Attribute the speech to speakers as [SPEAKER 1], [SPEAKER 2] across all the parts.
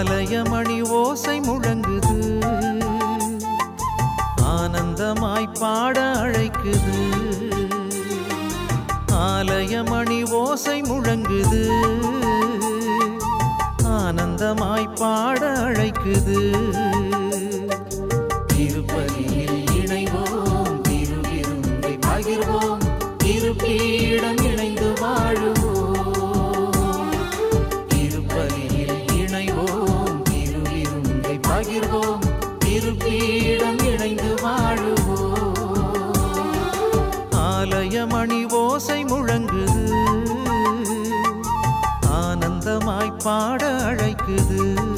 [SPEAKER 1] ஆலயமணி ஓசை முழங்குது ஆனந்தமாய் பாட அழைக்குது ஆலயமணி ஓசை முழங்குது ஆனந்தமாய் பாட அழைக்குது திருப்பதியில் இணைவோம் திருவிருந்தை பகிர்வோம் திருப்பீடம் இணைந்து வாழுவோம் திருப்பலியில் இணைவோம் திருவிருந்தை பகிர்வோம் திருப்பீடம் இணைந்து வாழுவோம் ஆலயமணி ஓசை முழங்குது ஆனந்தமாய் பாட அழைக்குது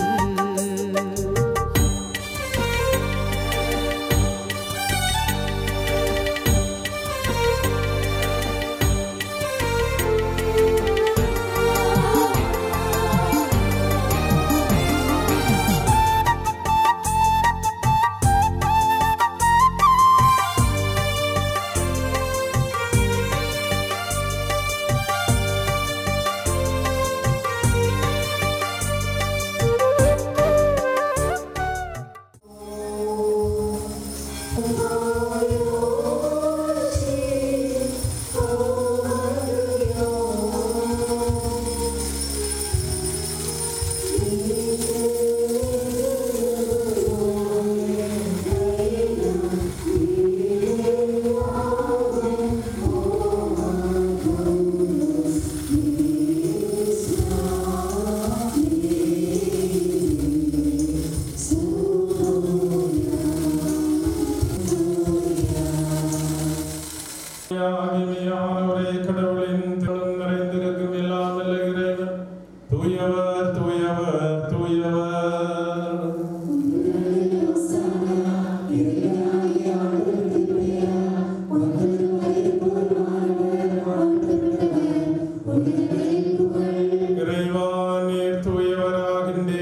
[SPEAKER 2] ஆகிமையானவரே கடவுளின் திருமணம் நிறைந்திருக்கும் எல்லாம் வல்ல இறைவன் தூயவர் தூயவர் தூயவர் இறைவா நீர் தூயவராகின்றே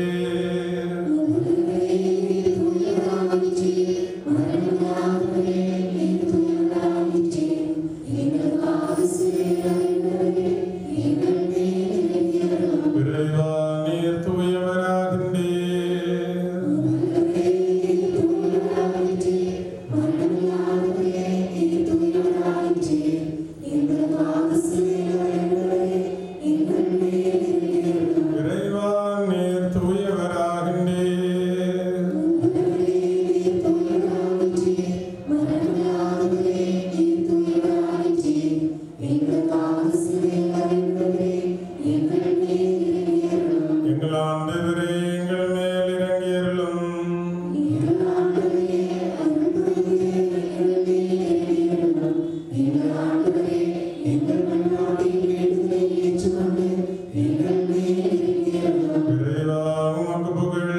[SPEAKER 2] இறைவா நீர் தூயவராகின்றே இறைவா நீர் தூயவராகின்றே எங்கள் ஆண்டவரே எங்கள் மேல் இறங்கியருளும் இறைவா உமக்கு புகழ்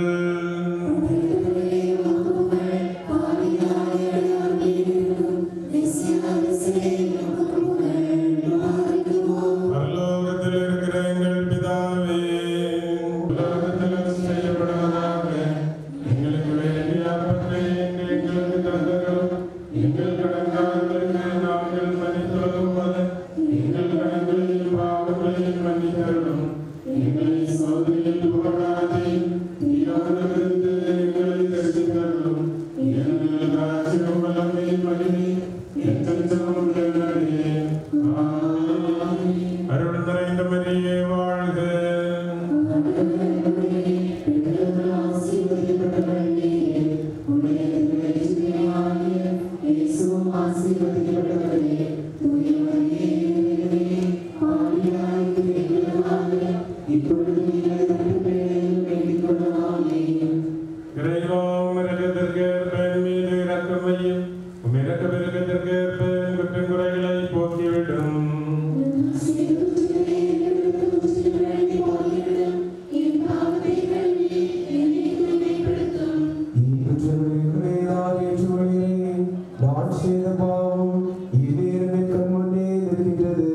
[SPEAKER 2] பரலோகத்தில் இருக்கிற எங்கள் பிதாவே உலகத்திலும் செய்யப்படுவதாக எங்களுக்கு வேண்டிய அப்பத்தை இன்று எங்களுக்கு தந்தரும் எங்கள் கடன்காரர்களுக்கு நாங்கள் மன்னித்தொழுவது எங்கள் கடன்களையும் பாவங்களையும் மன்னித்தருளும் எங்களை சோதனையில் புகழாதே தீராதவிருந்து எங்களை தரிசித்தருளும் எங்கள் ராஜ்யம் வல்லமை மகிமை எத்தெந்தமும் உள்ளவரே ஆமென். அருள் நிறைந்த மரியே வாழ்க இறைவா மிருகத்திற்கேற்ப என் மீது இரக்கமையும் உமிரக்க மிருகத்திற்கேற்ப என் குற்றம் குறைகளை போக்கிவிடும்
[SPEAKER 3] நான் செய்த பாவம் இது என் கண் முன்னே நிற்கின்றது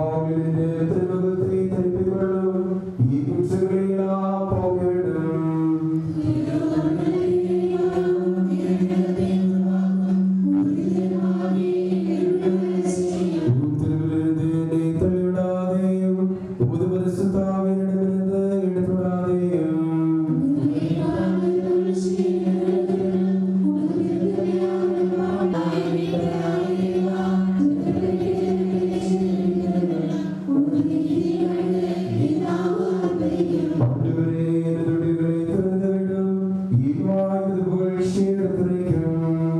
[SPEAKER 3] பாவிலிருந்து திருமுகத்தை திருப்பிக் கொள்ளும் ഈ കുറ്റങ്ങളെല്ലാം പോകേണ്ടും ഉത്തരവിലിருந்து എന്നെ തള്ളിവിടാതെയും ഉമത് പരിശുദ്ധാവിനിടമിருந்து എടുത്തുവിടാതെയും പണ്ടുവരെ എന്റെ തൊടികളെ തുറന്നുവിടും ഈ വായുത് പുകഴ്ചയെടുത്തിരിക്കും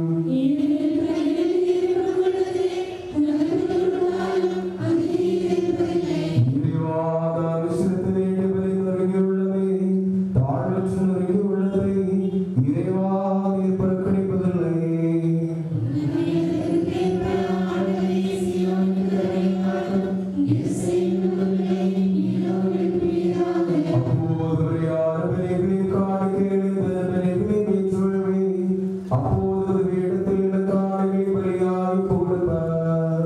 [SPEAKER 3] அப்போது வேடத்தில் காணிகளை பலியாய் கொடுத்தார்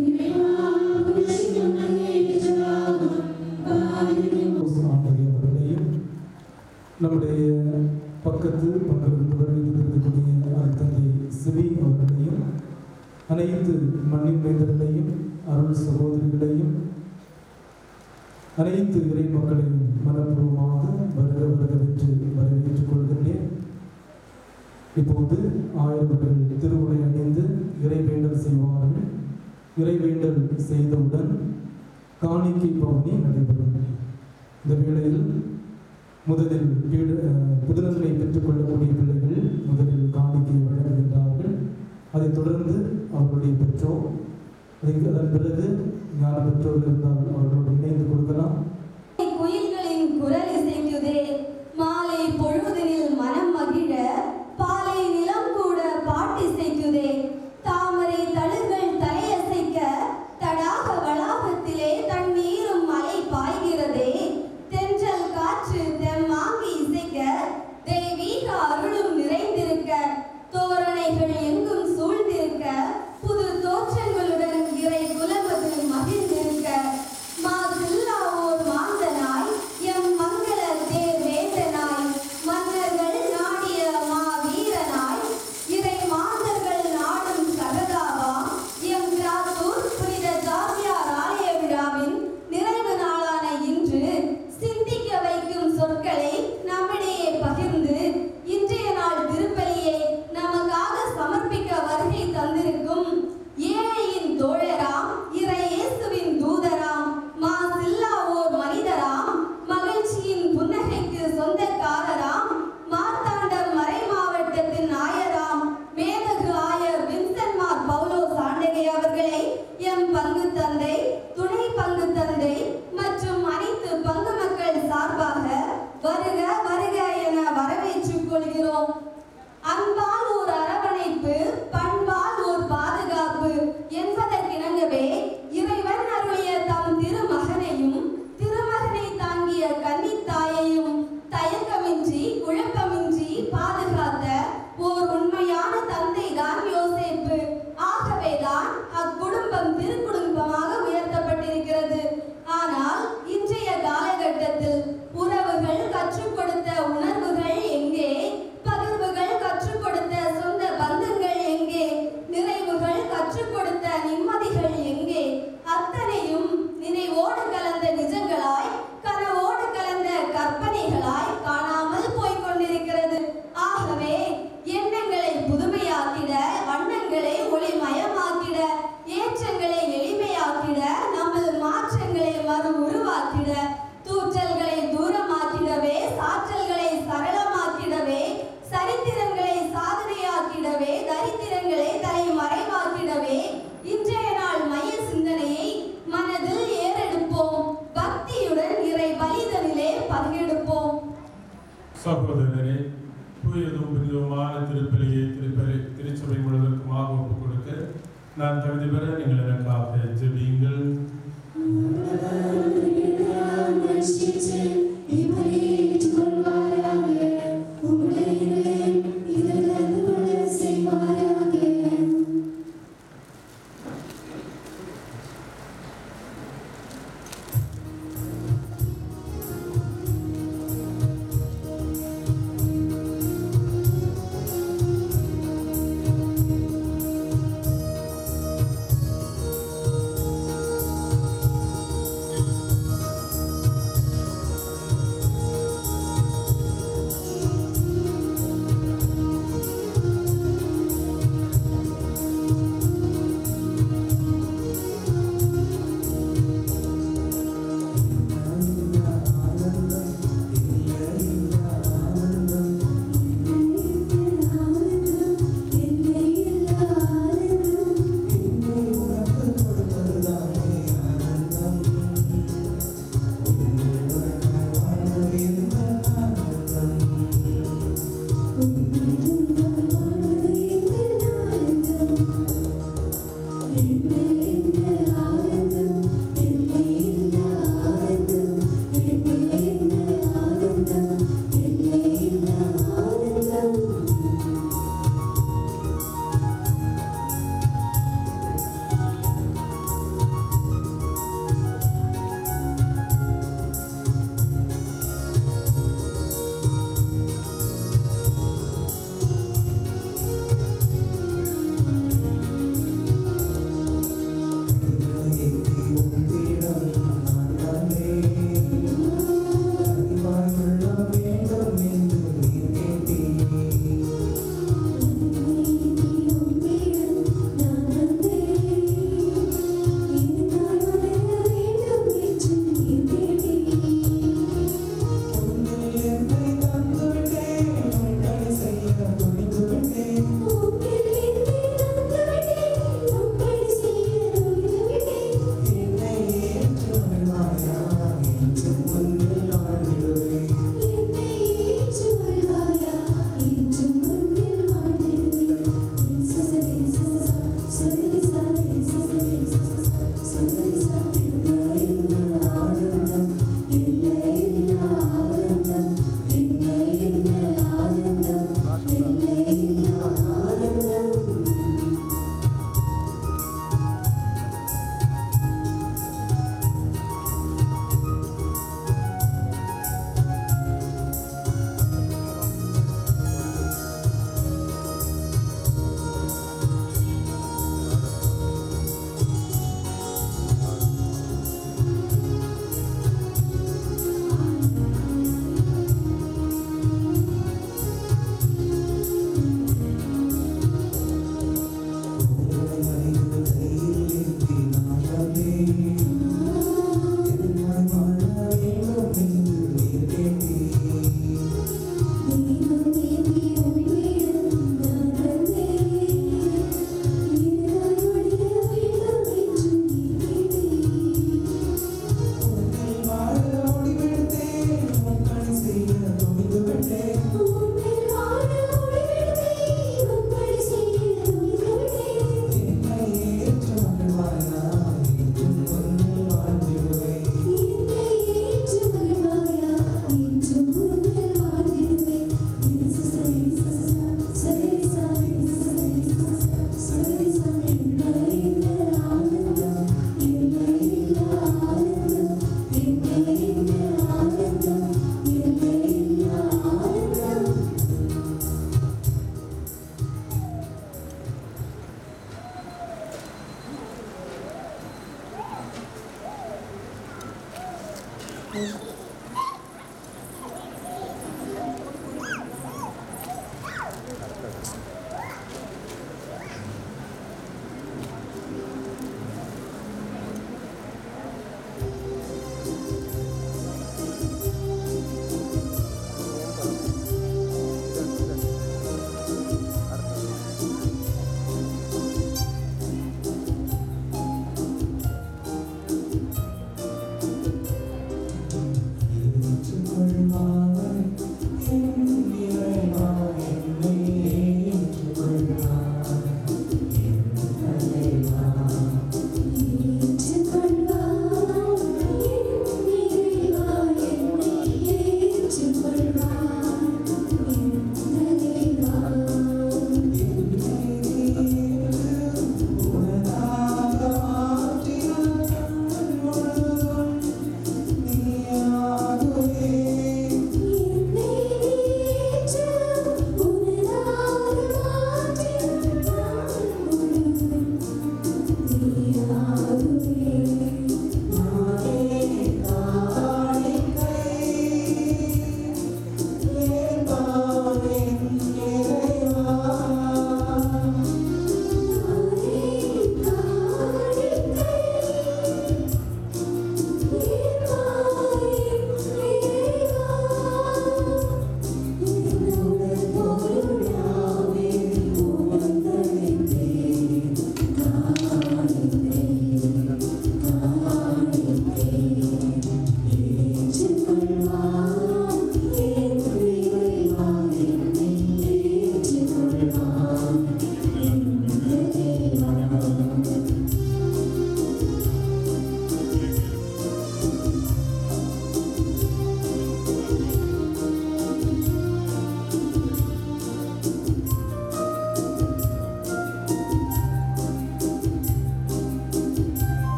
[SPEAKER 4] அவர்களையும் நம்முடைய பக்கத்து பக்கத்து இருக்கக்கூடிய அருத்தந்தை சிவி அவர்களையும் அனைத்து மண்ணின் மைந்தர்களையும் அருள் சகோதரிகளையும் அனைத்து இறை மக்களையும் மனப்பூர்வமாக வருக வருகவென்று வரவேற்றுக் கொள்கின்றேன் இப்போது ஆயிரவர்கள் திருவுரை அணிந்து இறை வேண்டல் செய்வார்கள் இறை வேண்டல் செய்தவுடன் காணிக்கை பவனி நடைபெறும் இந்த வேளையில் முதலில் வீடு அஹ், புதுநன்மை பெற்றுக்கொள்ளக்கூடிய பிள்ளைகள் முதலில் காணிக்கை வழங்குகின்றார்கள் அதைத் தொடர்ந்து அவர்களுடைய பெற்றோர் அதுக்கு அதன் பிறகு ஞான பெற்றோர் இருந்தால் அவர்களோடு இணைந்து கொடுக்கலாம்
[SPEAKER 5] குயில்களின் குரல் இசைக்குதே மாலை பொழுதினில் மனம் மகிழ பாலை நிலம் கூட பாட்டிசைக்குதே தாமரை தளிர்கள் தலையசைக்க தடாக வளாகத்திலே தண்ணீரும் மலை பாய்கிறதே தென்றல் காற்று தெம்மாங்கி இசைக்க தெய்வீக அருளும் நிறைந்திருக்க தோரணைகள் எங்கும் சூழ்ந்திருக்க புது தோற்றங்களுடன் இறை குலமது மகிழ்ந்திருக்க மாசில்லா ஓர் மாந்தனாய் எம் மங்கள தேர் வேந்தனாய் மன்னர்கள் நாடிய மா வீரனாய் இறை மாந்தர்கள் நாடும் சகதாவா எம் கிராத்தூர் புனித ஜார்ஜியார் ஆலய விழாவின் நிறைவு நாளான இன்று சிந்திக்க வைக்கும் சொற்களை நம்மிடையே பகிர்ந்து இன்றைய நாள் திருப்பலியை நமக்காக சமர்ப்பிக்க வருகை தந்திருக்கும் ஏழையின் தோழராம் இறை இயேசுவின் தூதராம் மா சில்லாவோர் மனிதராம் மகிழ்ச்சியின் புன்னகைக்கு சொந்தக்காரராம் மார்த்தாண்டம் மறை மாவட்டத்தின் ஆயராம் மேதகு ஆயர் வின்சென்மார் பவுலோ சாண்டகை அவர்களை எம் பங்கு தந்தை துணை பங்கு தந்தை மற்றும் அனைத்து பங்கு மக்கள் சார்பாக வருக வருக என வரவேற்றுக் கொள்கிறோம் அன்பால் ஓர் அரவணைப்பு பண்பால் ஓர் பாதுகாப்பு என்பதற்கிணங்கவே இறைவன் அருளிய தம் திருமகனையும் திருமகனை தாங்கிய கன்னித்தாயையும் தயக்கமின்றி குழப்பமின்றி பாதுகாத்த ஓர் உண்மையான தந்தை தான் யோசேப்பு ஆகவேதான் அக்குடும்பம் திருக்குடும்பமாக உயர்த்தப்பட்டிருக்கிறது ஆனால் இன்றைய காலகட்டத்தில் உறவுகள் கற்றுக் கொடுத்த உணர்வுகள் எங்கே பகிர்வுகள் கற்றுக் கொடுத்த சொந்த பந்தங்கள் எங்கே நிறைவுகள் கற்றுக் கொடுத்த நிம்மதிகள் எங்கே அத்தனையும் நினைவோடு கலந்த நிஜங்களாய் கனவோடு கலந்த கற்பனைகளாய் காணாமல் போய்க் கொண்டிருக்கிறது ஆகவே எண்ணங்களை புதுமையாக்கிட வண்ணங்களை ஒளிமயமாக்கிட ஏற்றங்களை எளிமையாக்கிட நமது மாற்றங்களை மறு உருவாக்கிட தூற்றல்களை தூரமாக்கிடவே சாற்றல்களை சரளமாக்கிடவே சரித்திரங்களை சாதனையாக்கிடவே தரித்திரங்களை தலைமறைவாக்கிடவே இன்றைய நாள் மைய சிந்தனையை மனதில் ஏறெடுப்போம் பக்தியுடன் இறை பலிதனிலே பங்கெடுப்போம்
[SPEAKER 2] சகோதரரே தூயதும் புனிதமான திருப்பலியை திருப்பலி திருச்சபை முழுவதற்குமாக ஒப்புக் கொடுக்க நான் தகுதி பெற நீங்கள் எனக்காக ஜெபியுங்கள்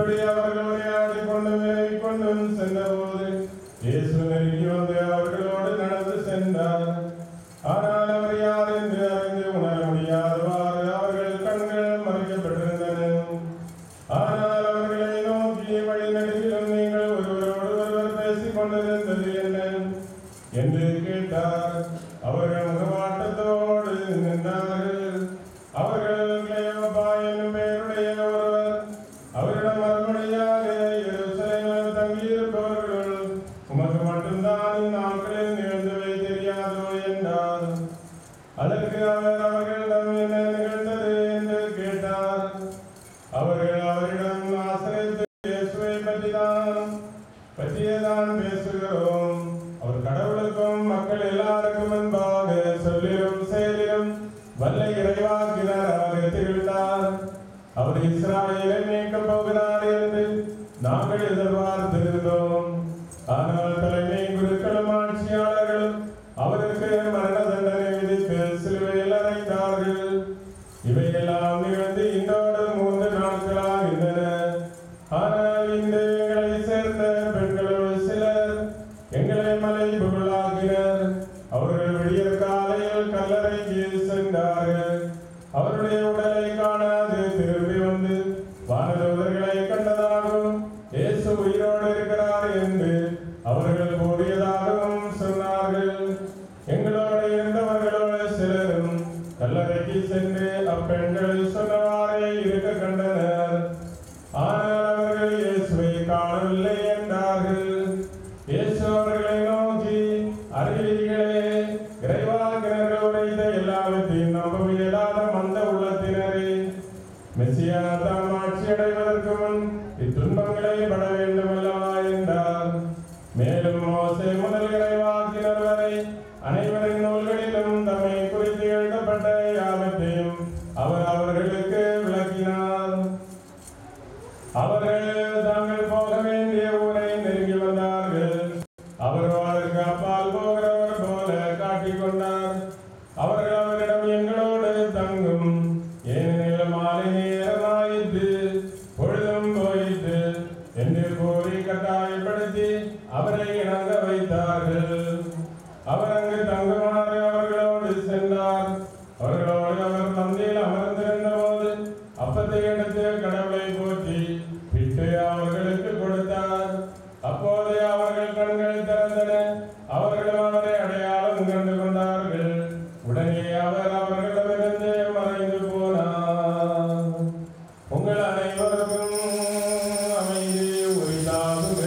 [SPEAKER 2] இப்படி அவர்கள் உரையாடி கொண்டும் விலகிக் கொண்டும் சென்றபோது இயேசு நெருங்கி வந்து அவர்களோடு நடந்து சென்றார் ஆனால் அவர் யார் என்று அறிந்து உணர முடியாதவாறு அவர்கள் கண்கள் மறைக்கப்பட்டிருந்தன ஆனால் அவர்களை நோக்கி வழி நடுவிலும் நீங்கள் ஒருவரோடு ஒருவர் பேசிக் கொண்டிருந்தது என்ன என்று கேட்டார் அவர்கள் முகவாட்டத்தோடு நின்றார்கள் அவர்கள் கிளையோபா என்னும் பெயருடைய ஒருவர் அவரிடம் மறுமொழியாக எருசலேமில் தங்கியிருப்பவர்கள் உமக்கு மட்டும்தான் இந்நாட்களில் நிகழ்ந்தவை தெரியாதோ என்றார் அதற்கு அவர் அவர்களிடம் என்ன நிகழ்ந்தது என்று கேட்டார் அவர்கள் அவரிடம் ஆசிரியத்து இயேசுவை பற்றிதான் பற்றியதான் பேசுகிறோம் அவர் கடவுளுக்கும் மக்கள் எல்லாருக்கும் முன்பாக சொல்லிலும் செயலிலும் வல்ல இறைவாக்கினராக திகழ்ந்தார் அவர் இஸ்ராயலை மீட்கப் போகிறார் என்று நாங்கள் எதிர்பார்த்திருந்தோம் ஆனால் தலைமை குருக்களும் ஆட்சியாளர்களும் அவருக்கு மரண தண்டனை விதித்து சிலுவையில் அறைந்தார்கள் இவையெல்லாம் நிகழ்ந்து இன்றோடு மூன்று நாட்களாகின்றன ஆனால் இன்று எங்களை சேர்ந்த பெண்களுள் சிலர் எங்களை மலை புகழாகினர் அவர்கள் விடியற் காலையில் கல்லறைக்கு சென்றார்கள் அவருடைய உடலை காணாது திரும்பி வந்து வானதூதர்களை கண்டதாகவும் இயேசு உயிரோடு இருக்கிறார் என்று அவர்கள் கூறியதாகவும் சொன்னார்கள் எங்களோடு இருந்தவர்களோடு சிலரும் கல்லறைக்கு சென்று அப்பெண்கள் சொன்னவாறே இருக்க கண்டனர் ஆனால் அவர்கள் இயேசுவை காணவில்லை என்றார்கள் இயேசு அவர்களை நோக்கி அறிவிகளே இறைவாக்கினர்கள் உரைத்த எல்லாவற்றையும் நம்ப இயலாத மந்த உள்ளத்தினரே மெசியா தாம் ஆட்சி அடைவதற்கு முன் இத்துன்பங்களை பட வேண்டும் அல்லவா என்றார் மேலும் மோசே முதல் இறைவாக்கினர் வரை அனைவரின் நூல்களிலும் தம்மை குறித்து எழுதப்பட்ட யாவற்றையும் அவர் அவர்களுக்கு விளக்கினார் அவர்கள் தாங்கள் போக வேண்டிய ஊரை நெருங்கி வந்தார்கள் அவர் அதற்கு அப்பால் போகிறவர் போல காட்டிக் கொண்டார் அவர்கள் அவரிடம் எங்களோடு தங்கும் ஏனெனில் மாலை நேரமாயிற்று பொழுதும் போயிற்று என்று கூறி கட்டாயப்படுத்தி அவரை இணங்க வைத்தார்கள் அவர் அங்கு தங்குமாறு அவர்களோடு சென்றார் அவர்களோடு அவர் மந்தையில் அமர்ந்திருந்த போது அப்பத்தை எடுத்து கடவுளை போற்றி பிட்டு அவர்களுக்கு கொடுத்தார் அப்போது அவர்கள் கண்கள் திறந்தன அவர்கள் அவரை அடையாளம் கண்டு கொண்டார்கள் உடனே அவர் அவர்களிடமிருந்து மறைந்து போனார் உங்கள் அனைவருக்கும் அமைதி உரிதாகுக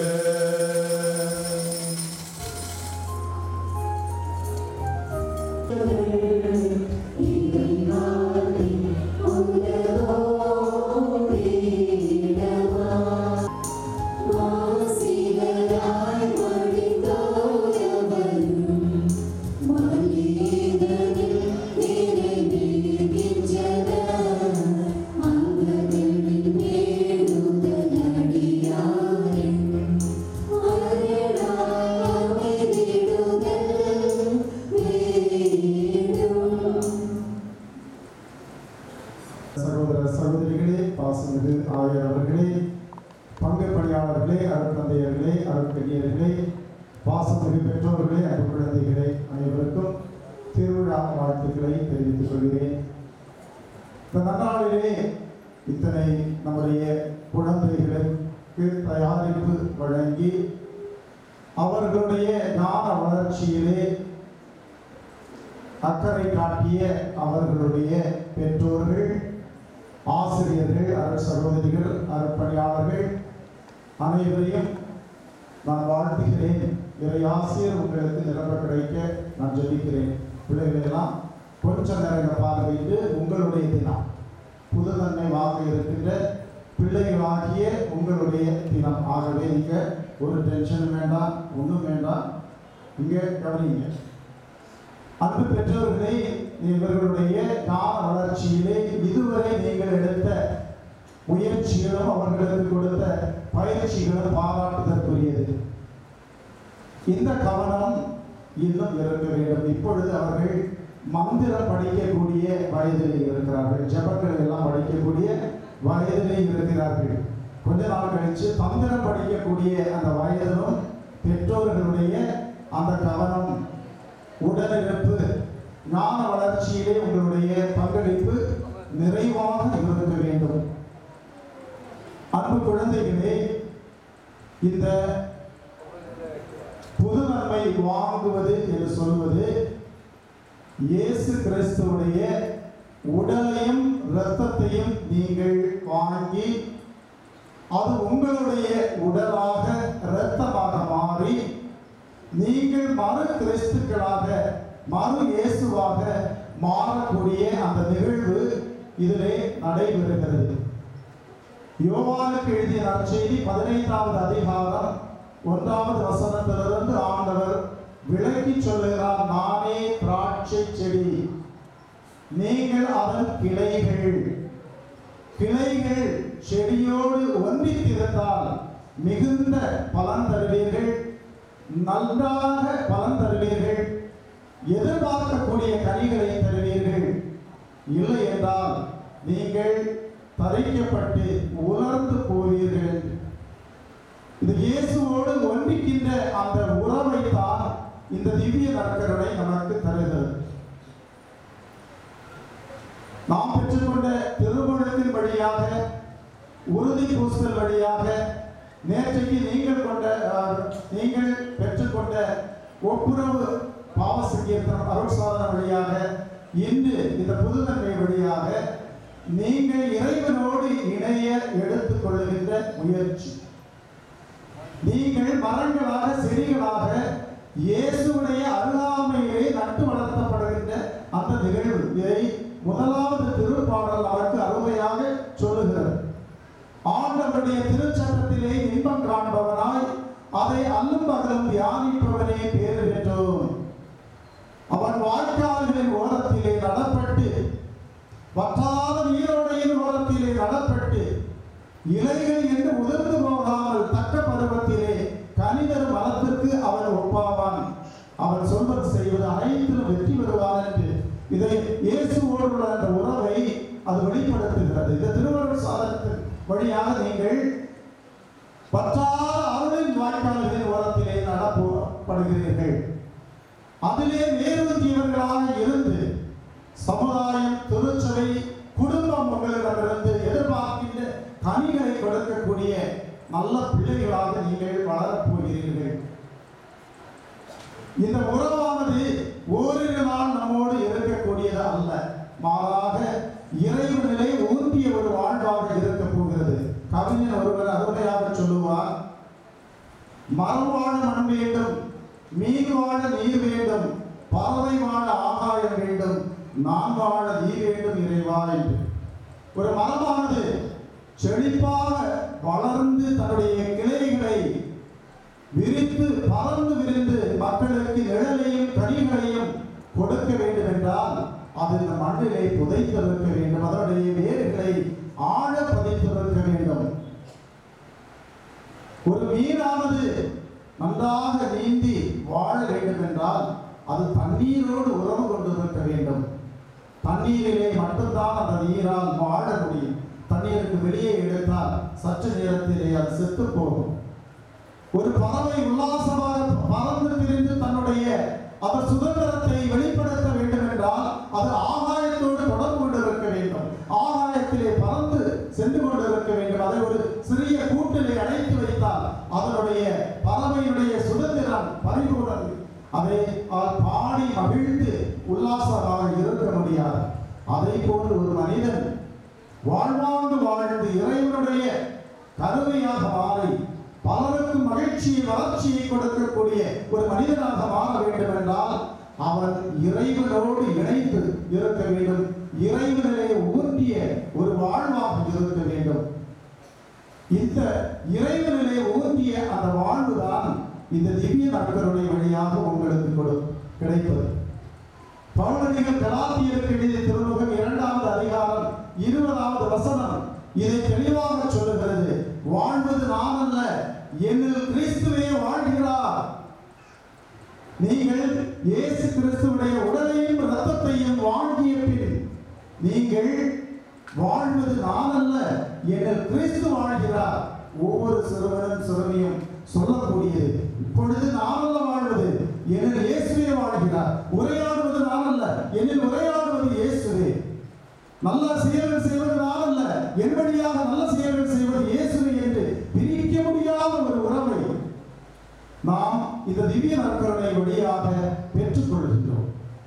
[SPEAKER 6] சகோதர சகோதரிகளே பாசமிகு ஆயர் அவர்களே பங்கு பணியாளர்களே அருட்தந்தையர்களே அருட்கண்ணியர்களே பாசமிகு பெற்றோர்களே அன்பு குழந்தைகளே அனைவருக்கும் திருவிழா வாழ்த்துக்களை தெரிவித்துக் கொள்கிறேன் இந்த நன்னாளிலே இத்தனை நம்முடைய குழந்தைகளுக்கு தயாரிப்பு வழங்கி அவர்களுடைய ஞான வளர்ச்சியிலே அக்கறை காட்டிய அவர்களுடைய பெற்றோர்கள் ஆசிரியர்கள் அருள் சகோதரிகள் அருட்பணியாளர்கள் அனைவரையும் நான் வாழ்த்துகிறேன் இறை ஆசிரியர் உங்களுக்கு நிரம்ப கிடைக்க நான் ஜெபிக்கிறேன் பிள்ளைகளெல்லாம் கொஞ்சம் நேரம் பார்வையிட்டு உங்களுடைய தினம் புதுதன்மை வாங்க இருக்கின்ற பிள்ளைகளாகிய உங்களுடைய தினம் ஆகவே இங்க ஒரு டென்ஷன் வேண்டாம் ஒன்றும் வேண்டாம் இங்கே கவனிங்க அன்பு பெற்றோர்களே இவர்களுடைய ஞான வளர்ச்சியிலே இதுவரை நீங்கள் எடுத்த முயற்சிகளும் அவர்களுக்கு கொடுத்த பயிற்சிகளும் பாராட்டுதற்குரியது இந்த கவனம் இன்னும் இருக்க வேண்டும் இப்பொழுது அவர்கள் மந்திரம் படிக்கக்கூடிய வயதில் இருக்கிறார்கள் ஜபங்கள் எல்லாம் படிக்கக்கூடிய வயதிலே இருக்கிறார்கள் கொஞ்ச நாள் கழிச்சு தந்திரம் படிக்கக்கூடிய அந்த வயதிலும் பெற்றோர்களுடைய அந்த கவனம் உடனிருப்பு ஞான வளர்ச்சியிலே உங்களுடைய பங்களிப்பு நிறைவாக இருக்க வேண்டும் அன்பு குழந்தைகளே இந்த புது நன்மை வாங்குவது என்று சொல்வது இயேசு கிறிஸ்துவுடைய உடலையும் இரத்தத்தையும் நீங்கள் வாங்கி அது உங்களுடைய உடலாக இரத்தமாக மாறி நீங்கள் மறு கிறிஸ்துக்களாக மறு இயேசுவாக மாறக்கூடிய அந்த நிகழ்வு இதிலே நடைபெறுகிறது யோவானுக்கு எழுதிய நற்செய்தி பதினைந்தாவது அதிகாரம் ஒன்றாவது வசனத்திலிருந்து ஆண்டவர் விளக்கி சொல்லுகிறார் நானே திராட்சை செடி நீங்கள் அதன் கிளைகள் கிளைகள் செடியோடு ஒன்றித்திருந்தால் மிகுந்த பலன் தருவீர்கள் நன்றாக பலன் தருவீர்கள் எதிர்பார்க்கக்கூடிய கனிகளை தருவீர்கள் இல்லை என்றால் நீங்கள் தரிக்கப்பட்டு உலர்ந்து போவீர்கள் இது இயேசுவோடு ஒன்றிக்கின்ற அந்த உறவை தான் இந்த திவ்ய நற்கருணை நமக்கு தருகிறது நாம் பெற்றுக்கொண்ட திருமணத்தின் வழியாக உறுதி பூசல் வழியாக நேற்றைக்கு நீங்கள் கொண்ட அஹ், நீங்கள் பெற்றுக்கொண்ட ஒப்புரவு பாவ சங்கீர்த்தனம் அருள் சாதன வழியாக இன்று இந்த புதுநன்மை வழியாக நீங்கள் இறைவனோடு இணைய எடுத்துக் கொள்ளுகின்ற முயற்சி நீங்கள் மரங்களாக செடிகளாக இயேசுடைய அருகாமையிலே நட்டு வளர்த்தப்படுகின்ற அந்த நிகழ்வு இதை முதலாவது திருப்பாடல் அவருக்கு அருமையாக சொல்லுகிறது ஆண்டவருடைய திருச்சட்டத்திலே இன்பம் காண்பவனாய் அதை அல்லும் பகலும் தியானிப்பவனே பேறு பெற்றோம் அவன் வாய்க்கால்களின் ஓரத்திலே நடப்பட்டு வற்றாத நீரோடையின் ஓரத்திலே நடப்பட்டு இலைகள் என்று உதிர்ந்து போகாமல் தக்க பருவத்திலே கனிதர் மரத்திற்கு அவன் ஒப்பாவான் அவன் சொல்வது செய்வது அனைத்திலும் வெற்றி பெறுவான் என்று இதை இயேசுவோடு உள்ள அந்த உறவை அது வெளிப்படுத்துகிறது இந்த திருவள்ளுவர் சாதனத்தின் வழியாக நீங்கள் பற்றாத அருளின் வாய்க்கால்களின் ஓரத்திலே நடப்படுகிறீர்கள் அதிலே வேரூன்றியவர்களாக இருந்து சமுதாயம் திருச்சபை குடும்பம் உங்களிடமிருந்து எதிர்பார்க்கின்ற கனிகளை கொடுக்கக்கூடிய நல்ல பிள்ளைகளாக நீங்கள் வளரப் போகிறீர்கள் இந்த உறவானது ஓரிரு நாள் நம்மோடு இருக்கக்கூடியது அல்ல மாறாக இறைவனிலே ஊன்றிய ஒரு வாழ்வாக இருக்க போகிறது கவிஞன் ஒருவர் அருமையாக சொல்லுவார் மரம் வாழ மண் வேண்டும் மீன் வாழ நீர் வேண்டும் பறவை வாழ ஆகாயம் வேண்டும் நான் வாழ நீ வேண்டும் இறைவா என்று ஒரு மரமானது செழிப்பாக வளர்ந்து தன்னுடைய கிளைகளை விரித்து பறந்து விரிந்து மக்களுக்கு நிழலையும் கனிகளையும் கொடுக்க வேண்டும் என்றால் அது இந்த மண்ணிலே புதைத்திருக்க வேண்டும் அதனுடைய வேர்களை ஆழ பதித்திருக்க வேண்டும் ஒரு மீனானது நன்றாக நீந்தி வாழ வேண்டும் என்றால் அது தண்ணீரோடு உறவு கொண்டிருக்க வேண்டும் தண்ணீரிலே மட்டும்தான் அந்த நீரால் வாழ முடியும் தண்ணீருக்கு வெளியே எடுத்தால் சற்று நேரத்திலே அது செத்து போகும் ஒரு பறவை உல்லாசமாக பறந்து திரிந்து தன்னுடைய அந்த சுதந்திரத்தை வெளிப்படுத்த வேண்டும் என்றால் அது ஆகாயத்தோடு தொடர்பு கொண்டிருக்க வேண்டும் ஆகாயத்திலே பறந்து சென்று கொண்டிருக்க வேண்டும் அதை ஒரு சிறிய கூட்டிலே அடைத்து வைத்தால் அதனுடைய பறவையுடைய சுதந்திரம் பறிபோனது அதை அது பாடி மகிழ்ந்து உல்லாசமாக இருக்க முடியாது அதை போன்று ஒரு மனிதன் வாழ்வாங்கு வாழ்ந்து இறைவனுடைய கருமையாக மாறி பலருக்கு மகிழ்ச்சியை வளர்ச்சியை கொடுக்கக்கூடிய ஒரு மனிதனாக மாற வேண்டும் என்றால் அவன் இறைவனோடு இணைந்து இருக்க வேண்டும் இறைவனிலே ஊன்றிய ஒரு வாழ்வாக இருக்க வேண்டும் இந்த இறைவனிலே ஊன்றிய அந்த வாழ்வுதான் இந்த திவ்ய நட்கருடைய வழியாக உங்களுக்கு கொடு கிடைப்பது பவுலடிகள் கலாத்தியருக்கு எழுதிய திருமுகம் இரண்டாவது அதிகாரம் இருபதாவது வசனம் இதை தெளிவாக சொல்லுகிறது வாழ்வது நான் அல்ல என்னில் கிறிஸ்துவே வாழ்கிறார் நீங்கள் இயேசு கிறிஸ்துவுடைய உடலையும் இரத்தத்தையும் வாங்கிய பின் நீங்கள் வாழ்வது நான் அல்ல என்னில் கிறிஸ்து வாழ்கிறார் ஒவ்வொரு சிறுவனும் சிறுமியும் சொல்லக்கூடியது இப்பொழுது நான் அல்ல வாழ்வது என்னில் இயேசுவே வாழ்கிறார் உரையாடுவது நான் அல்ல என்னில் உரையாடுவது இயேசுவே நல்ல செயல்கள் செய்வது நான் அல்ல என் வழியாக நல்ல செயல்கள் செய்வது இயேசுவே என்று பிரிக்க முடியாத ஒரு உறவை நாம் இந்த திவ்ய நற்கருணை வழியாக பெற்றுக்கொள்கின்றோம்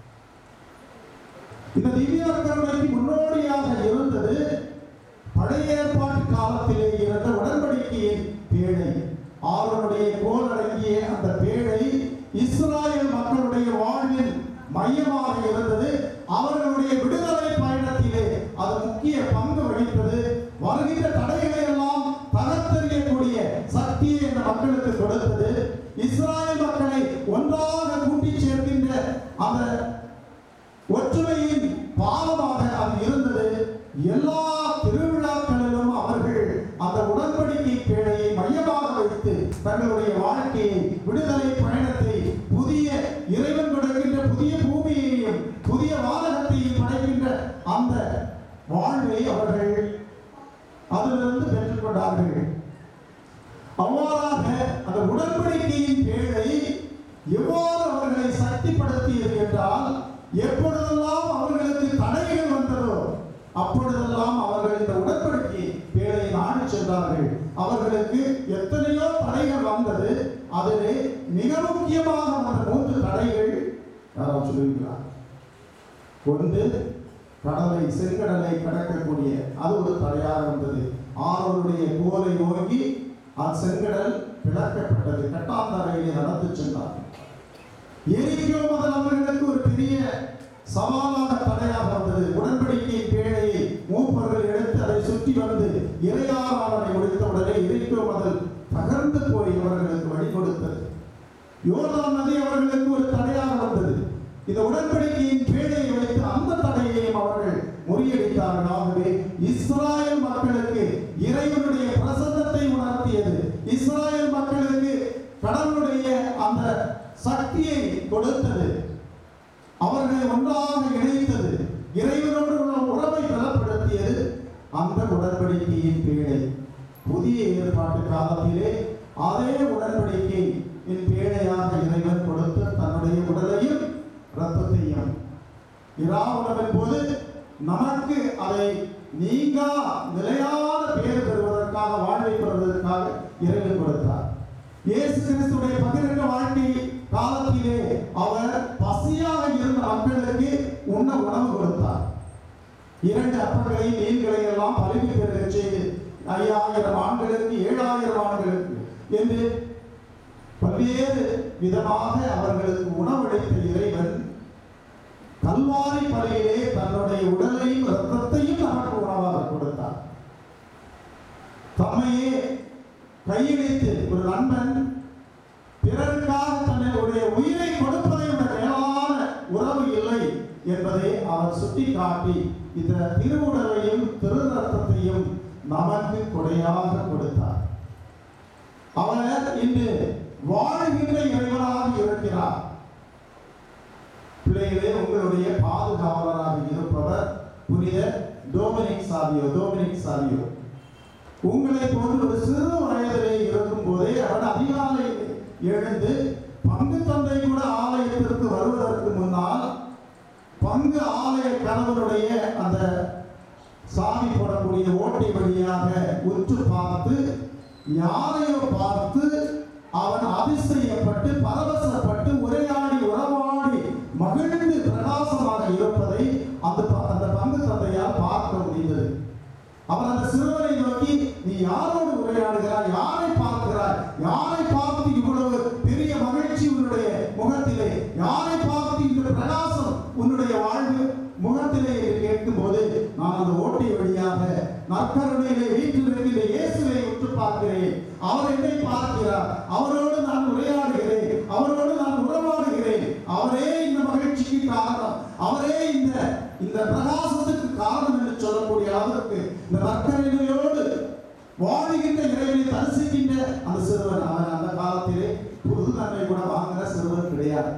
[SPEAKER 6] இந்த திவ்ய நற்கருணைக்கு முன்னோடியாக இருந்தது பழைய ஏற்பாட்டு காலத்திலே இருந்த உடன்படிக்கையின் பேழை ஆரோனுடைய கோல் அடங்கிய அந்த பேழை இஸ்ராயல் மக்களுடைய வாழ்வின் மையமாக இருந்தது அவர்களுடைய விடுதலை பயணத்திலே அது முக்கிய பங்கு வகித்தது வருகின்ற தடைகளை எல்லாம் தகர்த்தெறியக்கூடிய சக்தியை இந்த மக்களுக்கு கொடுத்தது இஸ்ராயல் மக்களை ஒன்றாக கூட்டி சேர்க்கின்ற அந்த ஒற்றுமையின் பாலமாக அது இருந்தது எல்லா திருவிழாக்களிலும் அவர்கள் அந்த உடன்படிக்கை பேழையை மையமாக வைத்து தங்களுடைய வாழ்க்கையை விடுதலை பயணத்தை புதிய இறைவன் கொடுக்கின்ற புதிய பூமியையும் புதிய வானகத்தையும் படைக்கின்ற அந்த வாழ்வை அவர்கள் அதிலிருந்து பெற்றுக்கொண்டார்கள் அவ்வாறாக அந்த உடன்படிக்கையின் பேழை எவ்வாறு அவர்களை சக்திப்படுத்தியது என்றால் எப்பொழுதெல்லாம் அவர்களுக்கு தடைகள் வந்ததோ அப்பொழுதெல்லாம் அவர்கள் இந்த உடன்படிக்கை பேழை நாடி சென்றார்கள் அவர்களுக்கு எத்தனையோ தடைகள் வந்தது அதிலே மிக முக்கியமாக வந்த மூன்று தடைகள் யாராவது சொல்லுவீங்களா ஒன்று கடலை செங்கடலை கடக்கக்கூடிய அது ஒரு தடையாக வந்தது ஆரோருடைய கோலை நோக்கி அந்த செங்கடல் பிளக்கப்பட்டது கட்டாந்தரையிலே நடந்து சென்றார் எரிக்கோ முதல் அவர்களுக்கு ஒரு பெரிய சவாலான தடையாக வந்தது உடன்படிக்கை பேழையை மூப்பர்கள் எடுத்து அதை சுற்றி வந்து இறையாராதனை முடித்த உடனே எரிக்கோ முதல் தகர்ந்து போய் அவர்களுக்கு வழி கொடுத்தது யோர்தான் நதி அவர்களுக்கு ஒரு தடையாக வந்தது இந்த உடன்படிக்கையின் பேழையை வைத்து அந்த தடையையும் அவர்கள் முறியடித்தார்கள் ஆகவே இஸ்ராயல் மக்களுக்கு இறைவனுடைய பிரசன்னத்தை உணர்த்தியது இஸ்ராயல் மக்களுக்கு கடவுளுடைய அந்த சக்தியை கொடுத்தது அவர்களை ஒன்றாக இணைத்தது இறைவனோடு உள்ள உறவை பலப்படுத்தியது அந்த உடன்படிக்கையின் பேழை புதிய ஏற்பாட்டு காலத்திலே அதே உடன்படிக்கை என் பேழையாக இறைவன் கொடுத்து தன்னுடைய உடலையும் இரத்தத்தையும் இராவுணவின் போது நமக்கு அதை நீங்கா நிலையான பேர் பெறுவதற்காக வாழ்வை பெறுவதற்காக இறைவன் கொடுத்தார் இயேசு கிறிஸ்துடைய பகிரங்க வாழ்க்கை காலத்திலே அவர் பசியாக இருந்த மக்களுக்கு உண்ண உணவு கொடுத்தார் இரண்டு அப்பங்களையும் மீன்களை எல்லாம் பழுகி பெருக செய்து ஐயாயிரம் ஆண்களுக்கு ஏழாயிரம் ஆண்களுக்கு என்று பல்வேறு விதமாக அவர்களுக்கு உணவளித்த இறைவன் கல்வாரி பலியிலே தன்னுடைய உடலையும் இரத்தத்தையும் நமக்கு உணவாக கொடுத்தார் தம்மையே கையளித்து ஒரு நண்பன் பிறருக்காக தன்னுடைய உயிரை கொடுப்பதை விட மேலான உறவு இல்லை என்பதை அவர் சுட்டிக்காட்டி இந்த திருவுடலையும் திருநத்தத்தையும் நமக்கு கொடையாக கொடுத்தார் அவர் இன்று வாழ்கின்ற இறைவனாக இருக்கிறார் பிள்ளைகளே உங்களுடைய பாதுகாவலராக இருப்பவர் புனித டோமினிக் சாவியோ டோமினிக் சாவியோ உங்களை போன்று ஒரு சிறு வயதிலே இருக்கும் போதே அவர் அதிகாலை எழுந்து பங்கு தந்தை கூட ஆலயத்திற்கு வருவதற்கு முன்னால் பங்கு ஆலய கணவனுடைய அந்த சாமி போடக்கூடிய ஓட்டை வழியாக உற்று பார்த்து யாரையோ பார்த்து அவன் அதிசயப்பட்டு பரவசப்பட்டு உரையாடி உறவாடி மகிழ்ந்து பிரகாசமாக இருப்பதை அந்த ப- அந்த பங்கு தந்தையால் பார்க்க முடிந்தது அவன் அந்த சிறுவனை நோக்கி நீ யாரோடு உரையாடுகிறாய் யாரை பார்க்கிறாய் யாரை பார்த்து இவ்வளவு பெரிய மகிழ்ச்சி உன்னுடைய முகத்திலே யாரை பார்த்து இந்த பிரகாசம் உன்னுடைய வாழ்வு முகத்திலே என்று கேட்கும்போது நான் அந்த ஓட்டை வழியாக நற்கருணையிலே வீட்டில் இருக்கின்ற இயேசுவை உற்று பார்க்கிறேன் அவர் என்னை பார்க்கிறார் அவரோடு நான் உரையாடுகிறேன் அவரோடு நான் உறவாடுகிறேன் அவரே இந்த மகிழ்ச்சிக்கு காரணம் அவரே இந்த இந்த பிரகாசத்துக்கு காரணம் என்று சொல்லக்கூடிய அளவிற்கு இந்த நற்கருணையோடு வாழுகின்ற இறைவனை தரிசிக்கின்ற அந்த சிறுவன் அவன் அந்த காலத்திலே புது நன்மை கூட வாங்குற சிறுவன் கிடையாது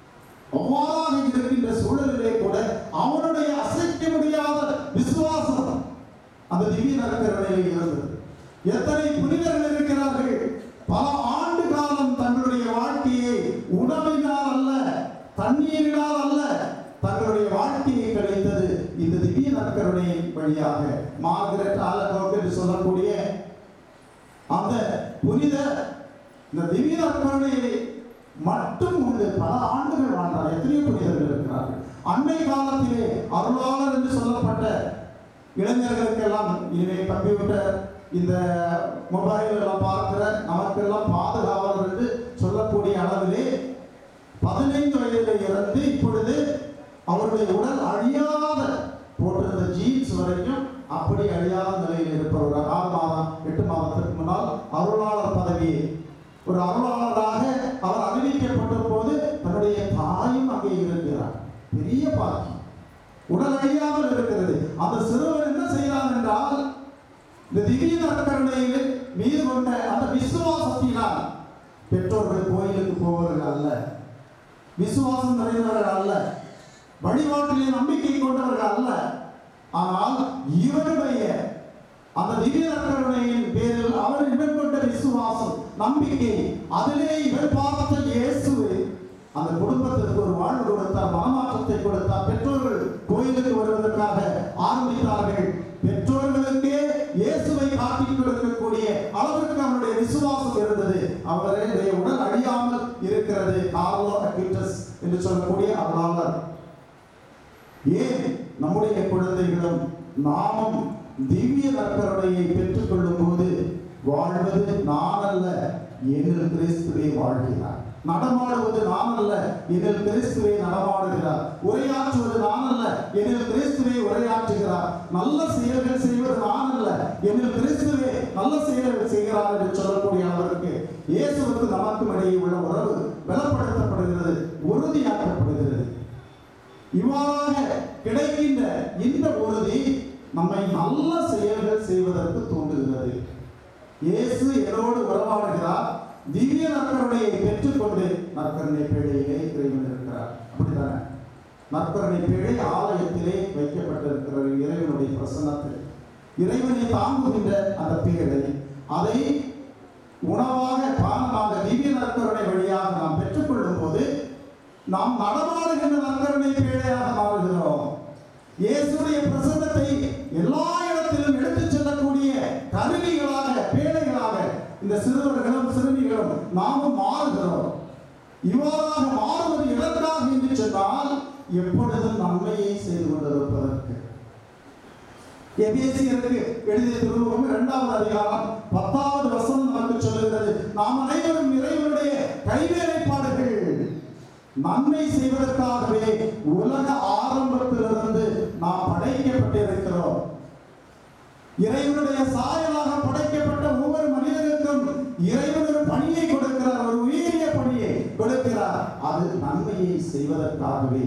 [SPEAKER 6] அவ்வாறாக இருக்கின்ற சூழலிலே கூட அவனுடைய அசைக்க முடியாத விசுவாசம் அந்த திவ்ய நற்கருணையில் இருந்தது எத்தனை புனிதர்கள் இருக்கிறார்கள் பல ஆண்டு காலம் தங்களுடைய வாழ்க்கையை உணவினால் அல்ல தண்ணீரினால் அல்ல தங்களுடைய வாழ்க்கையை கிடைத்தது இந்த திவ்ய நற்கருணையின் வழியாக மார்கரெட் ஆலகோக் என்று சொல்லக்கூடிய அந்த புனித இந்த திவ்ய நற்கருணையை மட்டும் உண்டு பல ஆண்டுகள் வாழ்ந்தார் எத்தனையோ புனிதர்கள் இருக்கிறார்கள் அண்மை காலத்திலே அருளாளர் என்று சொல்லப்பட்ட இளைஞர்களுக்கெல்லாம் இனிமே கம்ப்யூட்டர் இந்த மொபைல் எல்லாம் பார்க்கிற நமக்கெல்லாம் பாதுகாவலர் என்று சொல்லக்கூடிய அளவிலே பதினைந்து வயதில் இருந்து இப்பொழுது அவருடைய உடல் அழியாத போட்டிருந்த ஜீன்ஸ் வரைக்கும் அப்படி அழியாத நிலையில் இருப்பவர் ஆறு மாதம் எட்டு மாதத்திற்கு முன்னால் அருளாளர் பதவியை ஒரு அருளாளராக அவர் அறிவிக்கப்பட்ட போது தன்னுடைய தாயும் அங்கே இருக்கிறார் பெரிய பாக்கி உடல் அழியாமல் இருக்கிறது அந்த சிறுவர் என்ன செய்தார் என்றால் இந்த திவ்ய நற்கருணையில் மீது கொண்ட அந்த விசுவாசத்தினால் பெற்றோர்கள் கோயிலுக்கு போவர்கள் அல்ல விசுவாசம் நிறைந்தவர்கள் அல்ல வழிபாட்டிலே நம்பிக்கை கொண்டவர்கள் அல்ல ஆனால் இவருடைய அந்த திவ்ய நற்கருணையின் பேரில் அவர் இவர் கொண்ட விசுவாசம் நம்பிக்கை அதிலே இவர் பார்த்த இயேசு அந்த குடும்பத்திற்கு ஒரு வாழ்வு கொடுத்தார் மனமாற்றத்தை கொடுத்தார் பெற்றோர்கள் கோயிலுக்கு வருவதற்காக ஆரம்பித்தார்கள் பெற்றோர்களுக்கே இயேசுவை காட்டிக் கொடுக்கக்கூடிய அளவிற்கு அவருடைய விசுவாசம் இருந்தது அவருடைய உடல் அழியாமல் இருக்கிறது கார்லோ அக்யூட்டஸ் என்று சொல்லக்கூடிய அருளாளர் ஏன் நம்முடைய குழந்தைகளும் நாமும் திவ்ய நற்கருணையை பெற்றுக்கொள்ளும் போது வாழ்வது நான் அல்ல எனில் கிறிஸ்துவே வாழ்கிறார் நடமாடுவது நான் அல்ல எனில் கிறிஸ்துவே நடமாடுகிறார் உரையாற்றுவது நான் அல்ல எனில் கிறிஸ்துவே உரையாற்றுகிறார் நல்ல செயல்கள் செய்வது நான் அல்ல எனில் கிறிஸ்துவே நல்ல செயல்கள் செய்கிறார் என்று சொல்லக்கூடிய அளவிற்கு இயேசுவுக்கு நமக்கும் இடையே உள்ள உறவு பலப்படுத்தப்படுகிறது உறுதியாக்கப்படுகிறது இவ்வாறாக கிடைக்கின்ற இந்த உறுதி நம்மை நல்ல செயல்கள் செய்வதற்கு தூண்டுகிறது இயேசு என்னோடு உறவாடுகிறார் திவ்ய நற்கருணையை பெற்றுக்கொண்டு நற்கருணை பேழையிலே இறைவன் இருக்கிறார் அப்படித்தானே நற்கருணை பேழை ஆலயத்திலே வைக்கப்பட்டிருக்கிறது இறைவனுடைய பிரசன்னத்தில் இறைவனை தாங்குகின்ற அந்த பேழை அதை உணவாக பானமாக திவ்ய நற்கருணை வழியாக நாம் பெற்றுக்கொள்ளும் போது நாம் நடமாடுகின்ற நற்கருணை பேழையாக மாறுகிறோம் இயேசுடைய பிரசன்னத்தை எல்லா இடத்திலும் எடுத்துச் செல்லக்கூடிய கருவிகளாக பேழைகளாக இந்த சிறுவர்களும் சிறுமிகளும் நாமும் மாறுகிறோம் இவ்வாறாக மாறுவது எதற்காக என்று சொன்னால் எப்பொழுதும் நன்மையை செய்து கொண்டிருப்பதற்கு எபேசியருக்கு எழுதிய திருமுகம் இரண்டாவது அதிகாரம் பத்தாவது வசனம் நமக்கு சொல்லுகிறது நாம் அனைவரும் இறைவனுடைய கைவேலைப்பாடுகள் நன்மை செய்வதற்காகவே உலக ஆரம்பத்திலிருந்து நாம் படைக்கப்பட்டிருக்கிறோம் இறைவனுடைய சாயலாக படைக்கப்பட்ட ஒவ்வொரு மனிதனுக்கும் இறைவன் ஒரு பணியை கொடுக்கிறார் ஒரு உயரிய பணியை கொடுக்கிறார் அது நன்மையை செய்வதற்காகவே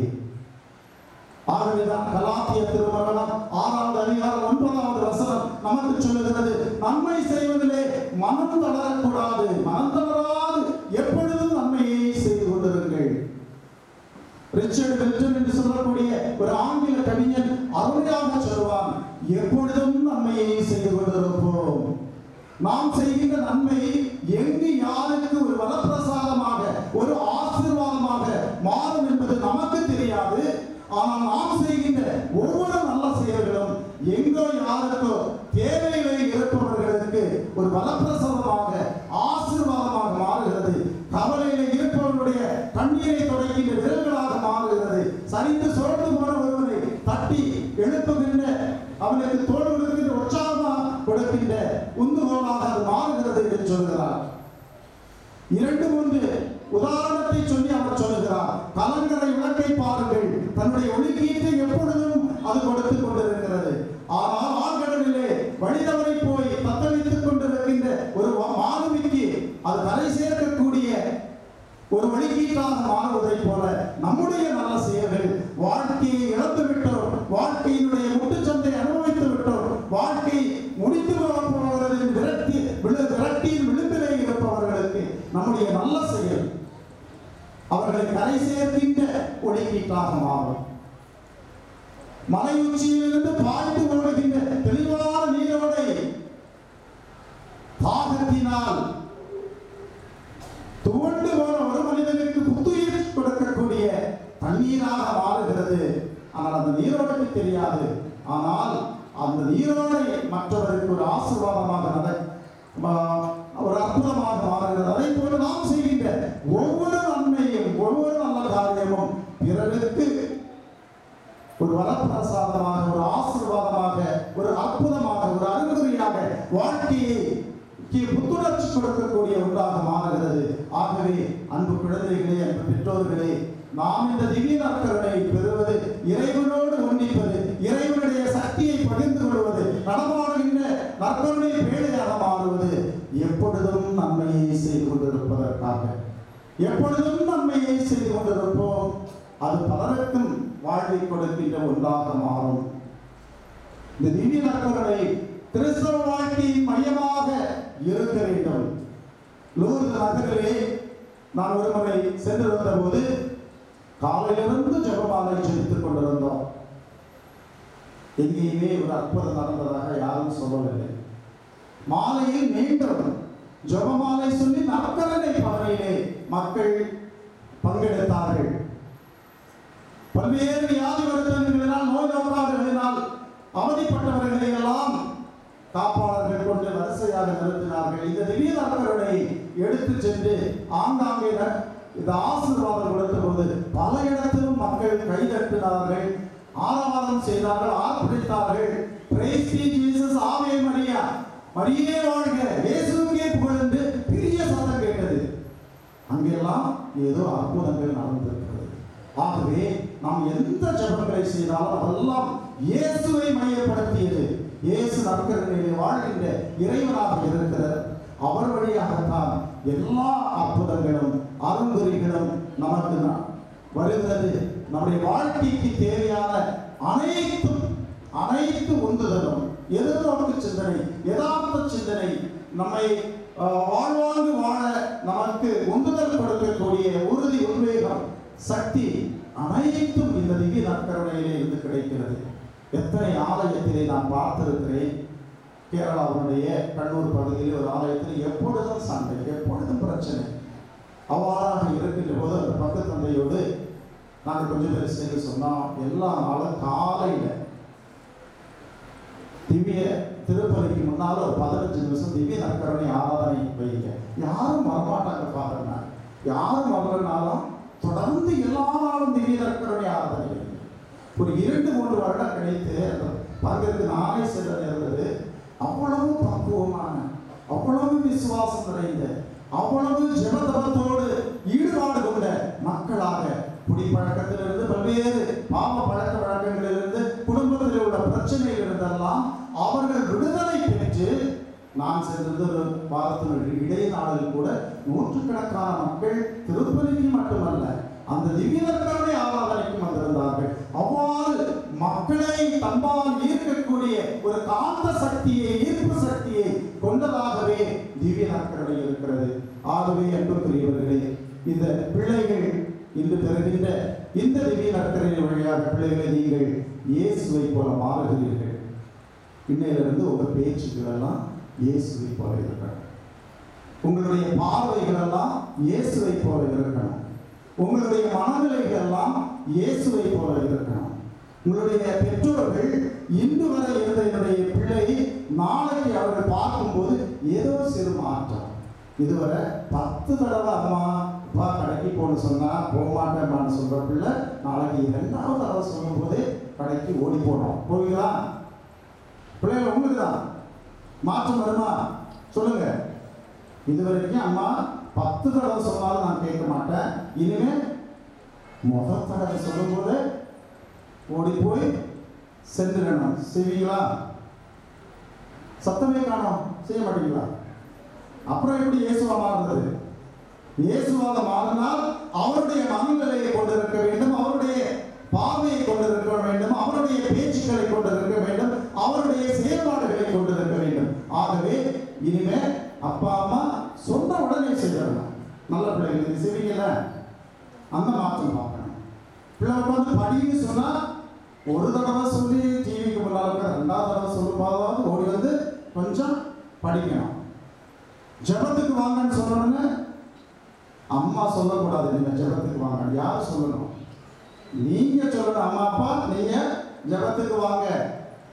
[SPEAKER 6] ஆகவேதான் கலாத்திய திருமணம் ஆறாவது அதிகாரம் ஒன்பதாவது வசனம் நமக்கு சொல்லுகிறது நன்மை செய்வதிலே மனம் தளரக்கூடாது மனம் தளராது எப்பொழுதும் நன்மையை செய்து கொண்டிருங்கள் ரிச்சர்ட் மில்டன் என்று சொல்லக்கூடிய ஒரு ஆங்கில கவிஞன் அருமையாக சொல்வான் எப்பொழுதும் நன்மையை செய்து கொண்டிருப்போம் நாம் செய்கின்ற நன்மை எங்கு யாருக்கு ஒரு வரப்பிரசாதமாக ஒரு ஆசீர்வாதமாக மாறும் என்பது நமக்கு தெரியாது ஆனால் நாம் செய்கின்ற ஒவ்வொரு நல்ல செயல்களும் எங்கோ யாருக்கோ தேவைகளை இருப்பவர்களுக்கு ஒரு வரப்பிரசாதமாக ஆசீர்வாதமாக மாறுகிறது கவலையில இருப்பவர்களுடைய கண்ணீரை துடைக்கின்ற விரல்களாக மாறுகிறது சரிந்து சோர்ந்து போன ஒருவனை தட்டி எழுப்புகின்ற அவனுக்கு தோல் கொடுக்கின்ற உற்சாகமாக கொடுக்கின்ற உந்துகோலாக அது மாறுகிறது என்று சொல்கிறார் இரண்டு மூன்று உதாரணத்தை சொல்லி அவர் சொல்லுகிறார் கலங்கரை விளக்கை பாருங்கள் தன்னுடைய ஒளிக்கீட்டை எப்பொழுதும் அது கொடுத்துக் கொண்டிருக்கிறது ஆனால் ஆழ்கடலிலே வழிதவரை போய் தத்தளித்துக் கொண்டிருக்கின்ற ஒரு வா- மாலுமிக்கு அது கரை சேர்க்கக்கூடிய ஒரு வழிகீட்டாக மாறுவதைப் போல நம்முடைய நல்ல செயல்கள் வாழ்க்கையை இழந்து விட்டோம் வாழ்க்கையினுடைய முட்டுச்சந்தை அனுபவித்து விட்டோம் வாழ்க்கை முடித்து போகிறது விரட்டி விழு விரட்டியின் விளிம்பிலே இருப்பவர்களுக்கு நம்முடைய நல்ல செயல் அவர்களை கரை சேர்க்கின்ற ஒளிக்கீட்டாக மாறும் மலை உச்சியிலிருந்து பாய்ந்து ஓடுகின்ற தெளிவான நீர பெற்றோரை மற்றவருக்கு ஒரு ஆசீர்வாதமாக நட ம- ஒரு அற்புதமாக மாறுகிறது அதை போல நாம் செய்கின்ற ஒவ்வொரு நன்மையும் ஒவ்வொரு நல்ல காரியமும் பிறருக்கு ஒரு வரப்பிரசாதமாக ஒரு ஆசீர்வாதமாக ஒரு அற்புதமாக ஒரு அறிகுறியாக வாழ்க்கையை க்கு புத்துணர்ச்சி கொடுக்கக்கூடிய ஒன்றாக மாறுகிறது ஆகவே அன்பு குழந்தைகளே அன்பு பெற்றோர்களே நாம் இந்த திவ்ய நற்கருணை பெறுவது இறைவனோடு ஒன்றிப்பது இறைவனுடைய சக்தியை பகிர்ந்து கொள்வது நடமாடுகின்ற நற்கருணை பேழையாக மாறுவது எப்பொழுதும் நன்மையை செய்து கொண்டிருப்பதற்காக எப்பொழுதும் நன்மையை செய்து கொண்டிருப்போம் அது பலருக்கும் வாழ்வை கொடுக்கின்ற ஒன்றாக மாறும் இந்த திவ்ய நற்கருணை கிறிஸ்தவ வாழ்க்கையின் மையமாக இருக்க வேண்டும் லூர்து நகரிலே நான் ஒரு முறை சென்று வந்தபோது காலையிலிருந்து ஜெபமாலை ஜெபித்துக் கொண்டிருந்தோம் எங்கேயுமே ஒரு அற்புதம் நடந்ததாக யாரும் சொல்லவில்லை மாலையில் மீண்டும் ஜெபமாலை சொல்லி நற்கரனை பவனிலே மக்கள் பங்கெடுத்தார்கள் பல்வேறு வியாதி வருத்தங்களினால் நோய் நோக்காடுகளினால் அவதிப்பட்டவர்களை எல்லாம் காப்பாளர்கள் கொண்டு வரிசையாக நிறுத்தினார்கள் இந்த திடீர் நற்கருணை எடுத்து சென்று ஆங்காங்கே ந- இந்த ஆசீர்வாதம் கொடுத்த போது பல இடத்திலும் மக்கள் கைதட்டினார்கள் ஆரவாரம் செய்தார்கள் ஆர்ப்பரித்தார்கள் Praise be Jesus, ஆவே மரியா மரியே வாழ்க இயேசுவுக்கே புகழ்ந்து பெரிய சத்தம் கேட்டது அங்கெல்லாம் ஏதோ அற்புதங்கள் நடந்திருக்கிறது ஆகவே நாம் எந்த ஜெபங்களை செய்தாலும் அதெல்லாம் இயேசுவை மையப்படுத்தியது இயேசு நற்கரணிலே வாழ்கின்ற இறைவனாக இருக்கிறார் அவர் வழியாகத்தான் எல்லா அற்புதங்களும் அருங்குறிகளும் நமக்கு ந- வருகிறது நம்முடைய வாழ்க்கைக்கு தேவையான அனைத்தும் அனைத்து உந்துதலும் எதிர்நோக்கு சிந்தனை யதார்த்த சிந்தனை நம்மை அஹ், வாழ்வாங்கு வாழ நமக்கு உந்துதல் கொடுக்கக்கூடிய உறுதி உத்வேகம் சக்தி அனைத்தும் இந்த திவ்ய நற்கருணையிலே இருந்து கிடைக்கிறது எத்தனை ஆலயத்திலே நான் பார்த்திருக்கிறேன் கேரளாவுடைய கண்ணூர் பகுதியில் ஒரு ஆலயத்தில் எப்பொழுதும் சண்டை எப்பொழுதும் பிரச்சனை அவ்வாறாக இருக்கின்ற போது அந்த பக்கத்து தந்தையோடு நாங்கள் கொஞ்சம் பேர் சேர்ந்து சொன்னோம் எல்லா நாளும் காலையில் திவ்ய திருப்பலிக்கு முன்னால் ஒரு பதினஞ்சு நிமிஷம் திவ்ய நற்கருணை ஆராதனை வைங்க யாரும் வரமாட்டாங்க பாருங்க யாரும் வரலனாலும் தொடர்ந்து எல்லா நாளும் திவ்ய நற்கருணை ஆராதனை வைங்க ஒரு இரண்டு மூன்று வருடம் கழித்து அந்த பங்கிற்கு நானே செல்ல நேர்ந்தது அவ்வளவு பக்குவமான அவ்வளவு விசுவாசம் நிறைந்த அவ்வளவு ஜெபதபத்தோடு ஈடுபாடு கொண்ட மக்களாக குடிப்பழக்கத்திலிருந்து பல்வேறு பாவ பழக்க வழக்கங்களிலிருந்து குடும்பத்தில் உள்ள பிரச்சனைகள் இருந்தெல்லாம் அவர்கள் விடுதலை பெற்று நான் சென்றது ஒரு வாரத்தினுடைய இடைநாளில் கூட நூற்றுக்கணக்கான மக்கள் திருப்பதிக்கு மட்டுமல்ல அந்த திவ்யதற்கான ஆராதனைக்கும் வந்திருந்தார்கள் அவ்வாறு மக்களை தன்பால் ஈர்க்கக்கூடிய ஒரு காந்த சக்தியை ஈர்ப்பு சக்தியை கொண்டதாகவே திவ்ய நற்கரணை இருக்கிறது ஆகவே அன்புக்குரியவர்களே இந்த பிள்ளைகள் இன்று பெறுகின்ற இந்த திவ்ய நற்கரணை வழியாக பிள்ளைகளை நீங்கள் இயேசுவை போல மாறுகிறீர்கள் இன்னையிலிருந்து உங்க பேச்சுக்கள் எல்லாம் இயேசுவை போல இருக்கணும் உங்களுடைய பார்வைகள் எல்லாம் இயேசுவை போல இருக்கணும் உங்களுடைய மனநிலைகள் எல்லாம் இயேசுவை போல இருக்கணும் உங்களுடைய பெற்றோர்கள் இன்று வரை இருந்த என்னுடைய பிள்ளை நாளைக்கு அவர்கள் பார்க்கும்போது ஏதோ சிறு மாற்றம் இதுவரை பத்து தடவை அம்மா அப்பா கடைக்கு போன சொன்னா போக மாட்டேம்மான்னு சொல்ற பிள்ளை நாளைக்கு இரண்டாவது தடவை சொல்லும்போது கடைக்கு ஓடி போனோம் போவீங்களா பிள்ளைகள் உங்களுக்கு தான் மாற்றம் வருமா சொல்லுங்க இது வரைக்கும் அம்மா பத்து தடவை சொன்னாலும் நான் கேட்க மாட்டேன் இனிமே முதல் தடவை சொல்லும்போது ஓடி போய் சென்றுடணும் செய்வீங்களா சத்தமே காணோம் செய்ய மாட்டீங்களா அப்புறம் எப்படி இயேசுவா மாறுறது இயேசுவாக மாறினால் அவருடைய மனநிலையை கொண்டிருக்க வேண்டும் அவருடைய பார்வையை கொண்டிருக்க வேண்டும் அவருடைய பேச்சுக்களை கொண்டிருக்க வேண்டும் அவருடைய செயல்பாடுகளை கொண்டிருக்க வேண்டும் ஆகவே இனிமே அப்பா அம்மா சொன்ன உடனே செய்யணும் நல்ல பிள்ளைகள் இது செய்வீங்கல்ல அந்த மாற்றம் பார்க்கணும் பிள்ளை உட்காந்து படின்னு சொன்னா ஒரு தடவை சொல்லி டிவிக்கு முன்னால் உட்கார்ந்து ரெண்டாவது தடவை சொல்லும்போதாவது ஓடி வந்து கொஞ்சம் படிக்கணும் ஜெபத்துக்கு வாங்கன்னு சொன்னோடனே அம்மா சொல்லக்கூடாது நீங்க ஜெபத்துக்கு வாங்க யார் சொல்லணும் நீங்க சொல்லணும் அம்மா அப்பா நீங்க ஜெபத்துக்கு வாங்க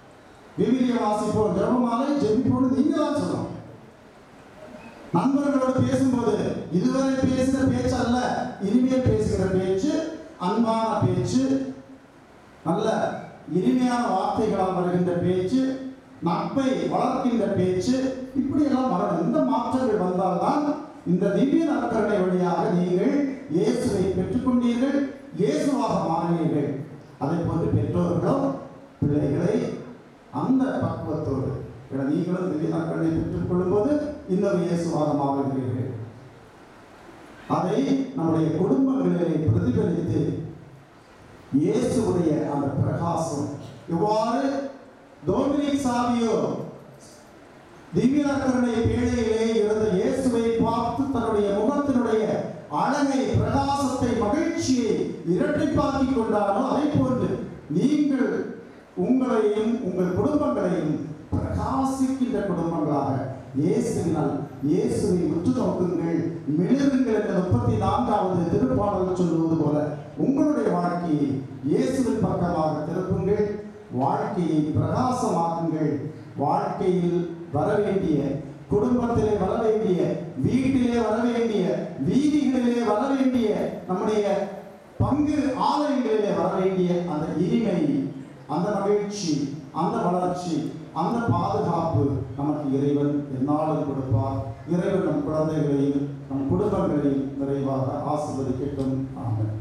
[SPEAKER 6] விவிலிய வாசிப்போம் ஜெபமாலை ஜெபிப்போம் நீங்க தான் சொல்லணும் நண்பர்களோடு பேசும்போது இதுவரை பேசின பேச்சு அல்ல இனிமேல் பேசுகிற பேச்சு அன்பான பேச்சு நல்ல இனிமையான வார்த்தைகளால் வருகின்ற பேச்சு நட்பை வளர்க்கின்ற பேச்சு இப்படியெல்லாம் வரணும் இந்த மாற்றங்கள் வந்தால்தான் இந்த திவ்ய நற்கருணை வழியாக நீங்கள் இயேசுவை பெற்றுக்கொண்டீர்கள் இயேசுவாக மாறினீர்கள் அதை போன்று பெற்றோர்களும் பிள்ளைகளை அந்த பக்குவத்தோடு என நீங்களும் திவ்ய நற்கருணை பெற்றுக்கொள்ளும் போது இன்னொரு இயேசுவாக மாறுகிறீர்கள் அதை நம்முடைய குடும்பங்களிலே பிரதிபலித்து இயேசுவுடைய அந்த பிரகாசம் இவ்வாறு டோமினிக் சாவியோ திவ்ய நற்கருணை பேழையிலே இருந்த இயேசுவை பார்த்து தன்னுடைய முகத்தினுடைய அழகை பிரகாசத்தை மகிழ்ச்சியை இரட்டிப்பாக்கிக் கொண்டாரோ அதை போன்று நீங்கள் உங்களையும் உங்கள் குடும்பங்களையும் பிரகாசிக்கின்ற குடும்பங்களாக இயேசுவினால் இயேசுவை உற்று நோக்குங்கள் மிளிருங்கள் என்ற முப்பத்தி நான்காவது திருப்பாடல் சொல்லுவது போல உங்களுடைய வாழ்க்கையை இயேசுவின் பக்கமாக திருப்புங்கள் வாழ்க்கையை பிரகாசமாக்குங்கள் வாழ்க்கையில் வர வேண்டிய குடும்பத்திலே வர வேண்டிய வீட்டிலே வர வேண்டிய வீதிகளிலே வர வேண்டிய நம்முடைய பங்கு ஆலயங்களிலே வர வேண்டிய அந்த இனிமை அந்த மகிழ்ச்சி அந்த வளர்ச்சி அந்த பாதுகாப்பு நமக்கு இறைவன் எந்நாளும் கொடுப்பார் இறைவன் நம் குழந்தைகளையும் நம் குடும்பங்களையும் நிறைவாக ஆசிர்வதிக்கட்டும் ஆமென்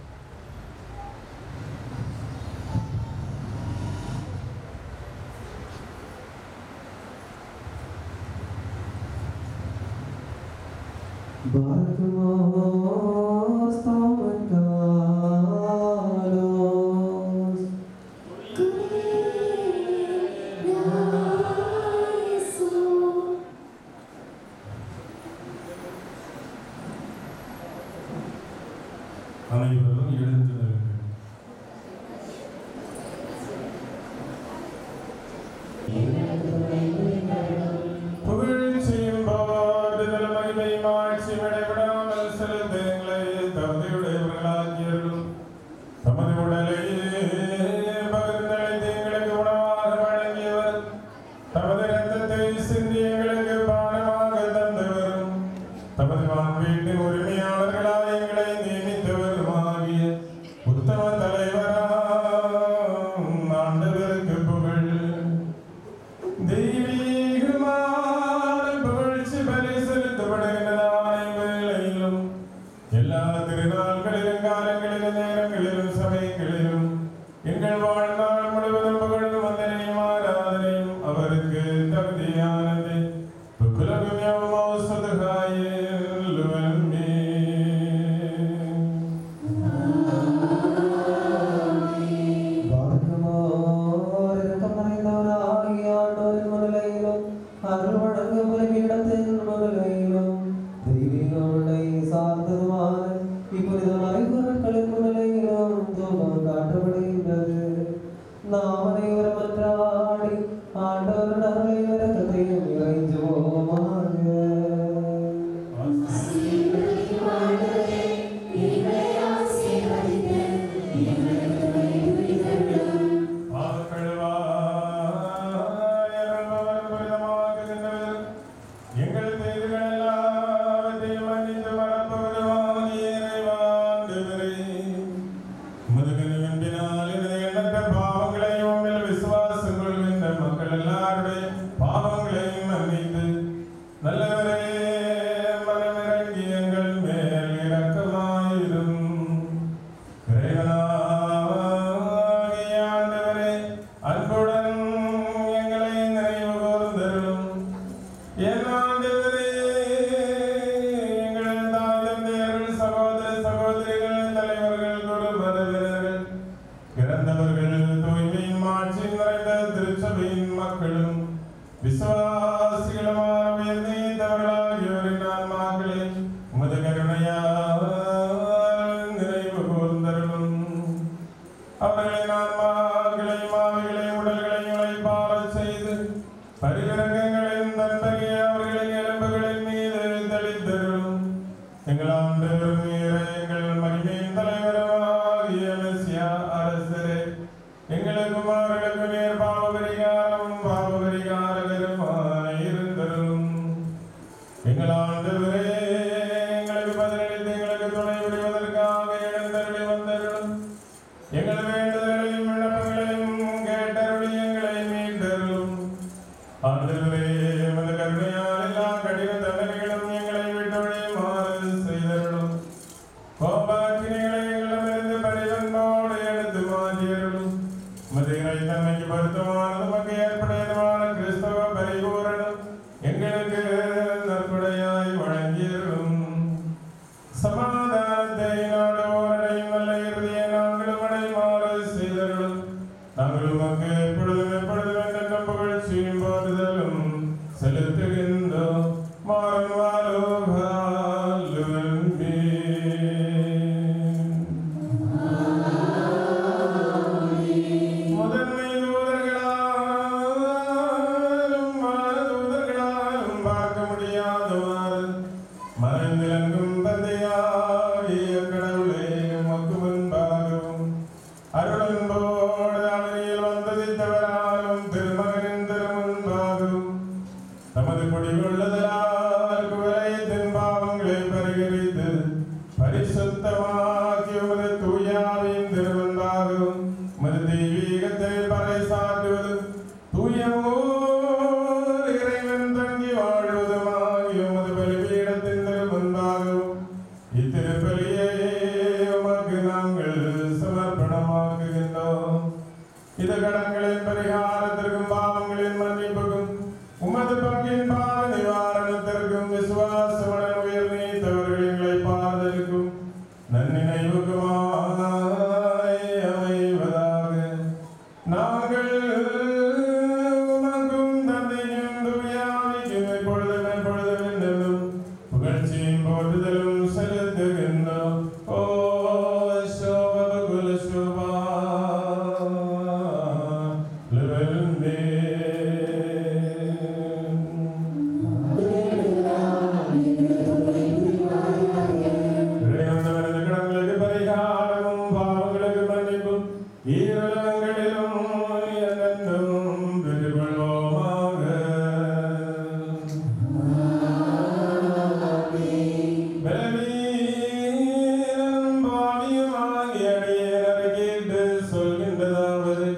[SPEAKER 3] Barkamos tomacalos
[SPEAKER 2] அனைவரும் எழுந்து நில்லுங்கள் புகழ்ச்சியும் பாடுதல் மகிமை மாட்சி விடைவிடாமல் செலுத்துங்களை தகுதியுடையவர்களாக்கியர்களும் தமது உடலை பகிர்ந்தளித்து எங்களுக்கு உணவாக வழங்கியவர் தமது இரத்தத்தை சிந்தி எங்களுக்கு பானமாக தந்தவரும் தமது வான் வீட்டின் உரிமையாளர்களாய் எங்களை நியமித்தவருமாகிய உத்தம தலைவராம் ஆண்டவருக்கு புகழ் தெய்வீகமான புகழ்ச்சி பலி செலுத்தப்படுகின்றதான வேளையிலும் எல்லா திருநாள்களிலும் காலங்களிலும் நேரங்களிலும் சமயங்களிலும் எங்கள் வாழ்நாள் முழுவதும் புகழும் வந்தனையும் ஆராதனையும் அவருக்கு தகுதியானது புக்குலகும் யவமோ சுதுகாயில் வன்மே
[SPEAKER 3] பார்க்குமாறு இரக்கமறைந்தவராகிய ஆண்டவரின் முன்னிலையிலும், அருள் வழங்கும் பலிபீடத்தின் முன்னிலையிலும், தெய்வீக உன்னை சார்ந்ததுமான இப்புனித மறைபொருட்களின் முன்னிலையிலும் தூபம் காட்டப்படுகின்றது. நாம் அனைவரும் மன்றாடி ஆண்டவரின் அருளையும் இரக்கத்தையும் இறைஞ்சுவோமாக
[SPEAKER 2] எங்கள் தேவைகள் எல்லாவற்றையும் மன்னித்து வரப்போதுமாகிய இறைவாண்டவரே, உமது கனிவென்பினால் எனது எண்ணற்ற பாவங்களையும் உம்மில் விசுவாசம் கொள்கின்ற மக்கள் எல்லாருடைய பாவங்களையும் மன்னித்து நல்லவரே மனமிறங்கி எங்கள் மேல் இரக்கமாயிரும் இறைவனாகிய ஆண்டவரே, அன்புடன் எங்களை நினைவு கூர்ந்தருளும். என் ஆண்டவரே, எங்கள் தாய் தந்தையர்கள், சகோதர சகோதரிகள், தலைவர்கள், குரு மதவினர்கள், இறந்தவர்கள், தூய்மையின் மாட்சியும் நிறைந்த திருச்சபையின் மக்களும் விசுவாசிகளுமான உயர்நீத்தவர்களாகியோரின் ஆன்மாக்களை உமது கருணையால் நிறைவு கூர்ந்தருளும் அவர்களின் ஆன்மாக்களையும் ஆவிகளையும் உடல்களையும் இளைப்பாறச் செய்து பரிவிரகங்களையும் தன்பகைய அவர்களின் எலும்புகளின் மீது தெளித்தருளும் எங்கள் ஆண்டவரும் நீரே, எங்கள் மகிமையின் தலைவருமாகிய மெசியா அரசரே எங்களுக்கும் அவர்களுக்கும் நீர் பாவ பரிகாரம் எங்கள் ஆண்டவரே எங்களுக்கு பதிலளித்து எங்களுக்கு துணை புரிவதற்காக எழுந்தருளி வந்தருளும் எங்கள் வேண்டுதல்களையும் விண்ணப்பங்களையும் கேட்டருளி எங்களை மீட்டருளும் ஆண்டவரே உமது கருணையால் எல்லா கடின தண்டனைகளும் எங்களை விட்டொழியுமாறு செய்தருளும் கோபாக்கினிகளை எங்களிடமிருந்து பரிவன்போடு எடுத்து மாற்றியருளும் உமது இறைத்தன்மைக்கு பொருத்தமானது நமக்கு ஏற்படையதுமான கிறிஸ்தவ பரிபூரணம் எங்களுக்கு நற்புடையாய் வழங்கியருளும் சமாதானத்தை நாடுவோரையும் நல்ல இறுதியை நாங்களும் அடைமாறு செய்தருளும் நாங்கள் உமக்கு எப்பொழுதும் எப்பொழுதும் என்றென்றும் புகழ்ச்சியும் போற்றுதலும் செலுத்துகின்றோம் மாறும் வாழுமே முதன்மை தூதர்களாலும் மாதூதர்களாலும் பார்க்க முடியாதவாறு மறைந்திலங்கும் தந்தையாகிய கடவுளே உமக்கு முன்பாகவும் அருளன்போடு அவனில் வந்ததித்தவராலும் திருமகனின் திருமுன்பாகவும் தமது குடிகொள்ளுதலால் குவலயத்தின் பாவங்களை பரிகரித்து பரிசுத்தமாக்கி உமது தூயாவின் திருவன்பாகவும் உமது தெய்வீகத்தை பறைசாற்றுவதும் தூயமோர் இறைவன் தங்கி வாழ்வதுமாகி உமது பலிபீடத்தின் திருமுன்பாகவும் இத்திருப்பலியை உமக்கு நாங்கள் சமர்ப்பணமாக்குகின்றோம் இது கடன்களின் பரிகாரத்திற்கும் பாவங்களின் மன்னிப்புக்கும் உமது பங்கின் பாவ நிவாரணத்திற்கும் விசுவாசமுடன் உயிர் நீத்தவர்கள் எங்களை பாதலுக்கும் நன்னினைவுக்குமாய் அமைவதாக நாங்கள் உமக்கும் தந்தையும் தூயாவிக்கும் எப்பொழுதும் எப்பொழுதும் என்றும் புகழ்ச்சியும் போற்றுதலும் செலுத்துகின்றோம் ஓ சோபகுல சுபா இறைவனவரது கடன்களுக்கு பரிகாரமும் பாவங்களுக்கு மன்னிப்பும் ஈரலங்களிலும் என்றென்றும் பெற்றுக்கொள்வோமாக பலவீனம் பாவியுமாகி அடியேன் கேட்டு சொல்கின்றதாவது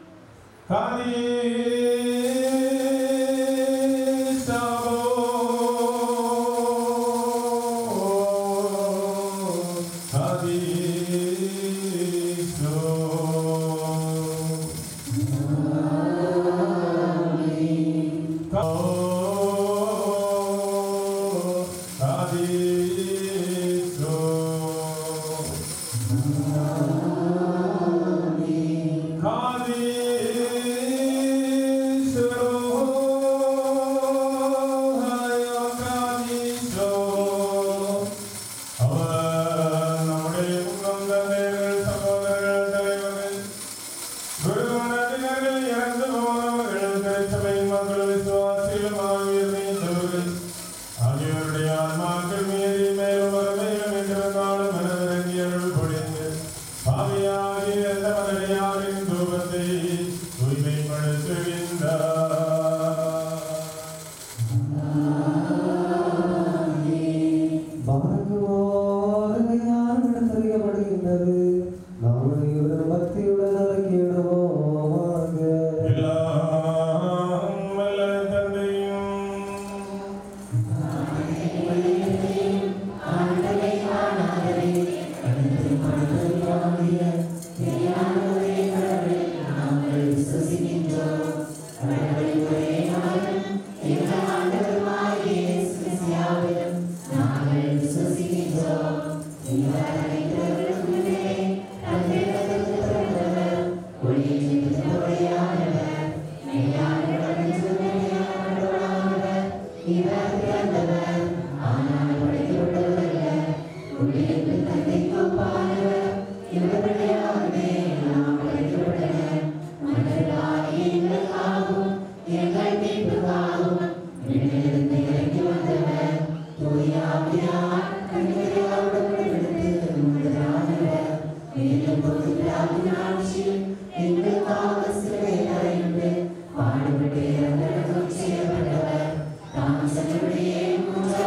[SPEAKER 2] அவர் நம்முடைய முன்னோர்கள் சகோதரர்கள் தலைவர்கள் குருவனடியார்கள் இறந்து போனவர்கள் திருச்சபையின் மக்கள் விசுவாசிகளும் ஆகியோர் நீத்தவர்கள் ஆகியோருடைய ஆன்மாக்கள் மீறி மேலும் ஒரு மேலும் என்று நாளும் மனதிறங்கி அருள் பொழிந்து பாவியாகி எந்த மதடியாரின் தூபத்தை தூய்மைப்படுத்துகின்றார்
[SPEAKER 3] வணங்குவோருமையானப்படுகின்றது நாம் அனைவரும் பக்தியுடன் அறிக்கையிடுவோமாக
[SPEAKER 2] எல்லாம் வல்ல தந்தையும்
[SPEAKER 7] பாடுபட்டு இறந்தவர்கள் செய்யப்பட்டவர் தாம் சென்றபடியே மூன்றாம்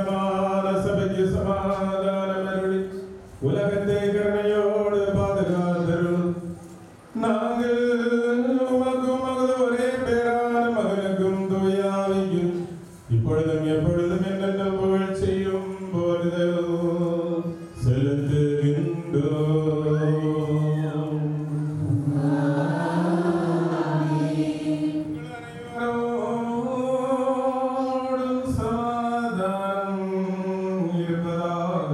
[SPEAKER 2] சமான சபைக்கு சமாதானம் அருளி உலகத்தை கருணையோடு பாதுகாத்தருள் நாங்கள் உமக்கும் மகது ஒரே பேரான மகனுக்கும் தூயாவையும் இப்பொழுதும் எப்பொழுதும் என்னென்ன புகழ் செய்யும் போதோ செலுத்துகின்றோம் அனைவரோடும் சமாதானம் இருப்பதாக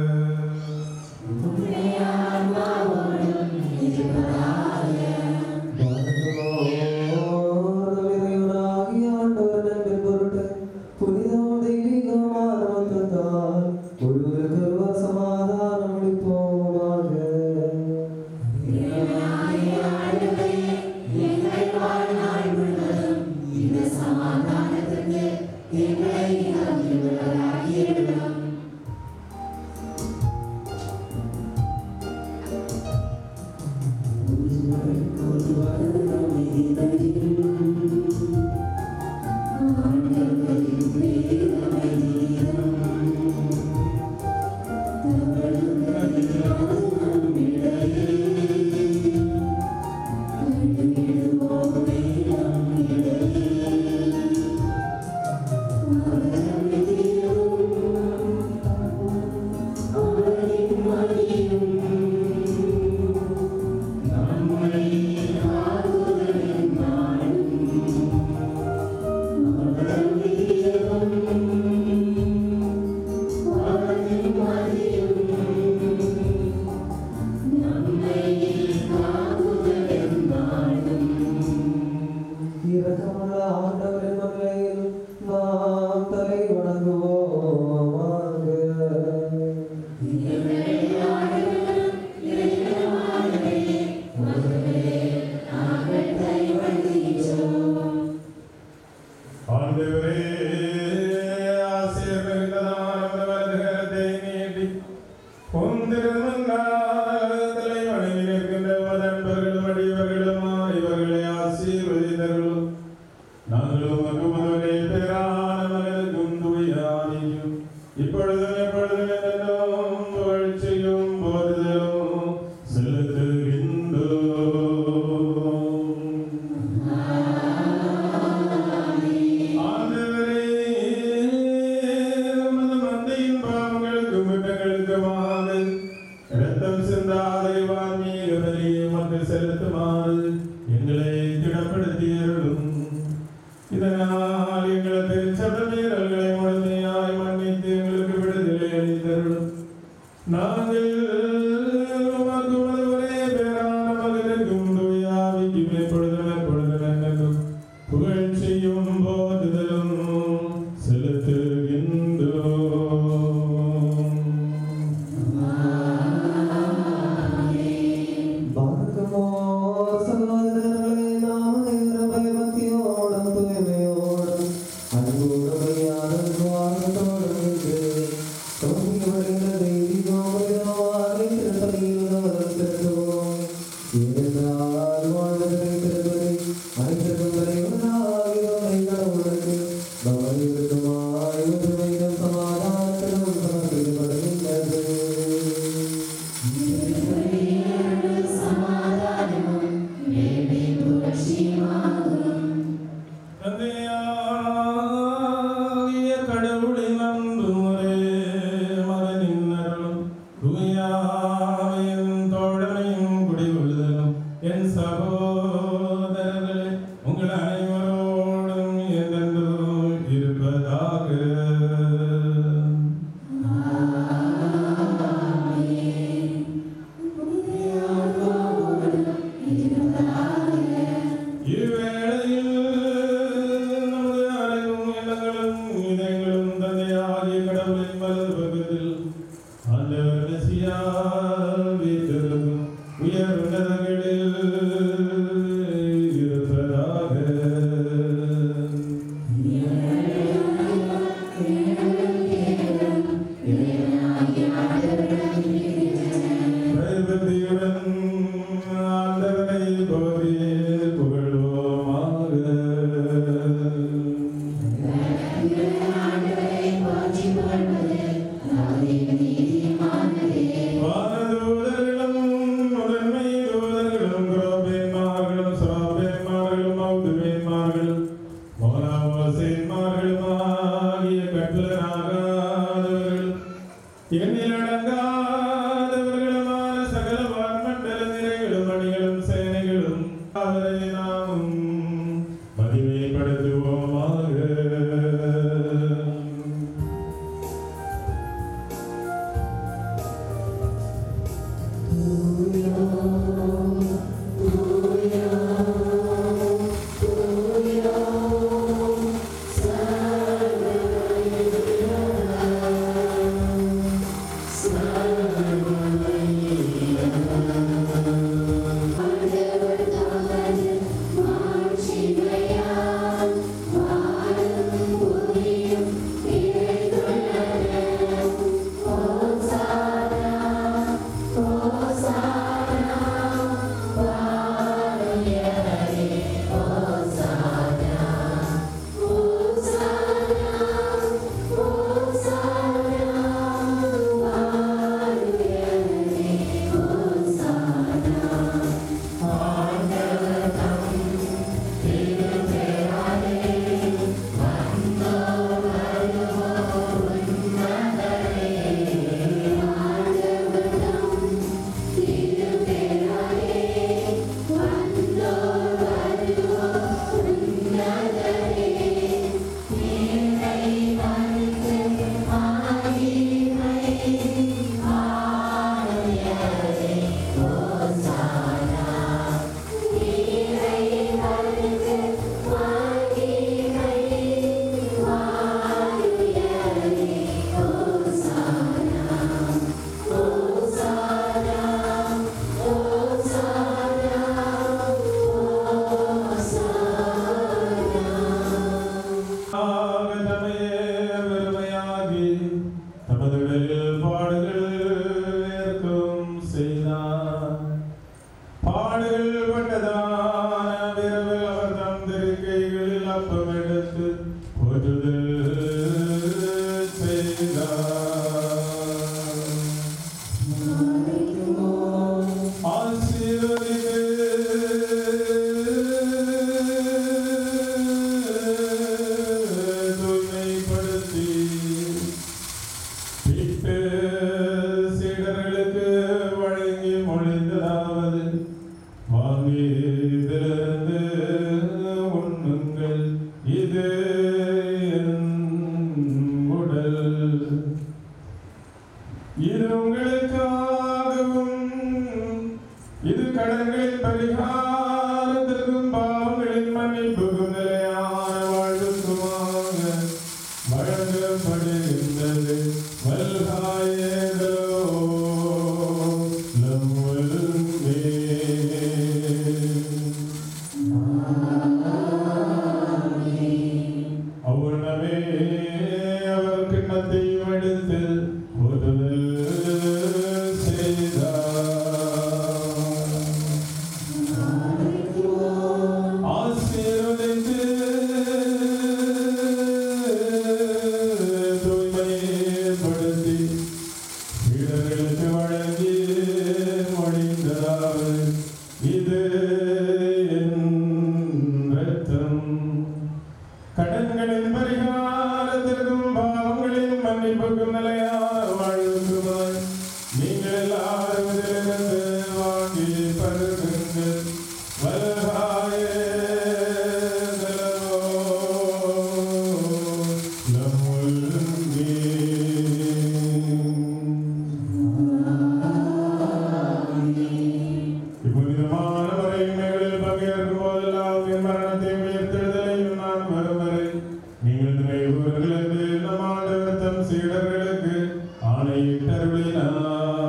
[SPEAKER 3] இரக்கமுள்ள ஆண்டவரின் மகிமையில் நாம் தலை வணங்குவோமாக
[SPEAKER 2] ஆண்டவரே ஆசிரியர் மிகுந்ததான உமது வலது கரத்தை நீட்டி பொந்திருந்தால் தலை வணங்கி நிற்கின்ற உமது அன்பர்களும் அடியவர்களுமாய் இவர்களை ஆசீர்வதித்தருளும் நாங்கள் உமக்கு உமதுடைய பேரான மகனுக்கும் தூயானியும் இப்பொழுதும் எப்பொழுதும் என்னென்னும் புகழ் செய்யும் போதிலும் செலுத்துகின்றோம் ஆண்டவரே, உமது மந்தையின் பாவங்களுக்கும் குற்றங்களுக்குமாக இரத்தம் சிந்தாதை வான்மீக பலியை உமக்கு செலுத்துமாறு எங்களை திடப்படுத்தியருளும் இதனால் எங்கள் திருச்சப மீறல்களை முழுமையாய் மன்னித்து எங்களுக்கு விடுதலை அளித்தருளும் நாங்கள் உமக்கு உமது ஒரே பேரான மகனுக்கும் தூயாவிக்கும் எப்பொழுதும் எப்பொழுதும் என்னென்னும் புகழ் செய்யும் போதுதலும் செலுத்துகின்றோம்
[SPEAKER 3] பார்க்குமோ சகோதரர்களே நாம் நேரம் பயபக்தியோடும் தூய்மையோடும் அன்போடும் ஞானத்தோடும் இருந்து தோன்றி வருகிற தெய்வீகோபரிதமான திருப்பதியில் கவனம் செலுத்துவோம் ஏனென்றால் வாழ்வதை திருப்பதி அனைத்திற்கும் தலைவனாகி நம்மை கடவுளுக்கு கவனியுமாய் ஒற்றுமையும் சமாதானத்திலும் சமர்ப்பிக்கப்படுகின்றது
[SPEAKER 2] தந்தையாகிய கடவுளின் அன்பும் ஒரே மகனின் அருளும் தூயாமையின் தோழமையும் குடிகொள்ளுதலும் என் சகோதரர்களே உங்கள் அனைவரோடும் என்றென்றும் இருப்பதாக இவ்வேளையில் நமது அறிவும் எண்ணங்களும் இதயங்களும் தந்தையாகிய கடவுளின் வலது பக்கத்தில் ஆண்டவர் மெசியா வீட்டிற்கும் உயர் உன்னதங்களில் இருப்பதாக பயபக்தியுடன் ஆண்டவரை போற்றி புகழ்வோமாக எண்ணிலடங்காதவர்களுமான சகல வான்மண்டல நிறைகளும் அணிகளும் சேனைகளும் அவரை நாமும் மகிமைப்படுத்துவோமாக தமையே வெறுமையாகி தமது உடலில் பாடுகள் ஏற்கும் செய்தார் பாடுகள் பட்டதான விரவில் அவர் தம் திருக்கைகளில் அப்பம் எடுத்து போற்றுதல் செய்தார் ஆசீர்வதித்து தூய்மைப்படுத்தி பிட்டு சீடர்களுக்கு வழங்கி மொழிந்ததாவது வாங்கி இதிலிருந்து உண்ணுங்கள் இது என் உடல் இது உங்களுக்காகவும் இது கடன்களின் பரிகாரத்திற்கும் பாவங்களின் மன்னிப்புக்கும் நிலையான வாழ்வுக்குமாக வழங்கப்படுகின்றது வல்காயேதோ நம்முமே அவ்வளவே அவர் கிண்ணத்தை எடுத்து ஒருதல் செய்தார் ஆசீர்வதித்து தூய்மைப்படுத்தி சீடர்களுக்கு வழங்கி மொழிந்தார் இது என் ரத்தம் கடன்களின் பரிகாரத்திற்கும் பாவங்களின் மன்னிப்புக்கும் நிலையான வாழ்வுக்குமாய் நீங்கள் எல்லாரும் இதிலிருந்து வாங்கி பருகுங்கள் வல்காயே செலவோ இப்புனிதமான மறைமைகளில் பங்கேற்கும் போதெல்லாம் என் மரணத்தை உயர்த்தெழுதலையும் நான் வரும் வரை நீங்கள் நினைவுகள் என்று நம் ஆண்டவர் தம் சீடர்களுக்கு ஆணையிட்டருளினார்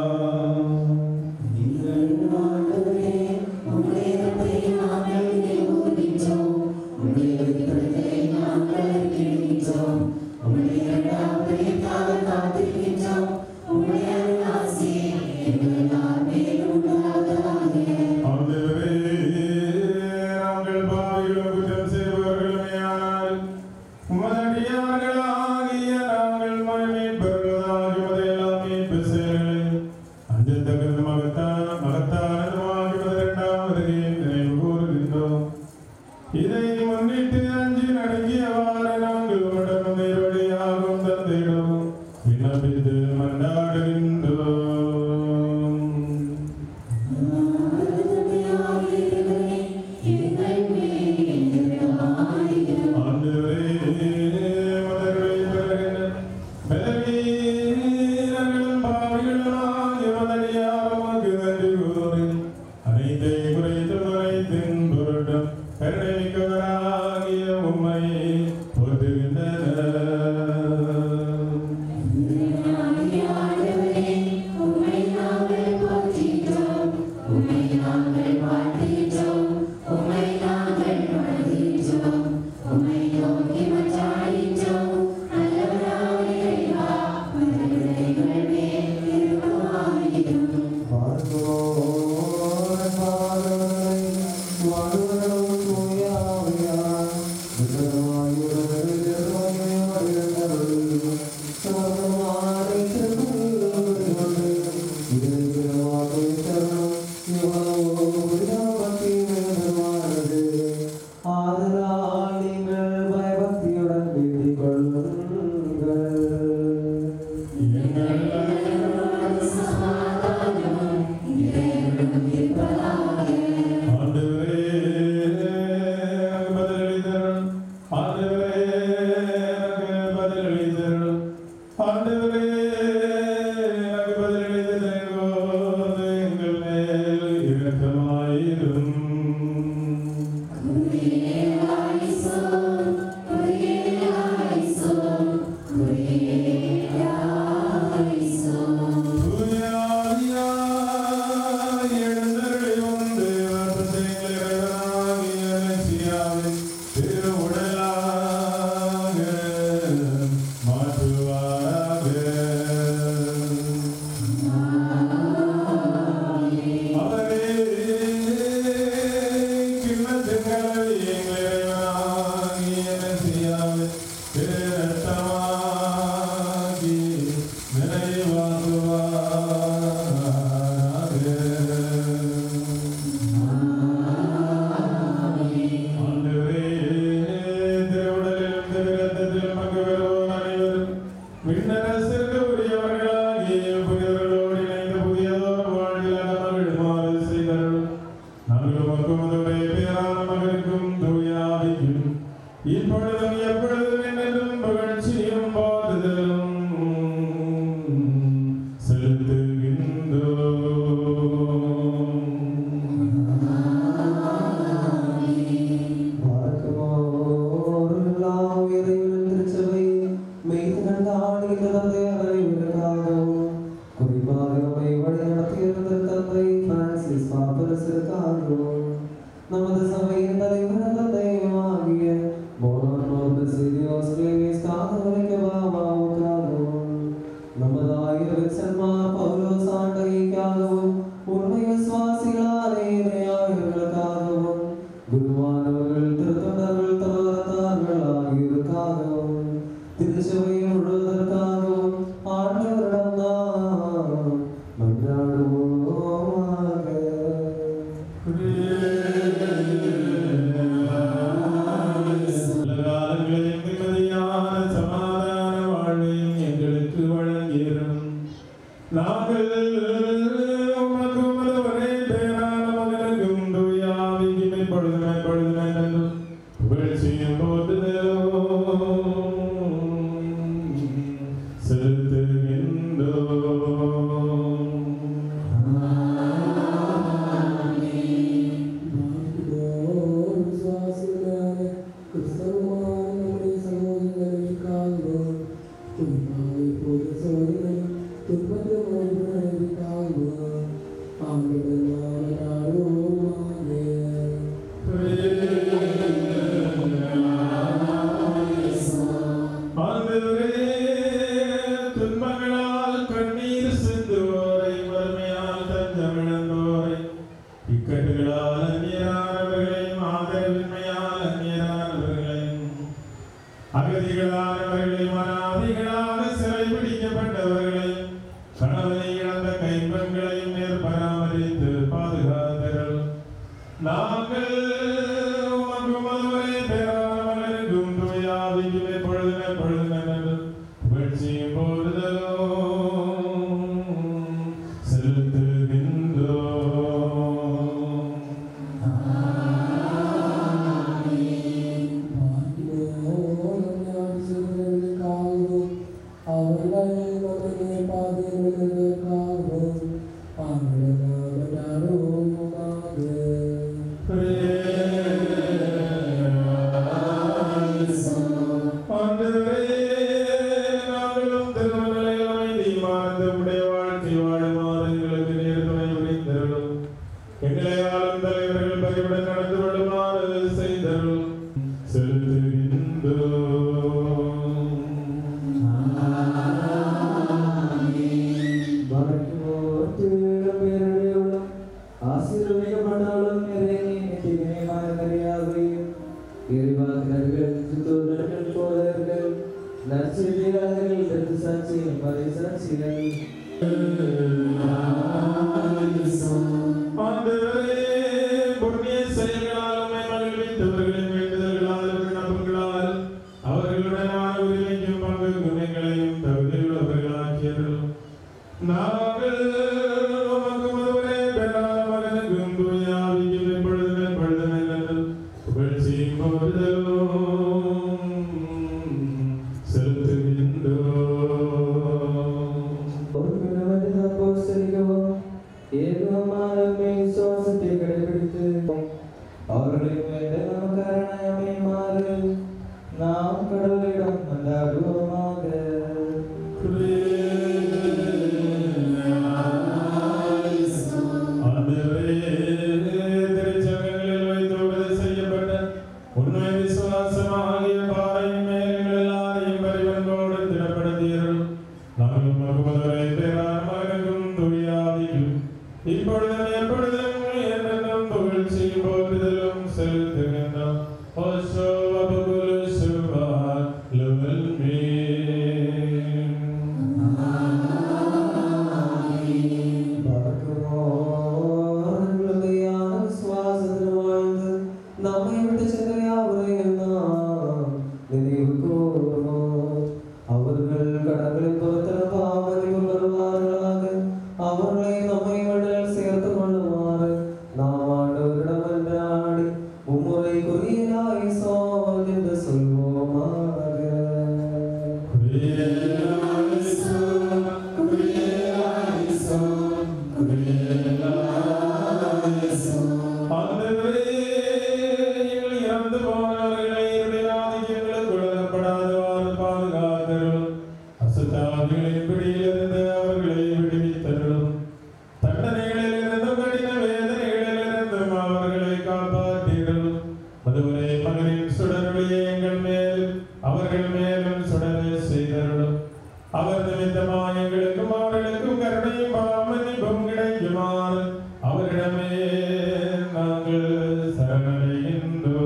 [SPEAKER 2] ஆண்டவரே, நாங்கள் பாவிகளும் குற்றம் செய்பவர்களுமேயானால், உமது அடியார்களாகிய நாங்கள் மகிமைப்பெறுவதாகி உமதையெல்லாம் மீட்பு செயல்களை அஞ்சத்தகுந்த மகத்தான மகத்தானதுமாகி உமது இரண்டாம் வருகையை நினைவு கூறுகின்றோம். இதை முன்னிட்டு அஞ்சி நடுங்கியவாறு நாங்கள் உம்மிடம் நேரடியாகவும் தந்தையிடமும் விண்ணப்பித்து மன்றாடுகின்றோம் ஆண்டவரே எனக்கு பதிலளித்து தயங்கோது எங்கள் மேல் இரக்கமாயிரும் தூயாதியாய் எழுந்தருளியும் தேவதந்தைகள் இறைவனாகிய மெசியாவின் திருவுடலாக மாற்றுவாராக. அவரே கிண்ணத்தின் கலவை எங்கள் இறைவனாகிய மெசியாவின் திரு ரத்தமாகி நிறைவாகுவாராக. ஆண்டவரே, திருவுடலிலும் திருரத்தத்திலும் பங்கு பெறுவோர் அனைவரும் விண்ணரசிற்கு உரியவர்களாகிய புனிதர்களோடு இணைந்து புதியதோர் வாழ்வில் அகமகிழுமாறு செய்தருளும். நாங்கள் உமக்கு உமதுடைய பேரான மகனுக்கும் தூய ஆவிக்கும் இப்பொழுதும் எப்பொழுதும் என்றென்றும் புகழ்ச்சியும் பாடுதலும் செலுத்துகின்றோம்
[SPEAKER 3] வாழ்க்கமாறுலாம் இறைவனின் திருச்சபை மெய்து கண்டு ஆடுகின்ற தந்தை அனைவருக்காகவும் குறிப்பாக நம்மை வழிநடத்தியிருந்த தந்தை பிரான்சிஸ் பாப்பரசருக்காகவும் நமது சபையின் தலைவர் தந்தையுமாகிய மோனார் மார்பஸ் சிரியோஸ் கிளேவியஸ் காதலிக்கவாமாவுக்காகவும் நமது ஆயிரம் சன்மார் பவுலோஸ் ஆண்டகைக்காகவும் உண்மை விசுவாசிகளாலே இணையாயர்களுக்காகவும் குருவானவர்கள் திருத்தொண்டர்கள் தவறத்தார்கள் ஆகியோருக்காகவும் திருச்சபையை முழுவதற்காகவும் ஆண்டவரிடம் நாம் மன்றாடுவோமாக
[SPEAKER 2] காலங்களில் நிம்மதியான சமாதான வாழ்வையும் எங்களுக்கு வழங்கியரும் நாங்கள் உமக்கு உமது ஒரே பேரான மகனுக்கும் தூய ஆவிக்கும் இப்பொழுதும் எப்பொழுதும் என்றென்றும் புகழ்ச்சியும் போற்றுதலும் செலுத்துகின்றோம் ஆண்டவரே, துன்பங்களால் கண்ணீர் சிந்துவோரை, வறுமையால் தஞ்சமிழந்தோரை, இக்கட்டுகளால் அந்நியரானவர்களையும், ஆதரவின்மையால் அந்நியரானவர்களையும், அகதிகளானவர்களையும், அனாதைகளாக சிறைபிடிக்கப்பட்டவர்களையும், கணவனை இழந்த கைம்பெண்களையும் நேர் பராமரித்து பாதுகாத்தருளும். நாங்கள் உமக்கு மதுரை பேரான மகனுக்கும் தூய ஆவிக்கும் எப்பொழுதும் எப்பொழுதும் என்றென்றும் புகழ்ச்சியும் போடுதலும் செலுத்துகின்றோம் ஆண்டவரே, நாங்களும் திருமலையில் அமைதியுமானது உடைய வாழ்க்கை வாழுமாறு எங்களுக்கு நேர் துணை புரிந்தருளும். எங்களை ஆளும் தலைவர்கள் பரிவுடன் நடந்து கொள்ளுமாறு செய்தருளும். செலுத்துகின்றோம்.
[SPEAKER 3] ஆசீர்வதிக்கப்பட்டாலும் இறைவனை நித்தியமான கரியாவையும் இறைவாக்கினர்கள் சுத்தோதர்கள் போதர்கள் நற்செய்தியாளர்கள் கருத்து சாட்சிகள் மறை சாட்சிகள்
[SPEAKER 2] ஆண்டவரே, புண்ணிய செயல்களாலும் மகிழ்வித்தவர்களின் வேண்டுதல்களாலும் விண்ணப்பங்களால் அவர்களுடனான உரிமைக்கும் பங்குக்கும் எங்களையும் தகுதியுள்ளவர்களாக்கியருளும். நாங்கள் உமக்கு ஒருவரே பெறாத மகனுக்கும் தூய ஆவிக்கும் எப்பொழுதும் எப்பொழுதும் என்றென்றும் புகழ்ச்சியும் போற்றுதலும் செலுத்துகின்றோம் உமதுரை பேரான மகனுக்கும் துரியாவிக்கும் இப்பொழுதும் எப்பொழுதும் என்னென்னும் புகழ்ச்சியும் போற்றுதலும் செலுத்துகின்றோம் ஓசோ அபகுலு சுவா லுவல்
[SPEAKER 7] நம்மை விட்டு சென்ற யாவரையும் நாம் நினைவு கூர்வோம் அவர்கள் கடன்களை பொறுத்தன பாவனைகள் வருவார்களாக அவர்களை நம்மை விடல் சேர்த்து கொள்ளுமாறு நாம் ஆண்டவரிடம் என்றாடி உம்முறை குறியலாய் சோல் என்று சொல்வோமாக
[SPEAKER 2] ஆண்டவரே, எங்கள் இறந்து போனவர்களை இருளின் ஆதிக்கங்களுக்கு உள்ளப்படாதவாறு பாதுகாத்தருளும். அசுத்தாவிகளின் பிடியிலிருந்து அவர்களை விடுவித்தருளும். தண்டனைகளிலிருந்தும் கடின வேதனைகளிலிருந்தும் அவர்களை காப்பாற்றியருளும். மதுவரை மகனின் சுடரொளியை எங்கள் மேல் அவர்கள் மேலும் சுடர செய்தருளும் அவர் நிமித்தமாக எங்களுக்கும் அவர்களுக்கும் கருணையும் பாவமன்னிப்பும் கிடைக்குமாறு அவரிடமே நாங்கள் சரணடைகின்றோம்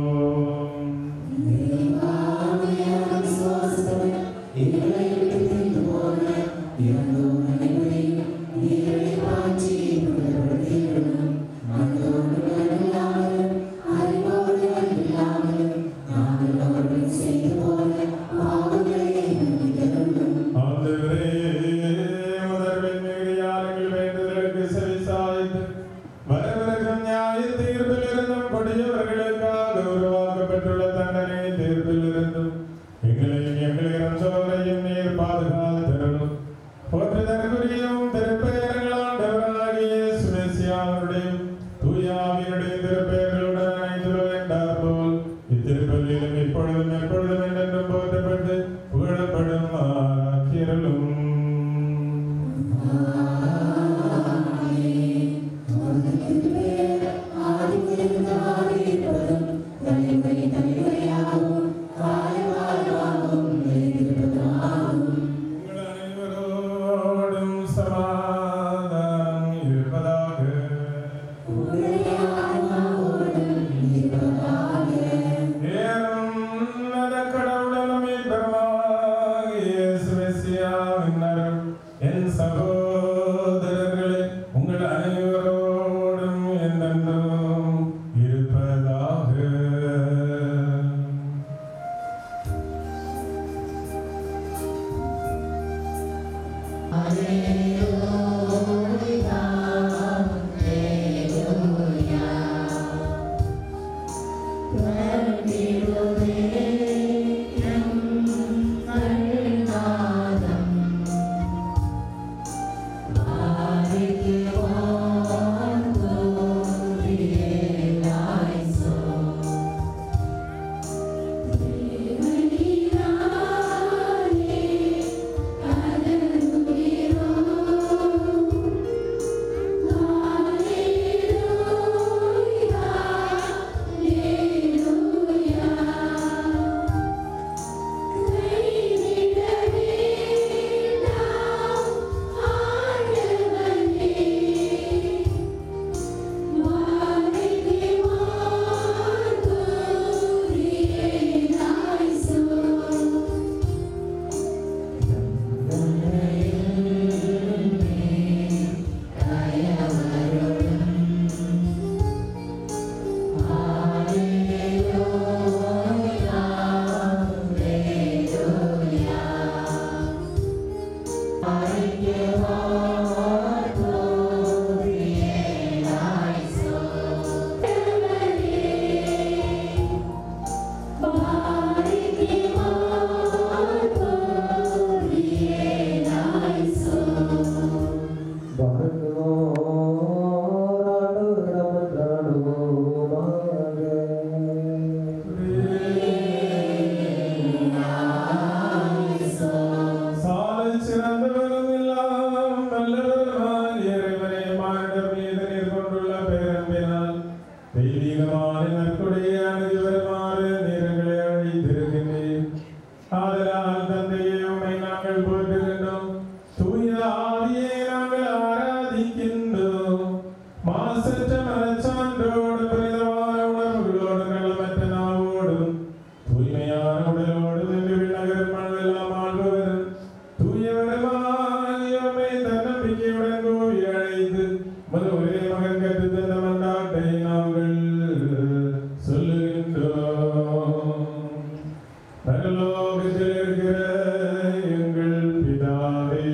[SPEAKER 2] ஆண்டவரே, முதல்வன் மிகுதியால் எங்கள் வேண்டுதலுக்கு செவிசாய்த்து, வரவிருக்கும் நியாய தீர்ப்பிலிருந்தும் கொடியவர்களுக்காக உருவாக்கப்பட்டுள்ள தண்டனை தீர்ப்பிலிருந்தும் எங்களையும் எங்கள் இறந்தோரையும் நீர் பாதுகாத்திரலும் போற்றுதற்குரியும் திருப்பெயர்கள் ஆண்டவராகிய இயேசு மெசியாவுடைய தூயாவினுடைய திருப்பெயர்களுடன் அனைத்து வேண்டார் போல் இத்திருப்பலிலும் இப்பொழுதும் எப்பொழுதும் என்றென்றும் போற்றப்பட்டு புகழப்படும் ஆக்கிரலும் உங்கள் அனைவரோடும் சமாதானம் இருப்பதாக நேரம் நல கடவுளமே பெருமாகிய இயேசு மெசியாவின் அருள் என் சகோதரர்களே உங்கள் அனைவரோடும் என்றென்றும் இருப்பதாக சாலை சிறந்தவரும் மனமாகியமை தன்னம்பிக்கையுடன் கூவி அழைத்து மது ஒரே மகன் கற்று தந்த மன்றாட்டை நாங்கள் சொல்லுகின்றோம் பரலோகத்தில் இருக்கிற எங்கள் பிதாவே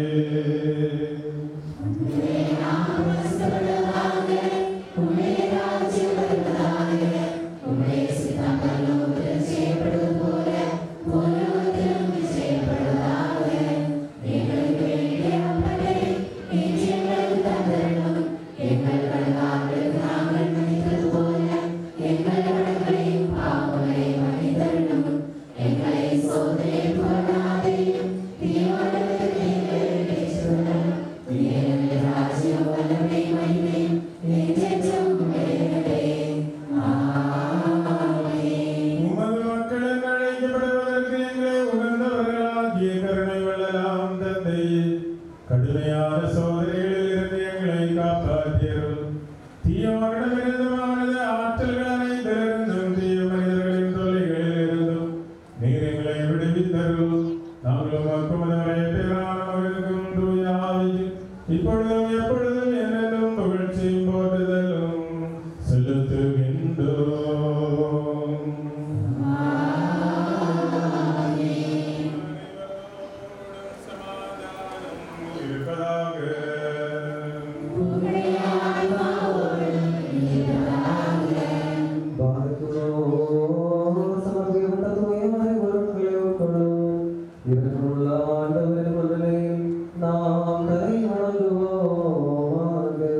[SPEAKER 2] உமது மக்களின் அழைக்கப்படுவதற்கு எங்களை உகந்தவர்களாகிய கருணை வள்ளலாம் தந்தை கடுமையான சோதனைகளில் இருந்து எங்களை காப்பாற்றியர்கள் தீயோரிடமிருந்துமானது ஆற்றல்கள் அனைத்திலிருந்தும் தீய மனிதர்களின் தொல்லைகளில் இருந்தும் நீர் எங்களை விடுவித்தருள் நாங்கள் மக்குமதவரை பேரான மகனுக்கும் தூய ஆவியும் இப்பொழுதும் எப்பொழுதும் என்னென்னும் புகழ்ச்சியும் போற்றுதலும் செலுத்துகின்றோம் சமாதானம் இருப்பதாக
[SPEAKER 7] சமர்ப்பிக்கப்பட்ட தூயமறை பொருட்களை உட்கொள்ளும் இரக்கமுள்ள ஆண்டவரின் மன்னரையில் நாம் கரை வணங்குவோமாக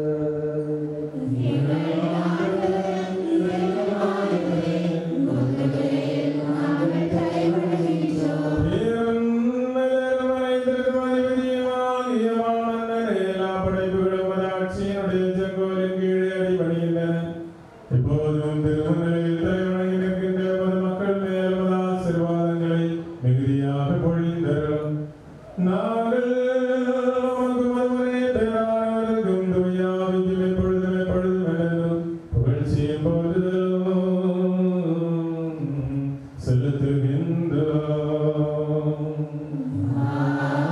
[SPEAKER 2] எப்போதும் திருமலையில் தலைவணங்கி நிற்கின்ற மது மக்கள் மேல் மத ஆசீர்வாதங்களை மிகுதியாக பொழிந்தரும் நாங்கள் உமக்கு மறுமுறை பேரானவருக்கும் தூயாவிக்கும் எப்பொழுதும் எப்பொழுதும் எனதும் புகழ்ச்சியும் போற்றுதலும் செலுத்துகின்றோம்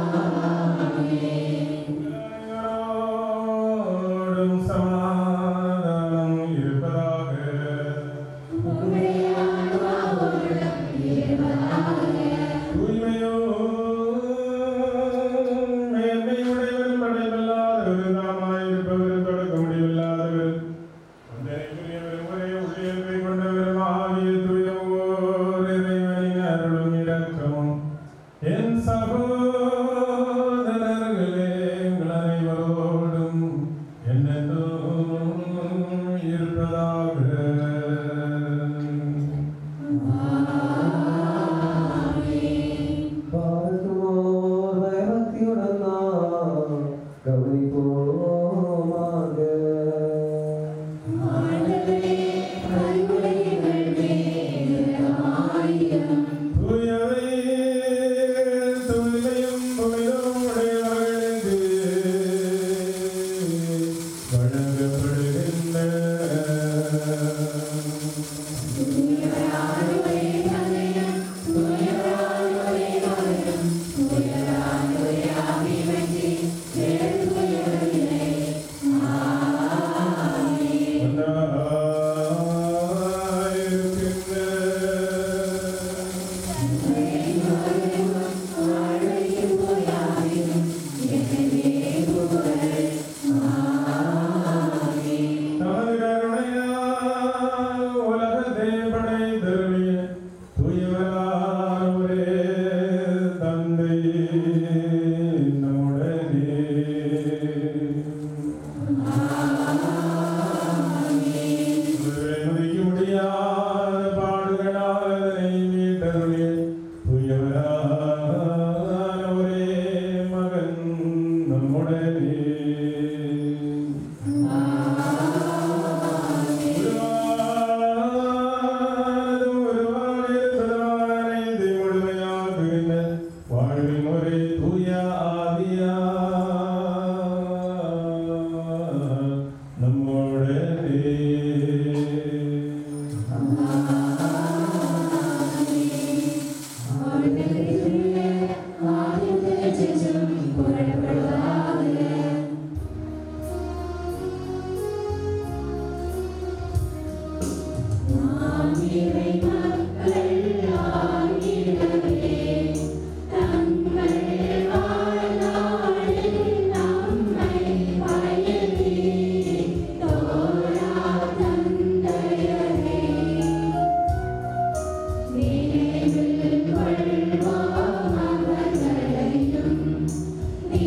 [SPEAKER 2] உங்களோடும் சமாதானம் இருப்பதாக தூய்மையோ மேன்மையுடையவரும் படைப்பில்லாதவரும் தாமாயிருப்பவரும் தொடக்க முடிவில்லாதவரும் வந்தனைக்குரியவரும் ஒரே உள்ளியல்பை கொண்டவரும் ஆகிய தூய ஓர் இறைவனின் அருளும் இரக்கமும் என் சகோதரர்களே எங்கள் அனைவரோடும் என்னென்றும் இருப்பதாக
[SPEAKER 7] பார்க்குமோர் பயபக்தியுடன் நாம் கவனிப்போமாக
[SPEAKER 2] தூயவை தூய்மையும் புகழும் உடையவர்களுக்கு வழங்கப்படுகின்றன முடியாத பாடுகளால் அதனை மீட்டருளிய தூயவரான ஒரே மகன் நம்முடனே உருவானதும் உருவானிருப்பதுமான அனைத்தை முழுமையாக்குகின்ற வாழ்வின் முறை தூய ஆவியா நம்முடனே
[SPEAKER 5] ஆதிமுதல்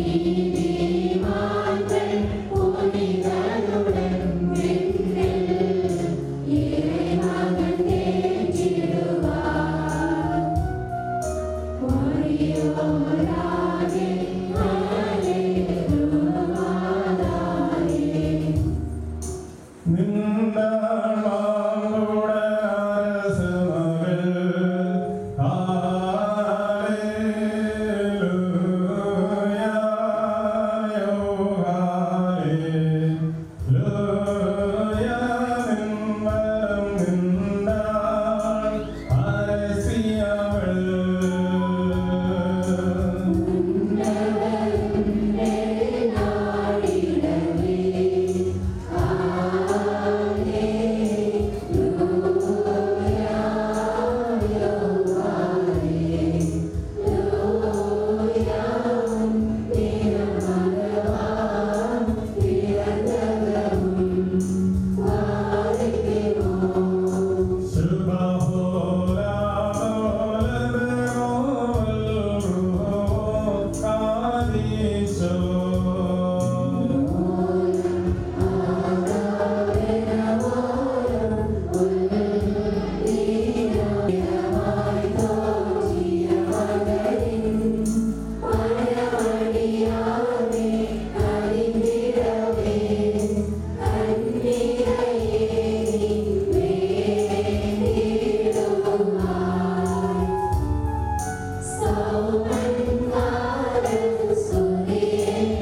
[SPEAKER 8] So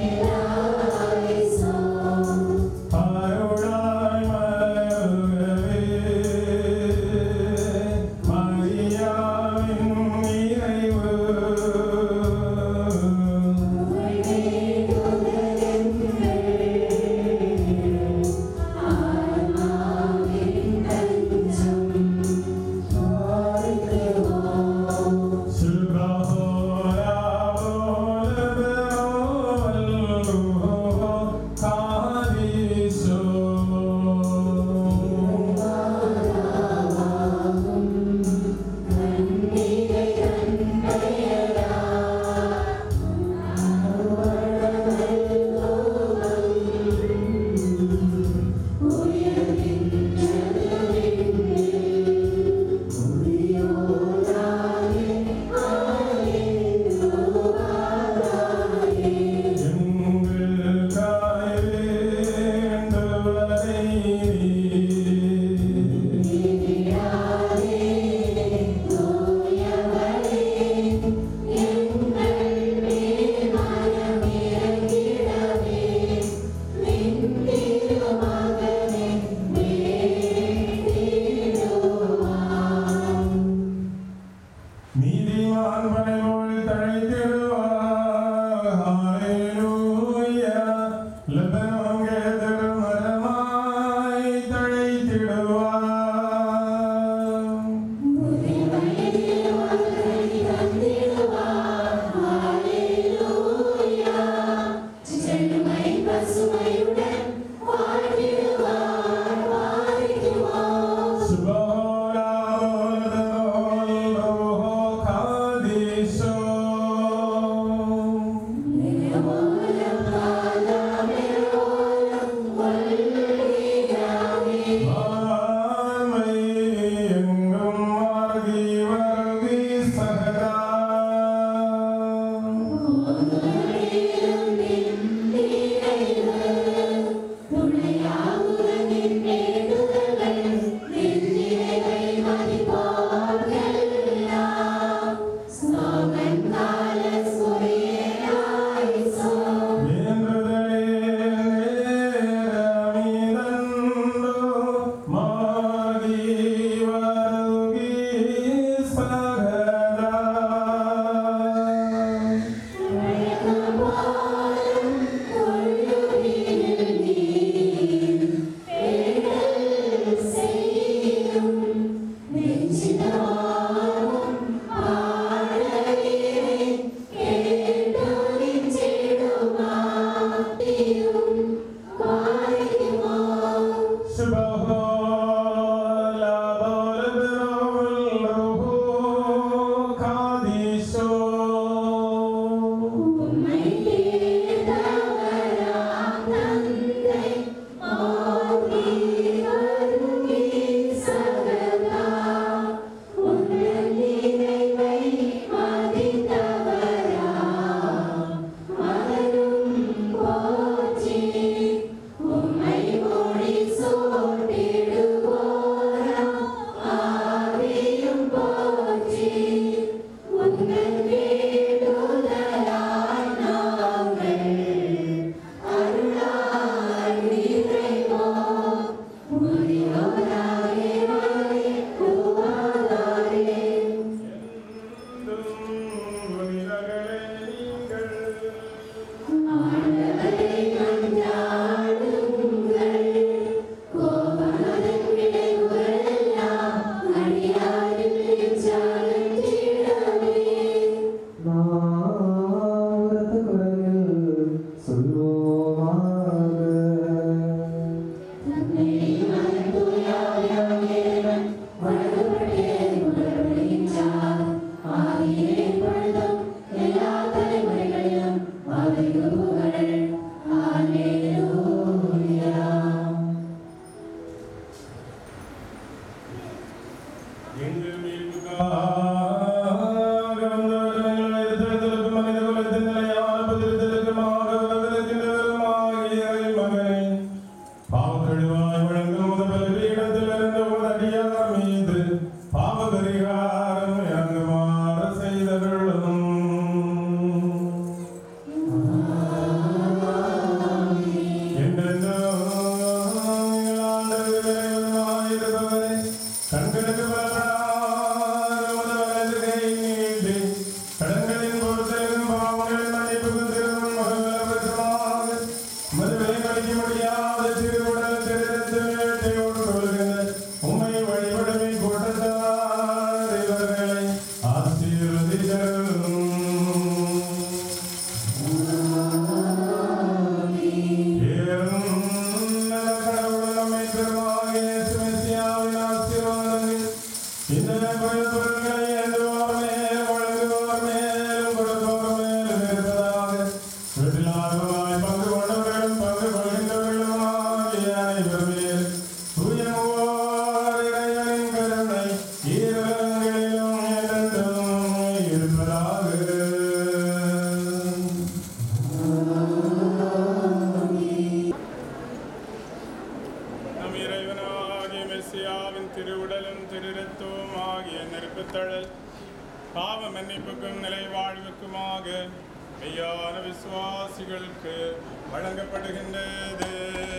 [SPEAKER 2] விசுவாசிகளுக்கு வழங்கப்படுகின்றது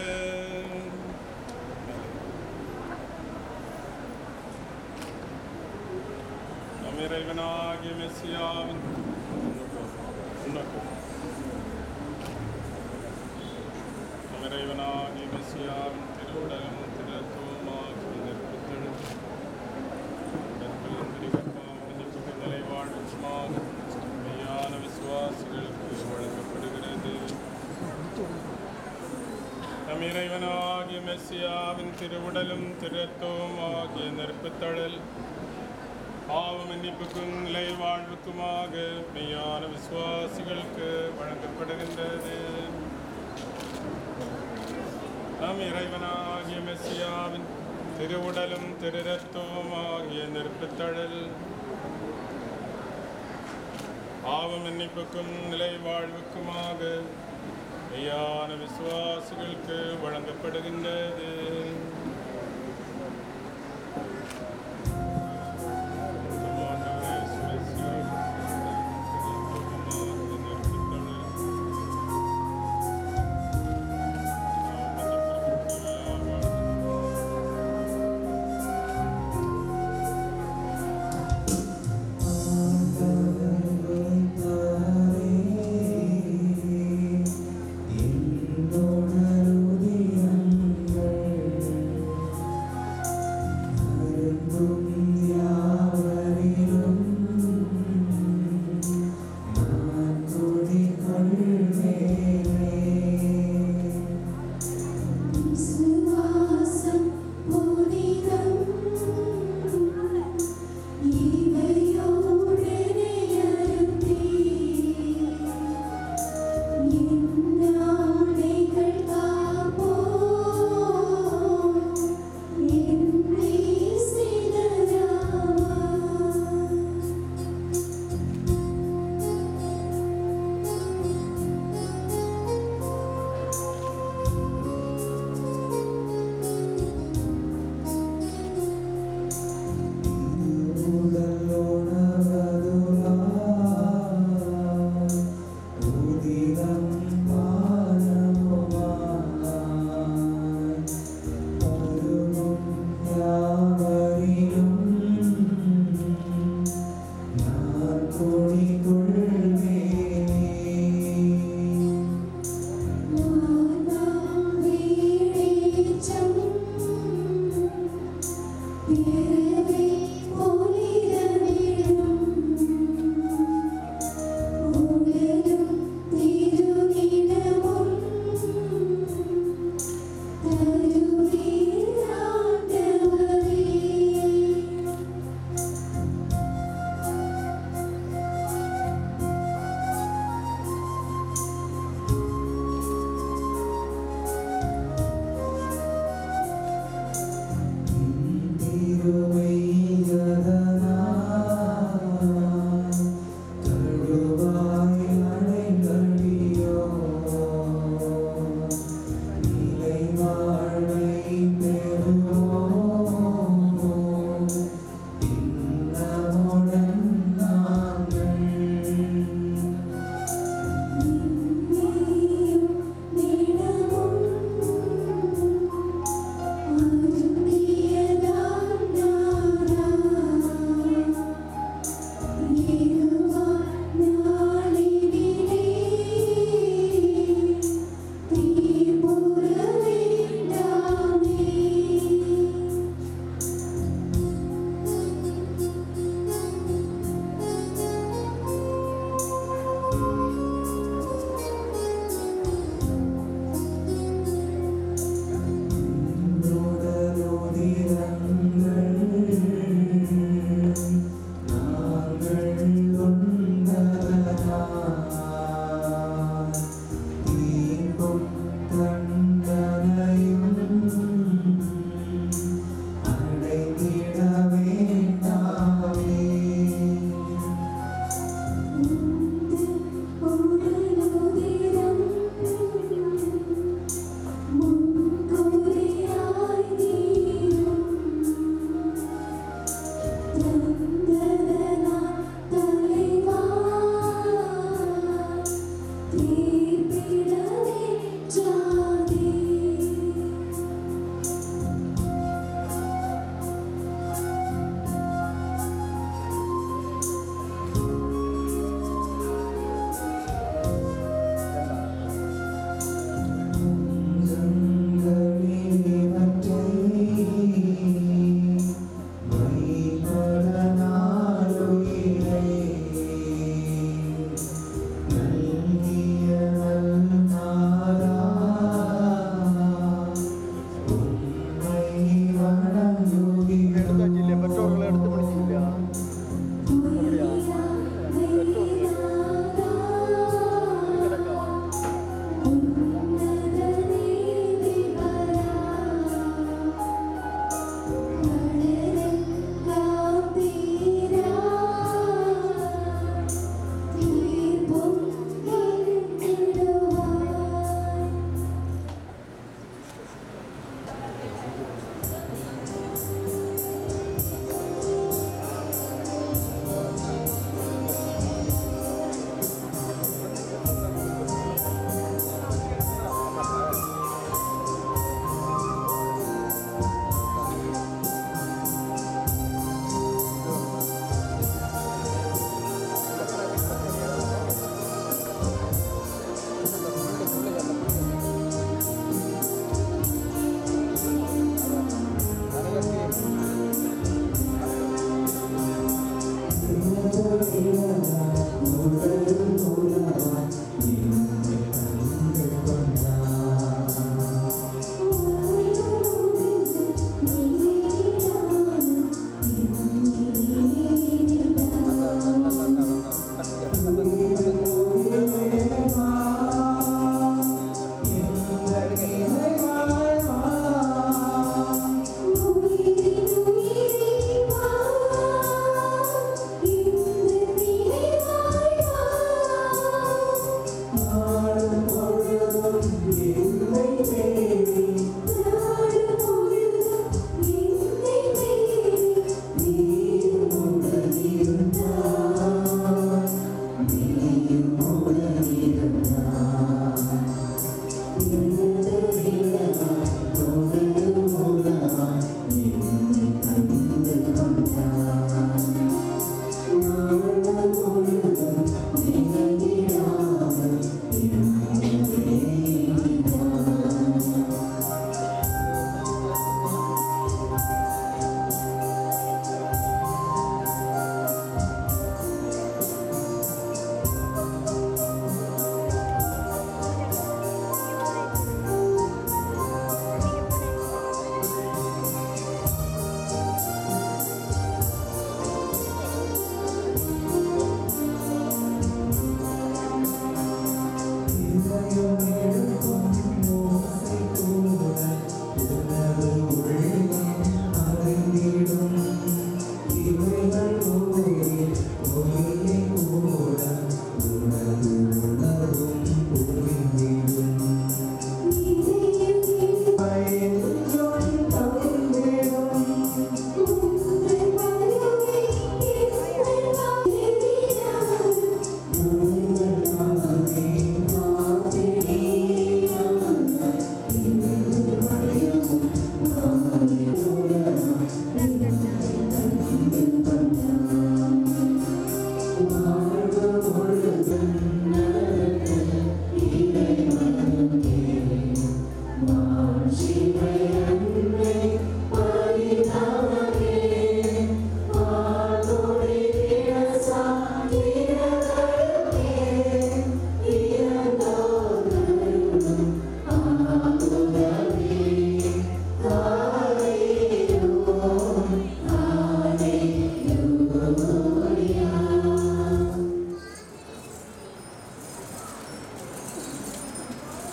[SPEAKER 2] நம் இறைவனாகிய மெஸ்ஸியாவின் நம் இறைவனாகிய மெஸ்ஸியாவின் திருவுடலும் திருத்துவமாகி நிற்பத்தெழுந்து நிலை வாழ்வுமாக மெய்யான விசுவாசிகளுக்கு வழங்கப்படுகிறது நம் இறைவனாகிய மெஸ்ஸியாவின் திருவுடலும் திருத்துவம் ஆகிய நெருப்புத்தழல் பாவ மன்னிப்புக்கும் நிலை வாழ்வுக்குமாக மெய்யான விசுவாசிகளுக்கு வழங்கப்படுகின்றது நம் இறைவனாகிய மெஸ்ஸியாவின் திருவுடலும் திருரத்துவம் ஆகிய நெருப்புத்தழல் பாவ மன்னிப்புக்கும் நிலை வாழ்வுக்குமாக மெய்யான விசுவாசிகளுக்கு வழங்கப்படுகின்றது
[SPEAKER 3] என்னோட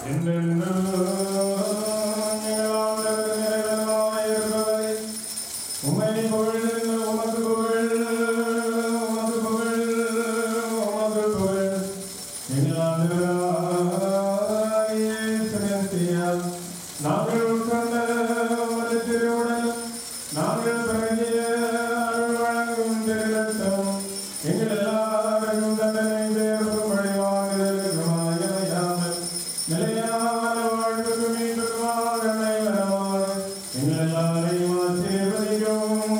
[SPEAKER 2] நாங்கள் உட்கார்ந்த உமது திருவுடல் நாங்கள் பிறகிய அருள் வழங்கும் திருரத்தம் எங்கள் எல்லாருக்கும் தண்டனை தேர்வும் வழிவாங்குதலுக்குமாய் இணையாமல் நிலையான வாழ்வுக்கு மீண்டுமாக அமைவரமாக எங்கள் எல்லாரையும் ஆசீர்வதிக்கவும்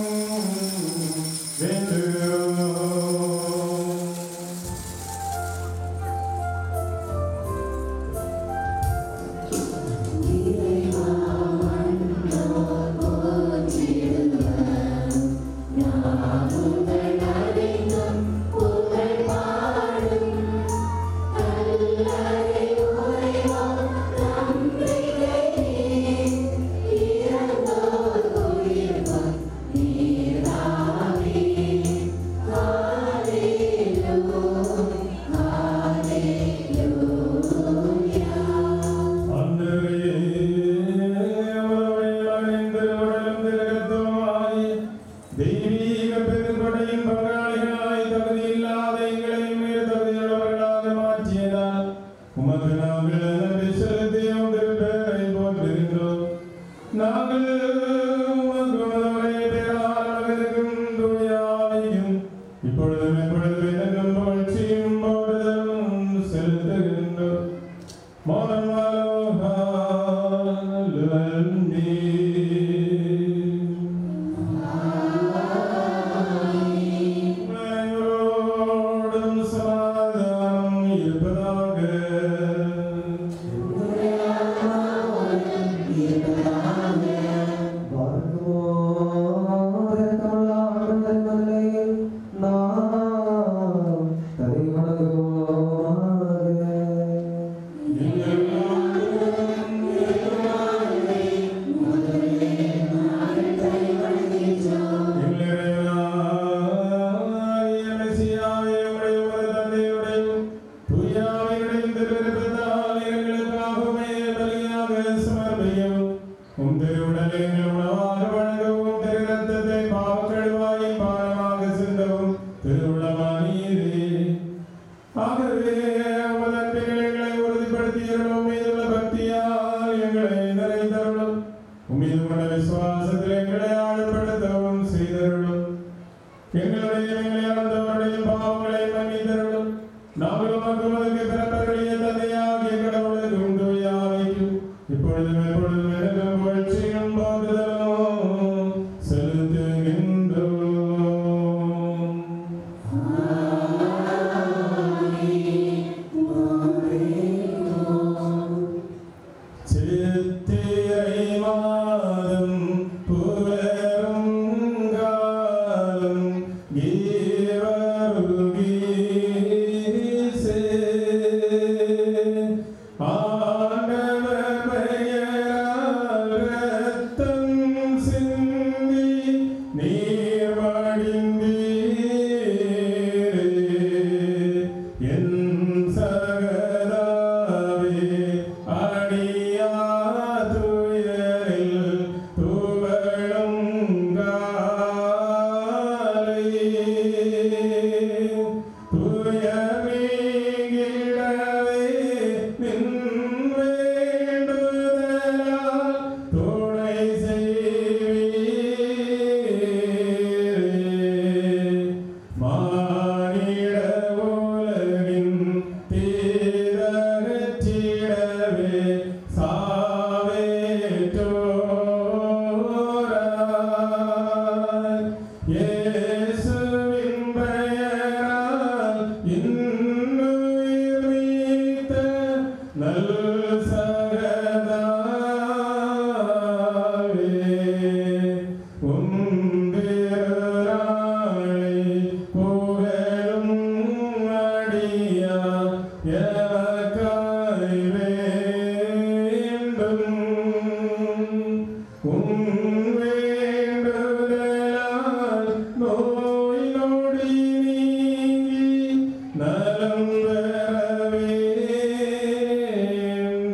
[SPEAKER 2] வேண்டுகிறோம் நாங்கள் உமக்கு உமதுடைய பேராளர்களுக்கும் தூயாவையும் இப்பொழுதும் எப்பொழுதும் எனக்கும் புகழ்ச்சியும் போடுதலும் செலுத்துகின்றோம் மௌனம் உங்களோடும் சமாதானம் இருப்பதாக ஆகவே உமது அன்பில் எங்களை உறுதிப்படுத்தியருளும் மீதுள்ள பக்தியால் எங்களை நிறைந்தருளும் உமீது கொண்ட விசுவாசத்தில் எங்களை ஆழப்படுத்தவும் செய்தருளும் எங்களுடைய எங்களை ஆழ்ந்தவருடைய பாவங்களை மன்னித்தருளும் நாங்கள் உமக்கு உமக்கு பிறப்பருடைய தந்தையாகிய கடவுளுக்கும் தூயாவைக்கும் இப்பொழுதும் எப்பொழுதும் எனக்கும் புகழ்ச்சியும் போகுதலும் செலுத்துகின்றோம் சித்திரை மாதம் புலரும் காலம் கீவருகீசே ஆண்டவர் பெயரால் இரத்தம் சிந்தி நீர் வடிந்தீரே என் சகதாவே அடியா துயரில் துவளும் காலை துயரீகிடவே நின் வேண்டுதலால் துணை செய்வீரே மானிட உலகின் தீரகற்றிடவே சாவேற்றோராய் இயேசுவின் பெயரால் இன்னுயிர் நீத்த நல் சகதாவே உந்திராளை புகழும் அடியா எனக்காய் வேண்டும் உன் வேண்டுதலால் நோய் நொடி நீங்கி நலம் பெறவே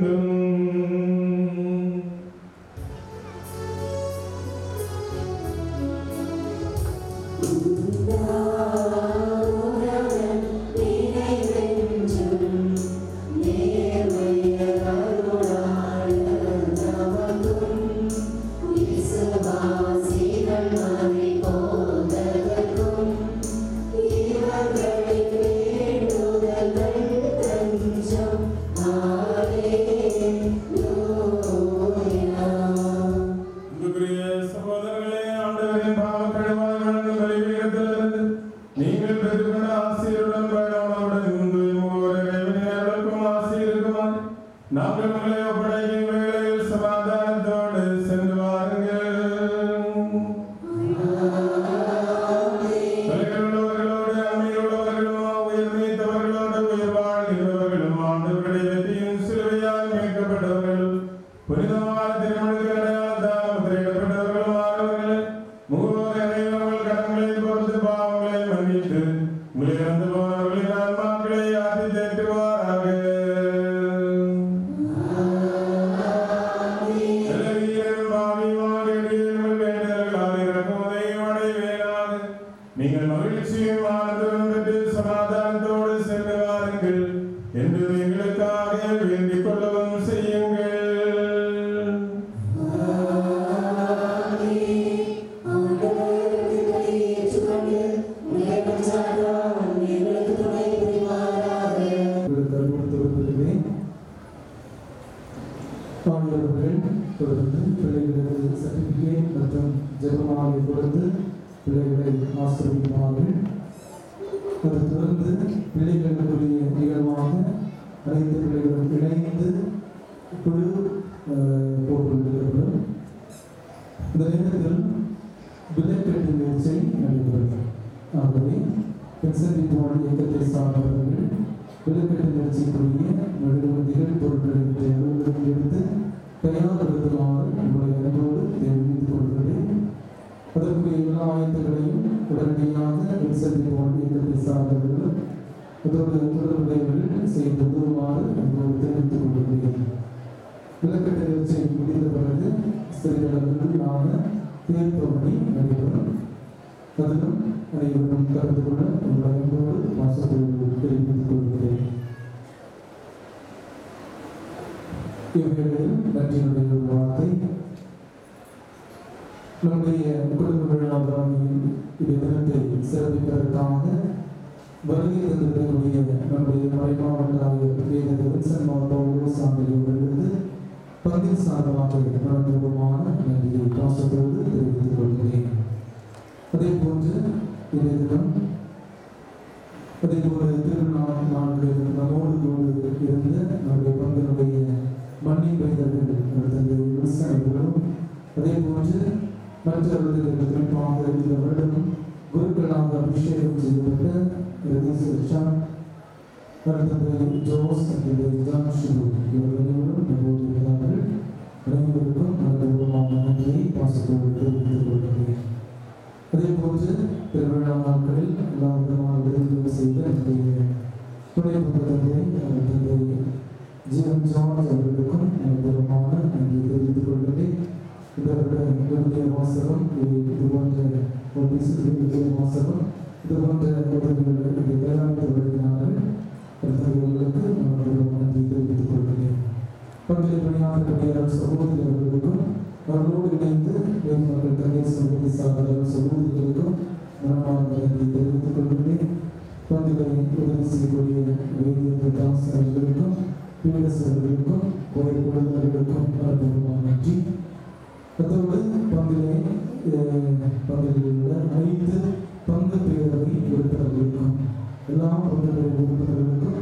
[SPEAKER 2] நாங்கள் உங்களை ஒப்படைக்கும் வேளையில் சமாதானத்தோடு சென்று வாருங்கள் தொலைவிலுள்ளவர்களோடு அருமையுள்ளவர்களும் உயிர் நீத்தவர்களோடு உயிர் வாழ்கிறவர்களும் ஆண்டவருடைய வெற்றியின் சிலுவையால் மீட்கப்பட்டவர்கள் புனிதமான திருமணத்தில் அடையாளத்தால் முத்திரையிடப்பட்டவர்களும் ஆனவர்கள் முகவர் அனைவர்கள் கடன்களை பொறுத்து பாவங்களை மன்னித்து உங்களிலிருந்து போனவர்களின் ஆன்மாக்களை ஆற்றி தேற்றுவாராக நீங்கள் மகிழ்ச்சியும் ஆனந்தம் பெற்று சமாதானத்தோடு சென்று வாருங்கள் என்று எங்களுக்காக வேண்டிக் கொள்ளவும் செய்யுங்கள்
[SPEAKER 4] உங்களுக்கு அறிவுறுத்தி வருகிறேன் மாணவர்கள் தொடர்ந்து பிள்ளைகளுக்கு சர்டிபிகேட் மற்றும் ஜெபமாலை கொடுத்து பிள்ளைகளை ஆசிரியமார்கள் அதை தொடர்ந்து பிள்ளைகளுக்குரிய நிகழ்வாக அனைத்து பிள்ளைகளும் இணைந்து குழு அஹ், போட்டுள்ளது இந்த நேரத்தில் விலைக்கட்டு முயற்சி நடைபெறும் ஆகவே கன்சல்டிங் இயக்கத்தை சார்ந்தவர்கள் விலைக்கட்டு முயற்சிக்குரிய மெழுகுவர்த்திகள் பொருட்களை அலுவலகம் எடுத்து தயார்படுத்துமாறு உங்களை அன்போடு தெரிவித்துக் கொள்கிறேன் அதற்குரிய எல்லா ஆயத்தங்களையும் உடனடியாக கன்சல்டிங் இயக்கத்தை சார்ந்தவர்கள் அதோடு தொடர்புடையவர்கள் செய்து உதவுமாறு அன்போடு தெரிவித்துக் கொள்கிறேன் விளக்கட்ட நிகழ்ச்சி முடிந்த பிறகு சிறிதளவிலான தேர்ப்பணி நடைபெறும் அதிலும் அனைவரும் கலந்து கொள்ள உங்கள் அன்போடு வாசத்தோடு தெரிவித்துக் கொள்கிறேன் இவர்களில் நன்றியுடைய ஒரு வார்த்தை நம்முடைய குடும்ப விழாவின் இந்த தினத்தை சிறப்பிப்பதற்காக வருகை தந்திருக்கக்கூடிய நம்முடைய மறைமாவட்ட ஆய்வர் வேத வில்சன் மாவட்டம் சார்ந்தவர்களுக்கு பங்கில் சார்பாக மனப்பூர்வமான நன்றியை பாசத்தோடு தெரிவித்துக் கொள்கிறேன் அதே போன்று இன்றைய தினம் அதே போல திருநாள் நாட்களில் நம்மோடு கூட இருந்த நம்முடைய பங்கினுடைய மண்ணி பெய்தவர்கள் தந்தை விவசாயிகளும் அதே போன்று மற்றவர்களுக்கு குறிப்பாக இந்த வருடம் குருக்களாக அபிஷேகம் செய்யப்பட்ட ரதீஸ் ரிஷான் அடுத்தது ஜோஸ் and ஜான்ஷு இவர்கள் அனைவரும் நம்மோடு இருந்தார்கள் அனைவருக்கும் மனப்பூர்வமான நன்றியை பாசத்தோடு தெரிவித்துக் கொள்கிறேன் அதே போன்று திருவிழா நாட்களில் எல்லா விதமான விருதுகள் செய்த நம்முடைய துணை புத்தகத்தை தந்தை ஜீவன் ஜார்ஜ் அவர்களுக்கும் மனப்பூர்வமான நன்றி தெரிவித்துக் கொள்கிறேன் இந்த வருட விருதிய வாசகம் இது இது போன்ற ஒரு விருதிய வாசகம் இது போன்ற உதவிகளை இங்கே வேளாண்மை வழங்கினார்கள் அடுத்தவர்களுக்கு மனப்பூர்வமான நன்றி தெரிவித்துக் கொள்கிறேன் பங்கில் பணியாற்றக்கூடிய சகோதரர்களுக்கும் அவர்களோடு இணைந்து வேறுமக்கள் தந்தை சமூக சார்ந்த சகோதரிகளுக்கும் மனமார்ந்த நன்றி தெரிவித்துக் கொள்கிறேன் பங்கிலை உதவி செய்யக்கூடிய வேதிய தாசர்களுக்கும் பீடசர்களுக்கும் கோயில் குழுந்தர்களுக்கும் மனப்பூர்வமான நன்றி அதோடு பங்கிலே பங்கில் உள்ள அனைத்து பங்கு பேரவை உறுப்பினர்களுக்கும் எல்லா பங்கு பேரவை உறுப்பினர்களுக்கும்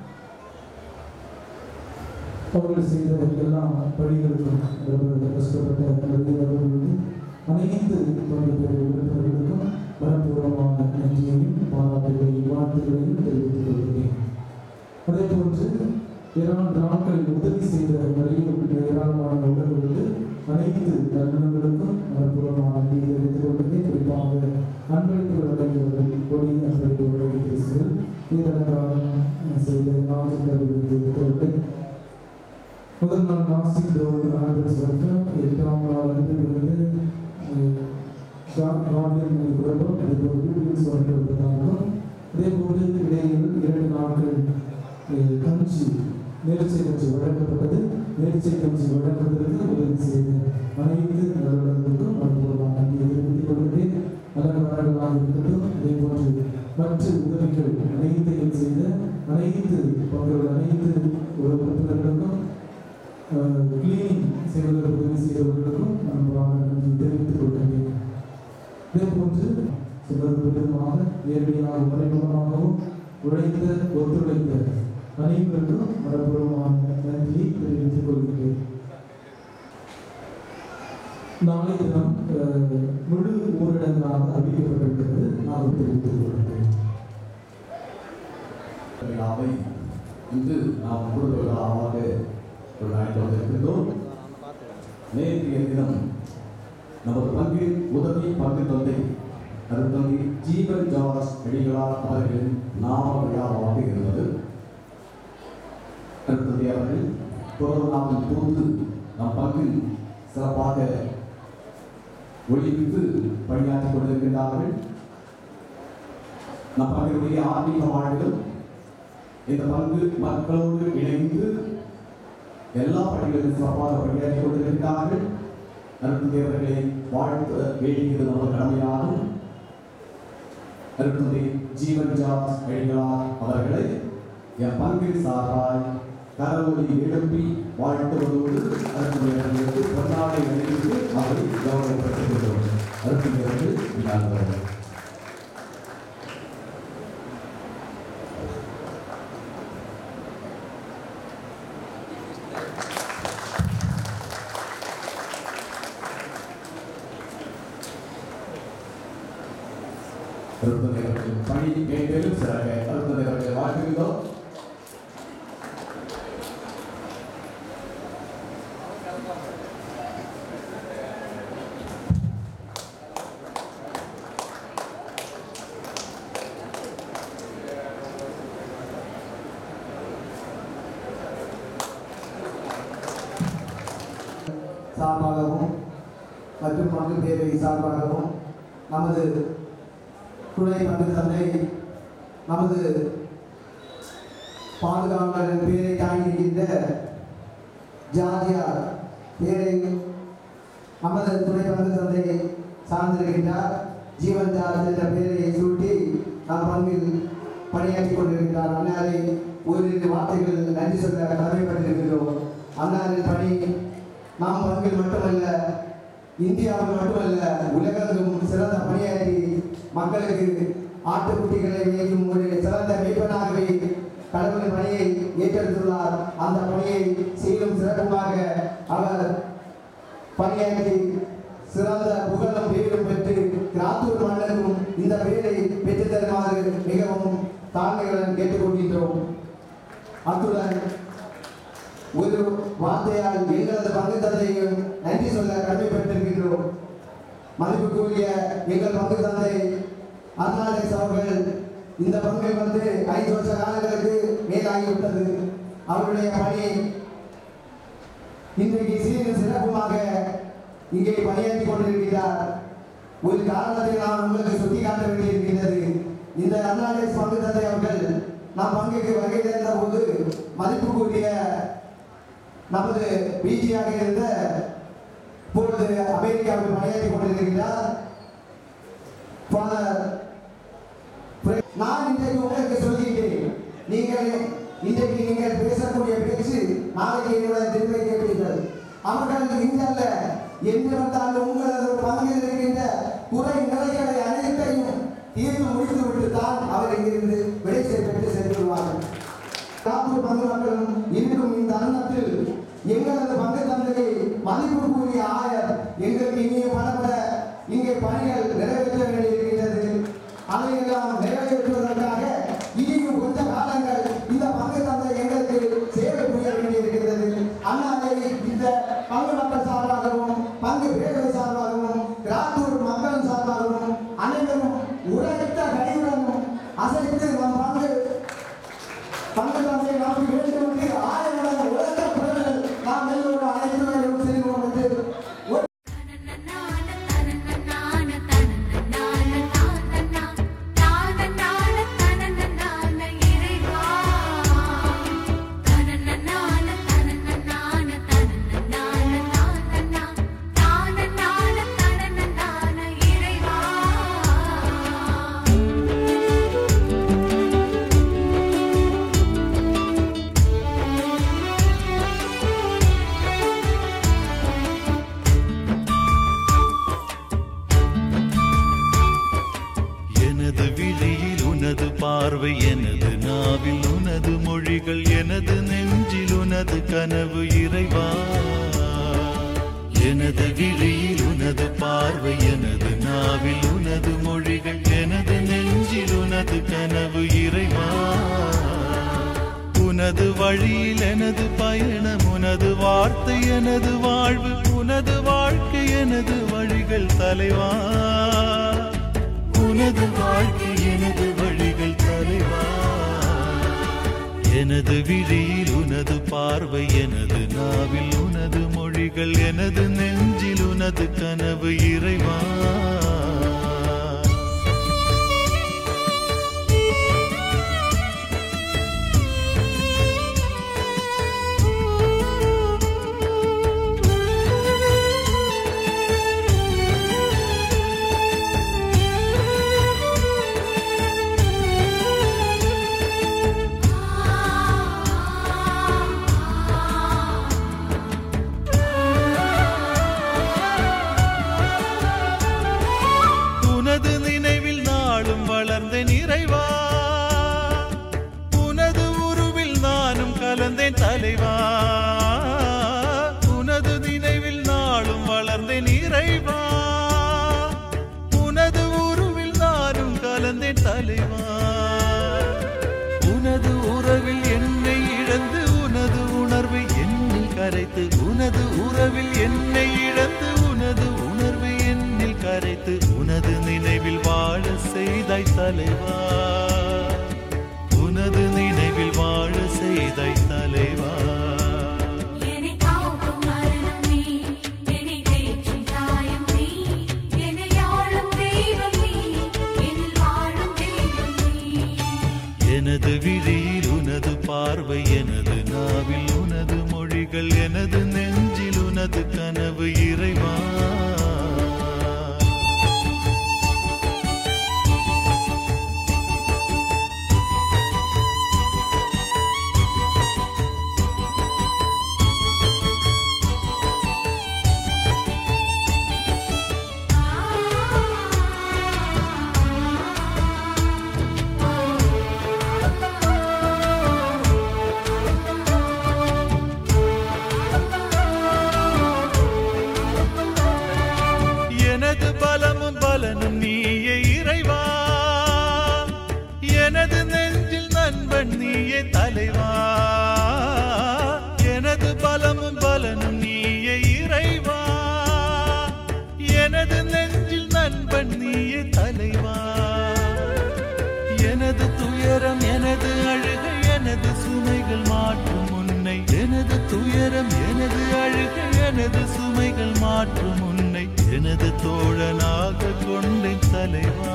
[SPEAKER 4] அவர்கள் செய்த எல்லா பணிகளுக்கும் அவர்கள் கஷ்டப்பட்ட அவர்களுக்கு அனைத்து பங்கு பேரவை உறுப்பினர்களுக்கும் மனப்பூர்வமான நன்றியையும் பாராட்டுகளையும் வாழ்த்துக்களையும் தெரிவித்துக் கொள்கிறேன் அதே போன்று ஏராளம் நாட்களில் உதவி செய்த வரையில் ஏராளமான உடல்களுக்கு அனைத்து நண்பர்களுக்கும் மனப்பூர்வமான நன்றியை தெரிவித்துக் கொள்கிறேன் குறிப்பாக அன்பளிப்பு வழங்கியவர்கள் கொடி அன்பளிப்பு வழங்கி பேசுகள் வீரகாலம் செய்த நாட்டு முதல் நாள் நாசிக் டோர் ஆண்டர்ஸ் வர்க்கம் எட்டாம் நாள் அன்று இருந்து ராணியன் குடும்பம் அதுபோல் வீடுகள் சொல்லியிருந்தாலும் அதே போன்று இடையில் இரண்டு நாட்கள் அஹ், கஞ்சி நேர்ச்சை கஞ்சி வழங்கப்பட்டது நேர்ச்சை கஞ்சி வழங்குவதற்கு உதவி செய்த அனைத்து நிறுவனங்களுக்கும் மனப்பூர்வமான நன்றியை தெரிவித்துக் கொள்கிறேன் அலங்காரங்களாக இருக்கட்டும் அதே போன்று மற்ற உதவிகள் அனைத்தையும் செய்த அனைத்து பங்குகள் அனைத்து உறுப்பினர்களுக்கும் கிளீனிங் செய்வதற்கு உதவி செய்தவர்களுக்கும் அன்பான நன்றி தெரிவித்துக் கொள்கிறேன் இதே போன்று சிலர் விதமாக நேரடியாக மறைமுகமாகவும் உழைத்த ஒத்துழைத்த அனைவருக்கும் மனப்பூர்வமான நன்றி நன்றியை தெரிவித்துக் கொள்கிறேன் நாளை தினம் அஹ், முழு ஊரடங்காக அறிவிக்கப்பட்டிருக்கிறது நான் தெரிவித்துக் கொள்கிறேன்
[SPEAKER 8] விழாவை இன்று நாம் முழு விழாவாக கொண்டாடி கொண்டிருக்கின்றோம் நேற்றைய தினம் நமது பங்கில் உதவி பங்கு தந்தை அருத்தந்தை ஜீவன் ஜார்ஜ் அடிகளார் அவர்களின் நாம விழாவாக இருந்தது அருத்தந்தை அவர்கள் கொரோனாவின் போது நம் பங்கில் சிறப்பாக ஒளிவித்து பணியாற்றிக் கொண்டிருக்கின்றார்கள் நம் பங்கினுடைய ஆன்மீக வாழ்வில் இந்த பங்கு மக்களோடு இணைந்து எல்லா பணிகளிலும் சிறப்பாக பணியாற்றிக் கொண்டிருக்கிறார்கள் அருட்தந்தையவர்களை வாழ்த்த வேண்டியது நமது கடமையாகும் அருட்தந்தை ஜீவன் ஜார்ஜ் அடிகளார் அவர்களை என் பங்கில் சார்பாய் கரவொலி எழுப்பி வாழ்த்துவதோடு அருட்தந்தையவர்களுக்கு பொன்னாடை அணிவித்து அவரை கௌரவப்படுத்திக் கொள்கிறோம் அருட்தந்தையவர்கள் இல்லாதவர்கள் அருட்தந்தையவர்கள் பணி மேலும் சிறக்க அருட்தந்தையவர்களை வாழ்த்துகிறோம்
[SPEAKER 6] சார்பாகவும் மற்றும் பங்கு பேரவை சார்பாகவும் நமது துணை பங்கு தந்தை நமது பாதுகாவலரின் பேரை தாங்கியிருக்கின்ற ஜார்ஜியா பேரை நமது துணை பங்கு தந்தை சார்ந்திருக்கின்றார் ஜீவன் ஜார்ஜ் என்ற பெயரை சூட்டி நம் பங்கில் பணியாற்றிக் கொண்டிருக்கின்றார் அன்னாரை ஓரிரு வார்த்தைகள் நன்றி சொல்ல கடமைப்பட்டிருக்கின்றோம் அன்னாரின் பணி நாம் பங்கில் மட்டுமல்ல இந்தியாவில் மட்டுமல்ல உலகெங்கும் சிறந்த பணியாற்றி மக்களுக்கு ஆட்டுக்குட்டிகளை மேய்க்கும் ஒரு சிறந்த மெய்ப்பனாகவே கடவுளின் பணியை ஏற்றெடுத்துள்ளார் அந்த பணியை சீரும் சிறப்புமாக அவர் பணியாற்றி சிறந்த புகழும் பேரும் பெற்று கிராத்தூர் மன்னருக்கும் இந்த பெயரை பெற்றுத் தருமாறு மிகவும் தாழ்மையுடன் கேட்டுக்கொள்கின்றோம் அத்துடன் ஒரு வார்த்தையால் எங்களது பங்கு தந்தையும் நன்றி சொல்ல கடமைப்பட்டிருக்கின்றோம் மதிப்புக்குரிய எங்கள் பங்கு தந்தை அர்னாடெக்ஸ் அவர்கள் இந்த பங்கை வந்து ஐந்து வருஷ காலங்களுக்கு மேலாகிவிட்டது அவருடைய பணி இன்றைக்கு சீரும் சிறப்புமாக இங்கே பணியாற்றி கொண்டிருக்கிறார் ஒரு காரணத்தை நான் உங்களுக்கு சுட்டிக்காட்ட வேண்டியிருக்கிறது இந்த அர்னாடெக்ஸ் பங்கு தந்தை அவர்கள் நாம் பங்குக்கு வருகை தந்த போது மதிப்புக்குரிய நமது பிஜியாக இருந்த இப்பொழுது அமெரிக்காவில் பணியாற்றி கொண்டிருக்கிறார் ஃபாதர் நான் இன்றைக்கு உங்களுக்கு சொல்கிறேன் நீங்கள் இன்றைக்கு நீங்கள் பேசக்கூடிய பேச்சு நாளைக்கு என்னோட திரும்ப கேட்பீர்கள் அவர்கள் இங்கல்ல என்று வந்தாலும் உங்களது பங்கில் இருக்கின்ற குறை நிறைகளை அனைத்தையும் தீர்த்து முடித்து விட்டு தான் அவர் இங்கிருந்து விடை பெற்று சென்று விடுவார்கள் காப்பூர் பங்கு மக்களும் இருக்கும் இந்த அன்னத்தில் எங்களது பங்கு தந்தையை மதிப்பு கூறிய ஆயர் எங்களுக்கு இனிய பணப்பட இங்கே பணிகள் நிறைவேற்ற வேண்டியிருக்கிறது அதையெல்லாம் நிறைவேற்றுவதற்காக இனியும் கொஞ்ச காலங்கள் இந்த பங்கு தந்தை எங்களுக்கு சேவை புரிய வேண்டியிருக்கிறது அண்ணாதை இந்த பங்கு மக்கள் சார்பாகவும் பங்கு பேரவை சார்பாகவும் கிராத்தூர் மக்கள் சார்பாகவும் அனைவரும் உரைத்த கையுடனும் அசைத்து நம் பங்கு பங்கு தந்தை நமக்கு வேண்டும் என்று ஆயிரம் உலக பிறர்கள் நாம் எல்லோரும் அனைத்து பேரும் செல்வோம் என்று ஒரு
[SPEAKER 9] இறைவா
[SPEAKER 1] இறைவா எனது விழியில் உனது பார்வை எனது நாவில் உனது மொழிகள் எனது நெஞ்சில் உனது கனவு இறைவா உனது வழியில் எனது பயணம் உனது வார்த்தை எனது வாழ்வு உனது வாழ்க்கை எனது வழிகள் தலைவா உனது வாழ்க்கை எனது வழிகள் தலைவா எனது விழியில் உனது பார்வை எனது நாவில் உனது மொழிகள் எனது நெஞ்சில் உனது கனவு இறைவா உனது நினைவில் நாளும் வளர்ந்தேன் இறைவா உனது உருவில் நானும் கலந்தேன் தலைவா உனது நினைவில் நாளும் வளர்ந்தேன் இறைவா உனது உருவில் நானும் கலந்தேன் தலைவா உனது உறவில் என்னை இழந்து உனது உணர்வை என்னில் கரைத்து உனது உறவில் என்னை இழந்து உனது உணர்வை என்னில் கரைத்து உனது நினைவில் வாழ செய்தாய் தலைவா உனது நினைவில் வாழ செய்தாய் தலைவா
[SPEAKER 9] என்னை காக்கும் மரணம் நீ என்னை தேற்றும் தாயும் நீ என்னை ஆளும் தெய்வம் நீ என்னில் வாழும் தெய்வம் நீ
[SPEAKER 1] எனது விழியில் உனது பார்வை எனது நாவில் உனது மொழிகள் எனது நெஞ்சில் உனது கனவு இறைவா எனது பலமும் பலனும் நீயே இறைவா எனது நெஞ்சில் நண்பன் நீயே தலைவா எனது பலமும் பலனும் நீயே இறைவா எனது நெஞ்சில் நண்பன் நீயே தலைவா எனது துயரம் எனது அழுகை எனது சுமைகள் மாற்றும் உன்னை எனது துயரம் எனது அழுகை எனது சுமைகள் மாற்றும் உன்னை எனது தோழனாக கொண்டேன் தலைவா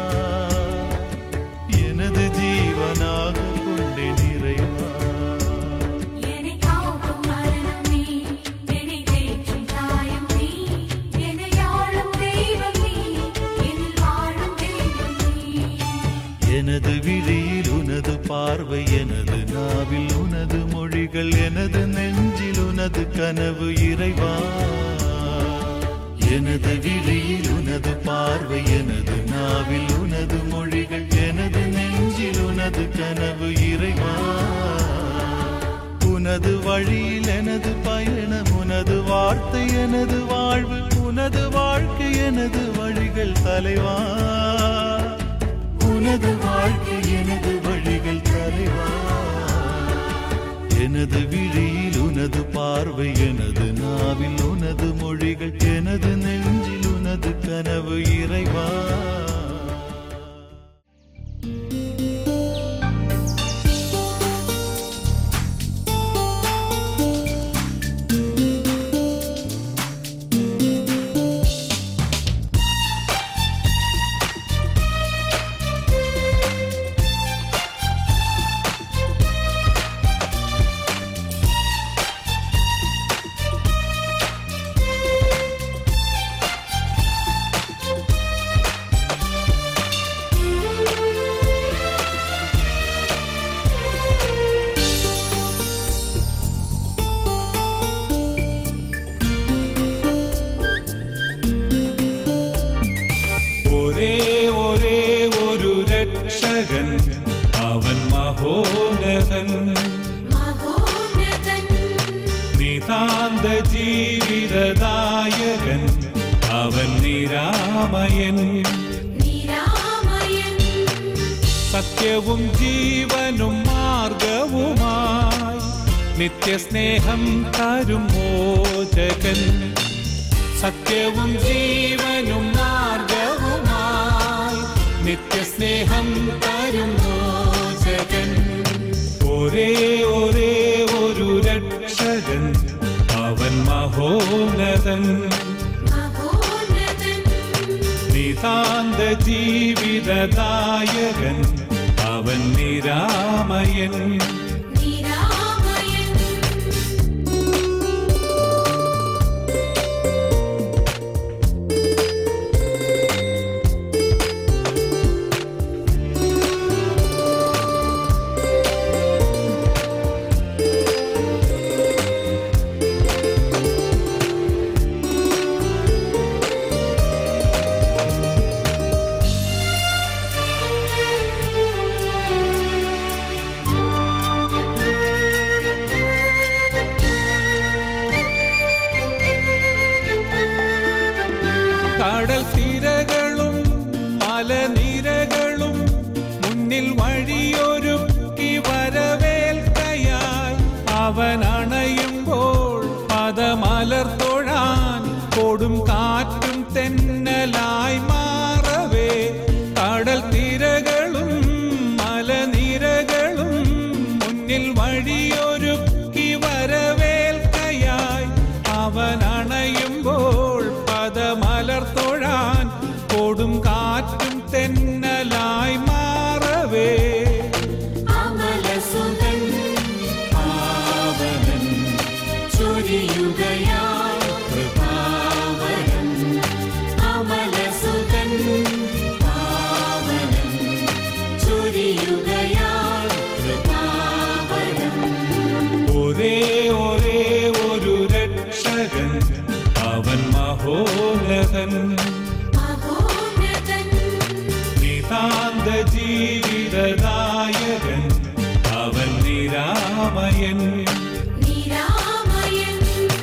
[SPEAKER 1] எனது ஜீவனாக கொண்டேன் இறைவா
[SPEAKER 9] என்னை காக்கும் மரணம் நீ என்னை தேற்றும் தாயும் நீ என்னை ஆளும் தெய்வம் நீ என்னில் வாழும் தெய்வம் நீ
[SPEAKER 1] எனது விழியில் உனது பார்வை எனது நாவில் உனது மொழிகள் எனது நெஞ்சில் உனது கனவு இறைவா எனது விழியில் உனது பார்வை எனது நாவில் உனது மொழிகள் எனது நெஞ்சில் உனது கனவு இறைவா உனது வழியில் எனது பயணம் உனது வார்த்தை எனது வாழ்வு உனது வாழ்க்கை எனது வழிகள் தலைவா உனது வாழ்க்கை எனது வழிகள் தலைவா எனது விழியில் உனது பார்வை எனது நாவில் உனது மொழிகள் எனது நெஞ்சில் உனது கனவு இறைவா നിതാന്ത ജീവിതദായകൻ അവൻ നിരാമയൻ
[SPEAKER 9] നിരാമയൻ
[SPEAKER 1] സത്യവും ജീവനും മാർഗവുമായി നിത്യസ്നേഹം തരും മോചകൻ സത്യവും ജീവനും മാർഗവുമായി നിത്യസ്നേഹം തരും മോചകൻ ഒരേ ഒരേ ഒരു രക്ഷകൻ അവൻ മഹോന്നതൻ
[SPEAKER 9] മഹോന്നതൻ
[SPEAKER 1] നിതാന്ത ജീവിതദായകൻ അവൻ നിരാമയൻ
[SPEAKER 9] നിരാമയൻ
[SPEAKER 1] കടൽ തിരകളും മലനിരകളും മുന്നിൽ വഴിയൊരുക്കി വരവേൽക്കയായി അവൻ അണയുമ്പോൾ പദമലർതൊഴാൻ കൊടും കാറ്റും തെന്നലായി മാറവേ കടൽ തിരകളും മലനിരകളും മുന്നിൽ വഴിയൊരുക്കി വരവേൽക്കയായി അവൻ അണയുമ്പോൾ പദമലർതൊഴാൻ കൊടും കാറ്റും തെന്നലായി മാറവേ
[SPEAKER 9] അമലസുതൻ
[SPEAKER 1] പാവനൻ
[SPEAKER 9] ചൊരിയുകയായി കൃപാവരം അമലസുതൻ പാവനം ചൊരിയുകയായി കൃപാവരം
[SPEAKER 1] ഒരേ ഒരേ ഒരു രക്ഷകൻ അവൻ മഹോന്നതൻ
[SPEAKER 9] മഹോന്നതൻ
[SPEAKER 1] നിതാന്ത ജീവിതദായകൻ അവൻ നിരാമയൻ
[SPEAKER 9] നിരാമയൻ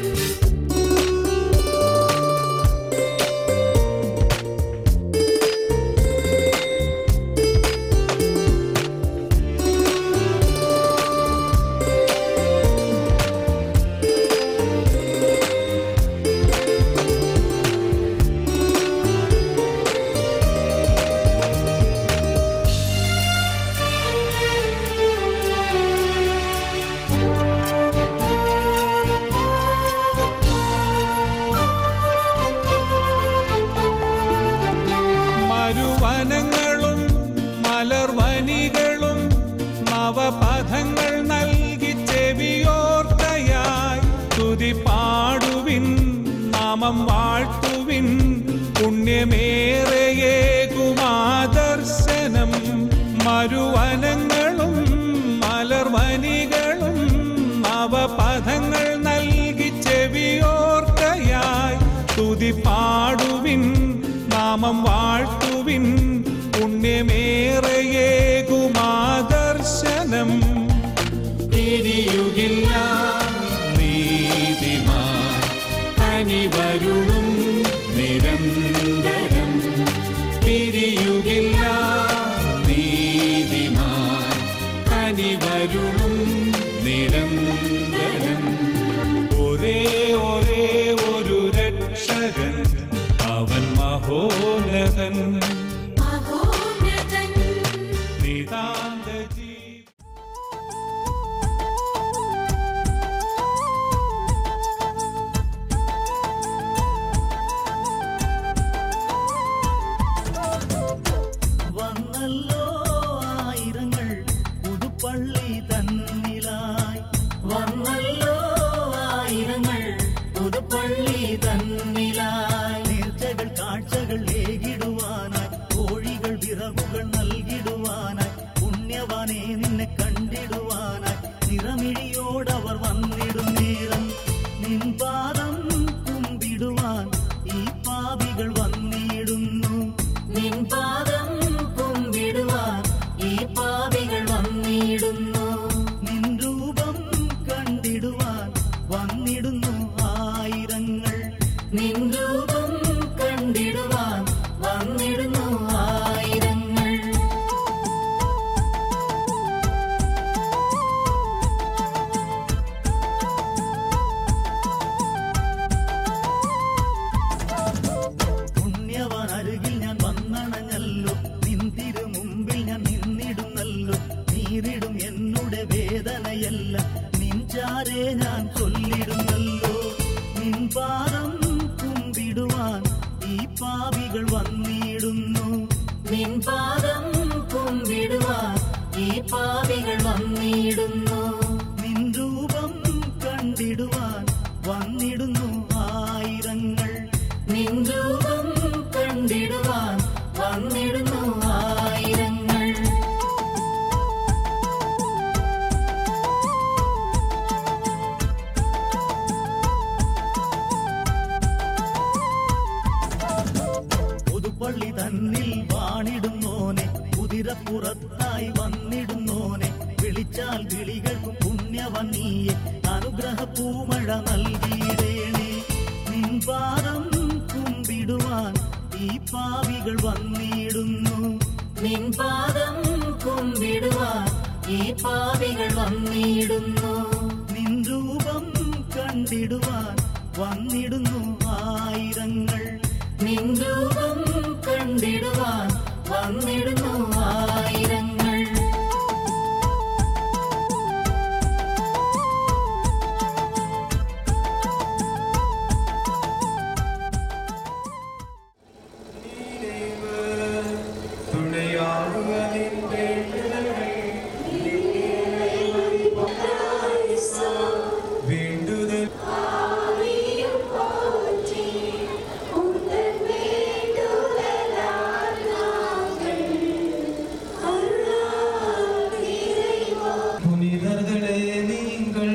[SPEAKER 1] മരുവനങ്ങളും മലർവനികളും നവപഥങ്ങൾ നൽകി ചെവിയോർക്കയായി തുതി പാടുവിൻ നാമം വാഴ്ത്തുവിൻ പുണ്യമേറെയേകുമാദർശനം മരുവനങ്ങളും മലർവനികളും നവപഥങ്ങൾ നൽകി ചെവിയോർക്കയായി തുതി പാടുവിൻ നാമം വാഴ്ത്തുവിൻ പുണ്യമേറെയേകുമാദർശനം തിരിയുകില്ല നീതിമാൻ കനിവരുളും നിരന്തരം പിരിയുകില്ല നീതിമാൻ കനിവരുളും നിരന്തരം ഒരേ ഒരേ ഒരു രക്ഷകൻ അവൻ മഹോന്നതൻ
[SPEAKER 9] മഹോന്നതൻ
[SPEAKER 1] നിതാന്ത ജീ
[SPEAKER 10] വന്നല്ലോ ആയിരങ്ങൾ പുതുപ്പള്ളി തന്നിലായി വന്നല്ലോ ആയിരങ്ങൾ പുതുപ്പള്ളി തന്നിലായി നേർച്ചകൾ കാഴ്ചകൾ ഏകിടുവാനായി കോഴികൾ വിറകുകൾ നൽകിടുവാനായി പുണ്യവാനെ നിന്നെ കണ്ടിടുവാനായി നിറമിഴിയോടവർ വന്നിടും നേരം നിൻ പാദം കുമ്പിടുവാൻ ഈ പാപികൾ വന്നിടുന്നു നിൻ പാദം കുമ്പിടുവാൻ ഈ പാപികൾ വന്നിടുന്നു നിൻ രൂപം കണ്ടിടുവാൻ വന്നിടുന്നു ആ പാദം കുമ്പിടുവാൻ ഈ പാപികൾ വന്നിടുന്നു നിൻ പാദം കുമ്പിടുവാൻ ഈ പാപികൾ വന്നിടുന്നു നിൻ രൂപം കണ്ടിടുവാൻ വന്നിടുന്നു ആയിരങ്ങൾ നിൻ രൂപം കണ്ടിടുവാൻ വന്നിടുന്നു ആയിരങ്ങൾ പുതുപ്പള്ളി തന്നിൽ വാണിടുന്നോനെ കുതിരപ്പുറത്തായി വന്നിടുന്നോനെ വിളിച്ചാൽ വിളികൾക്കും പുണ്യവൻ നീയെ അനുഗ്രഹ പൂമഴ നൽകിയിടേണേ നിൻ പാദം കുമ്പിടുവാൻ ഈ പാവികൾ വന്നിടുന്നു നിൻ പാദം കുമ്പിടുവാൻ ഈ പാവികൾ വന്നിടുന്നു നിൻ രൂപം കണ്ടിടുവാൻ വന്നിടുന്നു ആയിരങ്ങൾ നിൻ രൂപം കണ്ടിടുവാൻ വന്നിടുന്നു ആയിരങ്ങൾ
[SPEAKER 3] വേണ്ടുതൽ புனிதர்களே நீங்கள்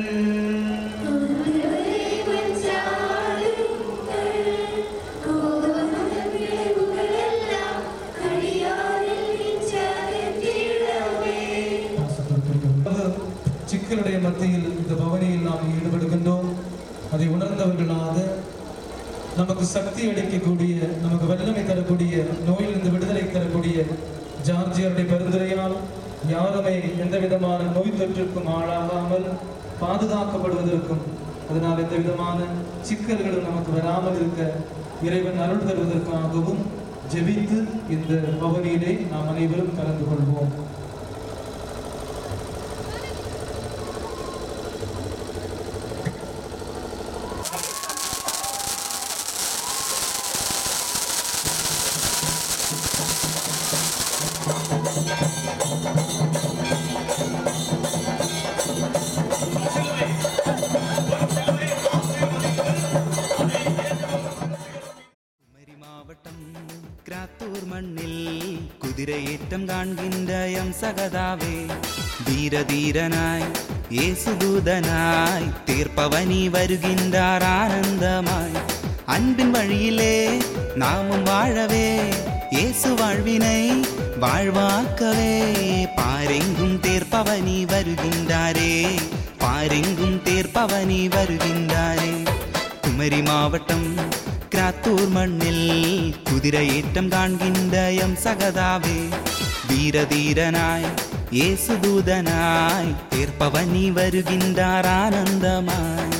[SPEAKER 3] சிக்கலுடைய மத்தியில் இந்த பவனியில் நாம் ஈடுபடுகின்றோம் அதை உணர்ந்தவர்களாக நமக்கு சக்தி அளிக்கக்கூடிய நமக்கு வல்லமை தரக்கூடிய நோயிலிருந்து விடுதலை தரக்கூடிய ஜார்ஜியருடைய பரிந்துரையால் யாருமே எந்த விதமான நோய் தொற்றுக்கும் ஆளாகாமல் பாதுகாக்கப்படுவதற்கும் அதனால் எந்த விதமான சிக்கல்களும் நமக்கு வராமல் இருக்க இறைவன் அருள் தருவதற்காகவும் ஜெபித்து இந்த பவனியிலே நாம் அனைவரும் கலந்து கொள்வோம்
[SPEAKER 1] குமரி மாவட்டம் கிராத்தூர் மண்ணில் குதிரையேற்றம் காண்கின்ற எம் சகதாவே தீர தீரனாய் இயேசுதூதனாய் தீர்ப்பவனி வருகின்றார் ஆனந்தமாய் அன்பின் வழியிலே நாமும் வாழவே இயேசு வாழ்வினை வாழ்வாக்கவே பாரெங்கும் தேர்ப்பவனி வருகின்றாரே பாரெங்கும் தேர்ப்பவனி வருகின்றாரே குமரி மாவட்டம் கிராத்தூர் மண்ணில் குதிரையேற்றம் காண்கின்ற எம் சகதாவே வீர தீரனாய் இயேசுதூதனாய் தேர்ப்பவனி வருகின்றார் ஆனந்தமாய்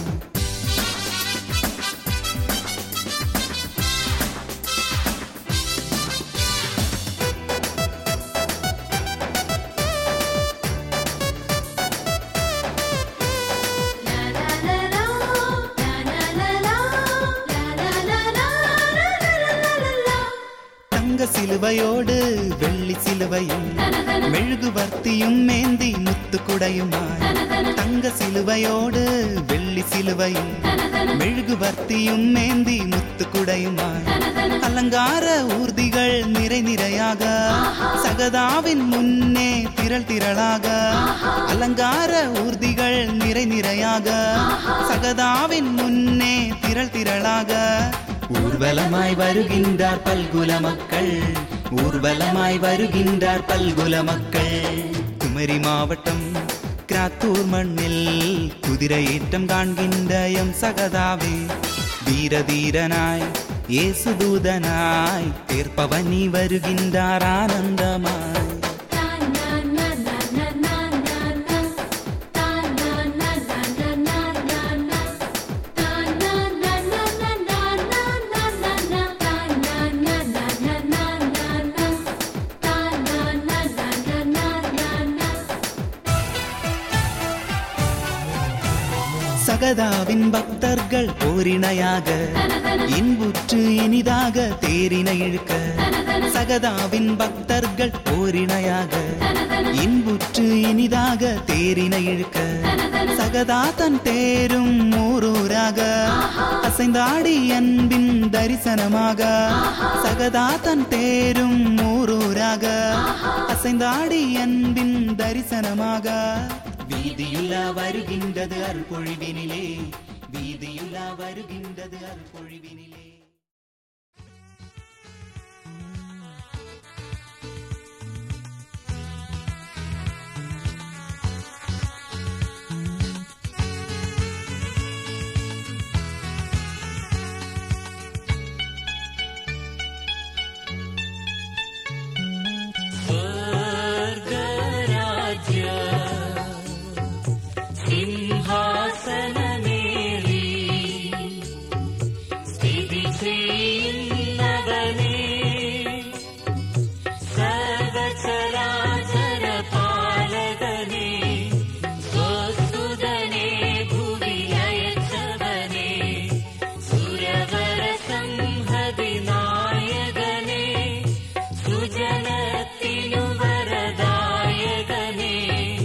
[SPEAKER 1] தங்க சிலுவையோடு வெள்ளி சிலுவையும் மெழுகுவர்த்தியும் மேந்தி முத்து குடையுமாய் தங்க சிலுவையோடு வெள்ளி சிலுவையும் மெழுகுவர்த்தியும் மேந்தி முத்து குடையுமாய் அலங்கார ஊர்திகள் நிறை நிறையாக சகதாவின் முன்னே திரள் திரளாக அலங்கார ஊர்திகள் நிறை நிறையாக சகதாவின் முன்னே திரள் திரளாக ஊர்வலமாய் வருகின்றார் பல்குல மக்கள் ஊர்வலமாய் வருகின்றார் பல்குல மக்கள் குமரி மாவட்டம் கிராத்தூர் மண்ணில் குதிரையேற்றம் காண்கின்ற எம் சகதாவே வீர தீரனாய் இயேசுதூதனாய் தேர்ப்பவனி வருகின்றார் ஆனந்தமாய் சகதாவின் பக்தர்கள் ஓரிணையாக இன்புற்று இனிதாக தேரினை இழுக்க சகதாவின் பக்தர்கள் ஓரிணையாக இன்புற்று இனிதாக தேரினை இழுக்க சகதா தன் தேரும் ஓரூராக அசைந்தாடி அன்பின் தரிசனமாக சகதா தன் தேரும் ஓரூராக அசைந்தாடி அன்பின் தரிசனமாக வீதியுலா வருகின்றது அருள்பொழிவினிலே வீதியுலா வருகின்றது அருள்பொழிவினிலே
[SPEAKER 10] സ്വർഗരാജ്യ സിംഹാസനമേറി സ്ഥിതി ചെയ്യുന്നവനേ സർവചരാചര പാലകനേ സ്വസ്തുതനേ ഭുവിലയച്ചവനേ സുരവര സംഹതി നായകനേ സുജനത്തിനു വരദായകനേ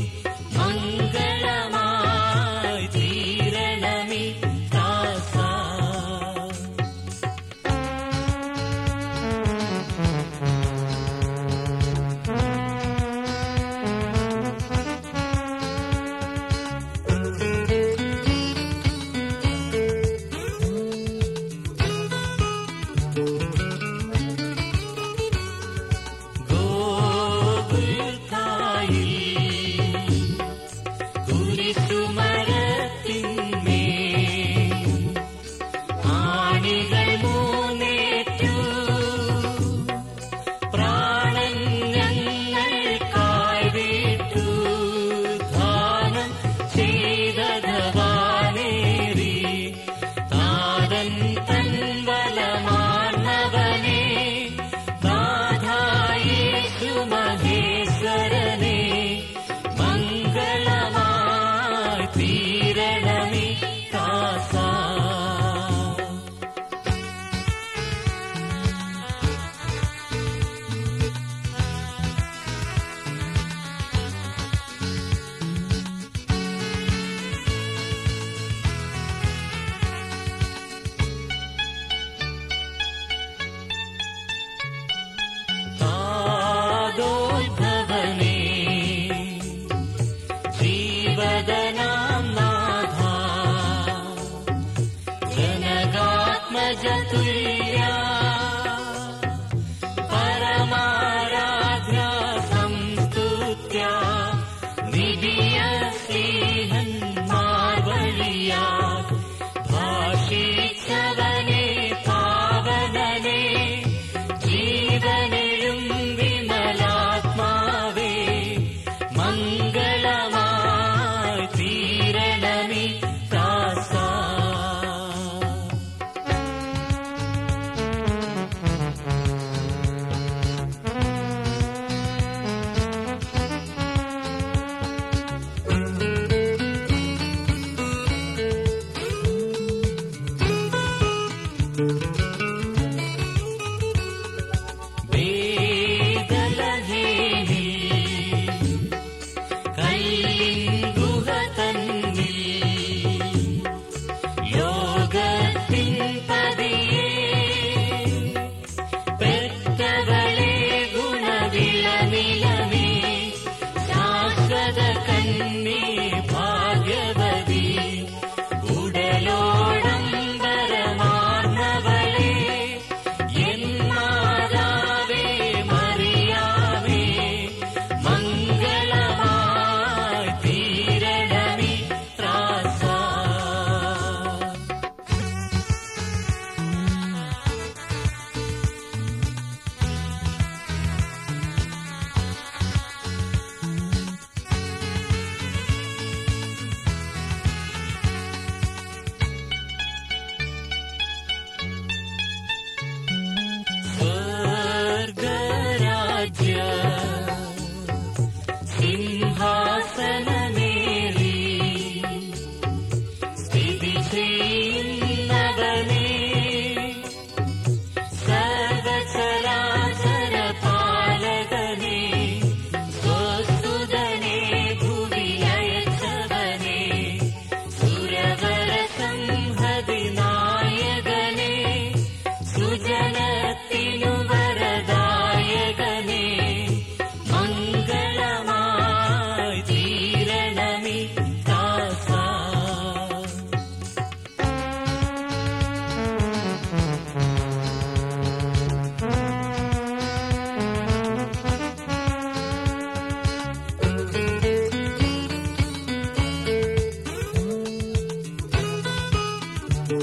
[SPEAKER 10] മംഗളമായി തീരണമി കാസാ ഗോകുൽക്കായിൽ കുരിശുമരത്തിന്മേൽ ആണികൾ മൂന്നേറ്റു പ്രാണൻ ഞങ്ങൾക്കായി വിട്ടു ദാനം ചെയ്തതവാനേറി താതൻ തൻ വലമാർന്നവനേ നാഥായേശു മഹേശ്വരനേ മംഗളമായി തീരണമി കാസാ താതോദ്ഭവനേ ജീവദനാം നാഥ ജനകാത്മജതുല്യ പരമാരാധ്യ സംസ്തുത്യ നിധിയ സ്നേഹന്മാർ വഴിയാ ഭാഷിച്ചവനേ പാവനനേ ജീവനെഴും വിമലാത്മാവേ മംഗളമായി തീരണമി കാസാ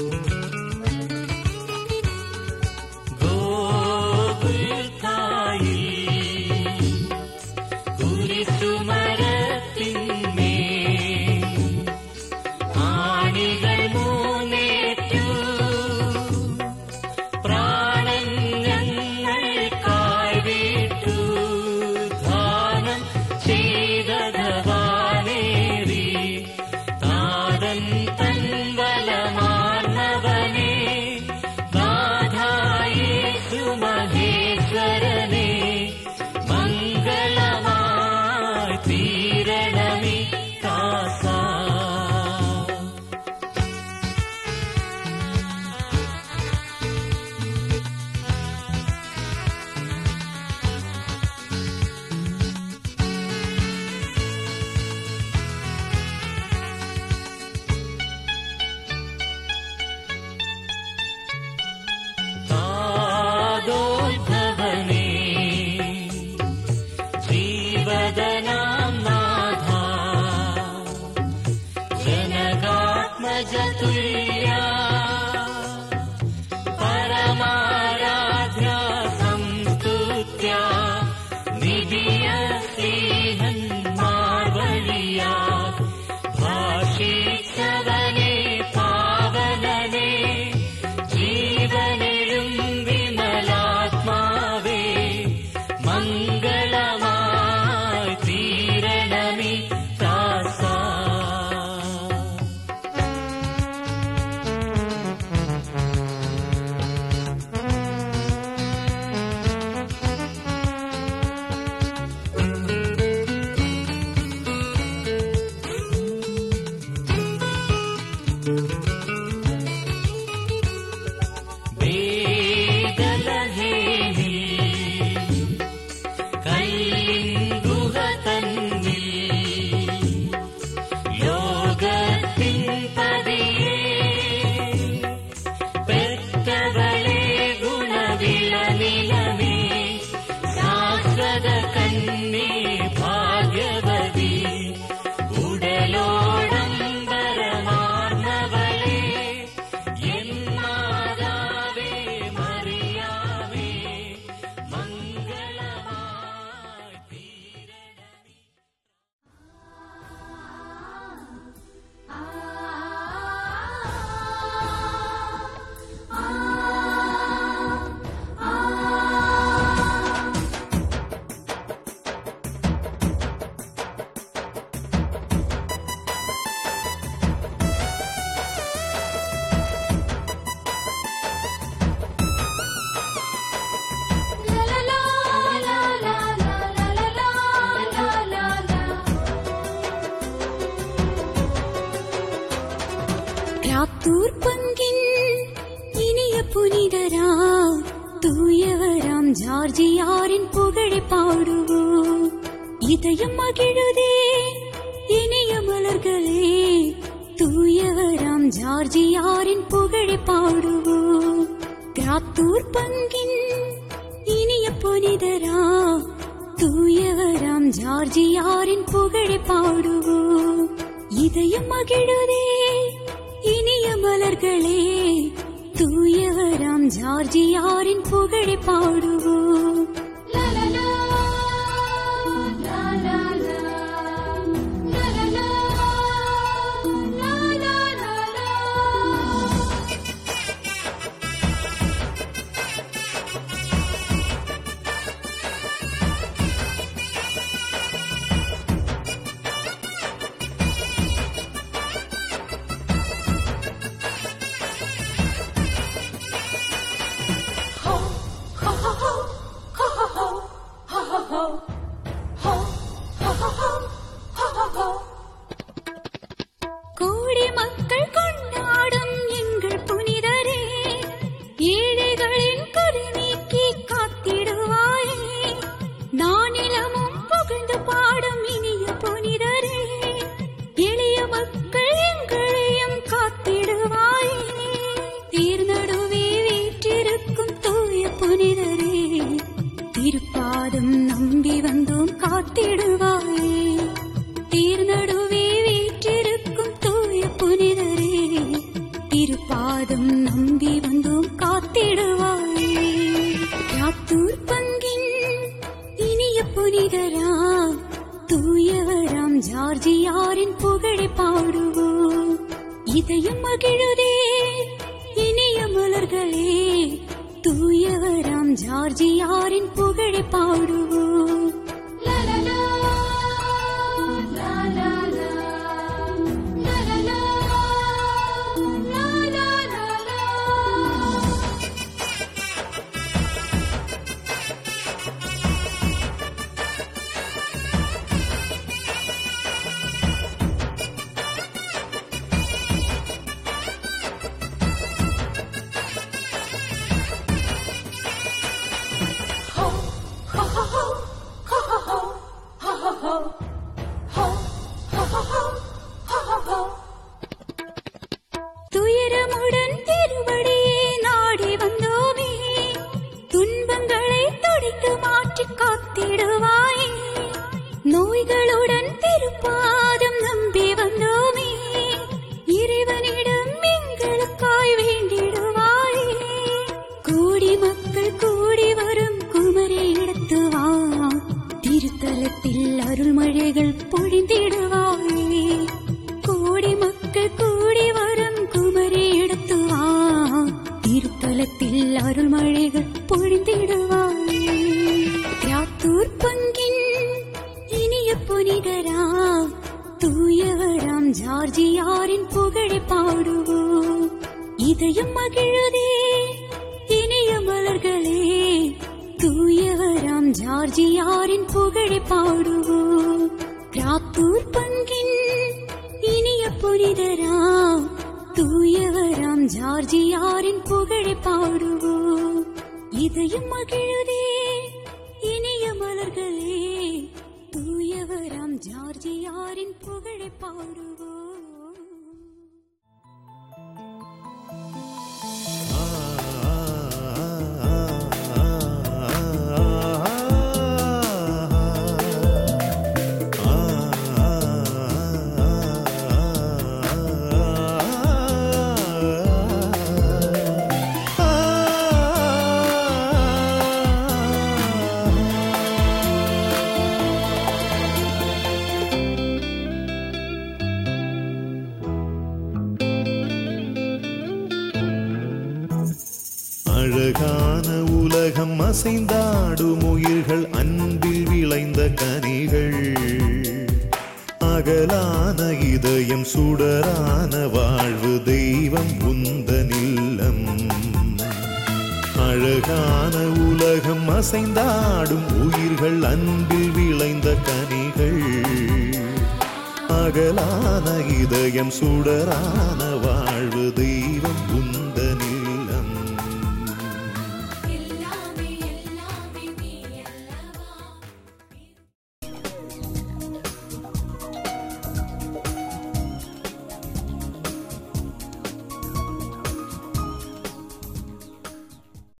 [SPEAKER 10] ഗോകുൽക്കായിൽ കുരിശുമരത്തിന്മേൽ ആണികൾ മൂന്നേറ്റു പ്രാണൻ ഞങ്ങൾക്കായി വിട്ടു ദാനം ചെയ്തതവാനേറി താതൻ തൻ വലമാർന്നവനെ നാഥായേശു മഹേശ്വരനെ മംഗളമായി തീരണമി കാസാ താതോദ്ഭവനേ ജീവദനാം നാഥ ജനകാത്മജതുല്യ പരമാരാധ്യ സംസ്തുത്യ നിധിയ സ്നേഹന്മാർ വഴിയാ ഭാഷിച്ചവനെ പാവനനെ ജീവനിലും വിമലാത്മാവേ മംഗളമായി തീരണമി ദാസാ വേദലഹേമി കല്ലിൻഗുഹ തന്നിൽ ലോകത്തിൻ പതിയേ പെറ്റവളെ ഗുണവിള നിലമേ ശാശ്വത കന്നി ഭാഗ്യവതി ഉടലോടംബരമാർന്നവളെ എന്നാദാവേ മറിയാമേ മംഗളമായി തീരണമേ
[SPEAKER 11] ராத்தூர் பங்கின் இனிய புனிதரா தூயவராம் ஜார்ஜியாரின் புகழை பாடுவோம் இதயம் மகிழுதே இனிய மலர்களே தூயவராம் ஜார்ஜியாரின் புகழை பாடுவோம் கிராத்தூர் பங்கின் இனிய புனிதரா தூயவராம் ஜார்ஜியாரின் புகழை பாடுவோம் இதயம் மகிழுதே இனிய மலர்களே தூயவராம் ஜார்ஜியாரின் புகழை பாடுவோம் கோடி மக்கள் கொண்டாடும் எங்கள் புனிதரே ஏழைகளின் கரு நீக்கி காத்திடுவாயே நானிலமும் புகழ்ந்து பாடும் இனிய புனிதரே எளிய மக்கள் எங்களையும் காத்திடுவாயே தீர்நடுவே வீற்றிருக்கும் தூய புனிதரே திருப்பாதம் நம்பி வந்தோம் காத்திடுவாயே தீர்நடுவே வீற்றிருக்கும் தூய புனிதரே திருப்பாதம் நாளும் நம்பி வந்தோம் காத்திடுவாயே யாத்தூர் பங்கின் இனிய புனிதரா தூயவராம் ஜார்ஜியாரின் புகழை பாடுவோம் இதயம் மகிழுதே இனிய மலர்களே தூயவராம் ஜார்ஜியாரின் புகழை பாடுவோம் துயரமுடன் திருவடியே நாடி வந்தோமே துன்பங்களை துடைத்து மாற்றி காத்திடுவாயே நோய்களுடன் திருப்பாதம் நம்பி வந்தோமே இறைவனிடம் எங்களுக்காய் வேண்டிடுவாயே கூடி மக்கள் கூடி வரும் குமரி எடுத்து வா திருத்தலத்தில் அருள்மழைகள் பொழிந்திடுவாயே கோடி மக்கள் கூடி வரும் குமரி எடுத்து வா திருத்தலத்தில் அருள்மழைகள் பொழிந்திடுவாயே யாத்தூர் பங்கின் இனிய புனிதரா தூயவராம் ஜார்ஜியாரின் புகழை பாடுவோம் இதயம் மகிழுதே இனிய மலர்களே தூயவராம் ஜார்ஜியாரின் புகழை பாடுவோம் கிராத்தூர் பங்கின் இனிய புனிதரா தூயவராம் ஜார்ஜியாரின் புகழை பாடுவோம் இதயம் மகிழுதே இனிய மலர்களே தூயவராம் ஜார்ஜியாரின் புகழை பாடுவோம்
[SPEAKER 1] அழகான உலகம் அசைந்தாடும் உயிர்கள் அன்பில் விளைந்த கனிகள் அகலான இதயம் சுடரான வாழ்வு தெய்வம் உந்தனில்லம் அழகான உலகம் அசைந்தாடும் உயிர்கள் அன்பில் விளைந்த கனிகள் அகலான இதயம் சுடரான வாழ்வு தெய்வம் உந்த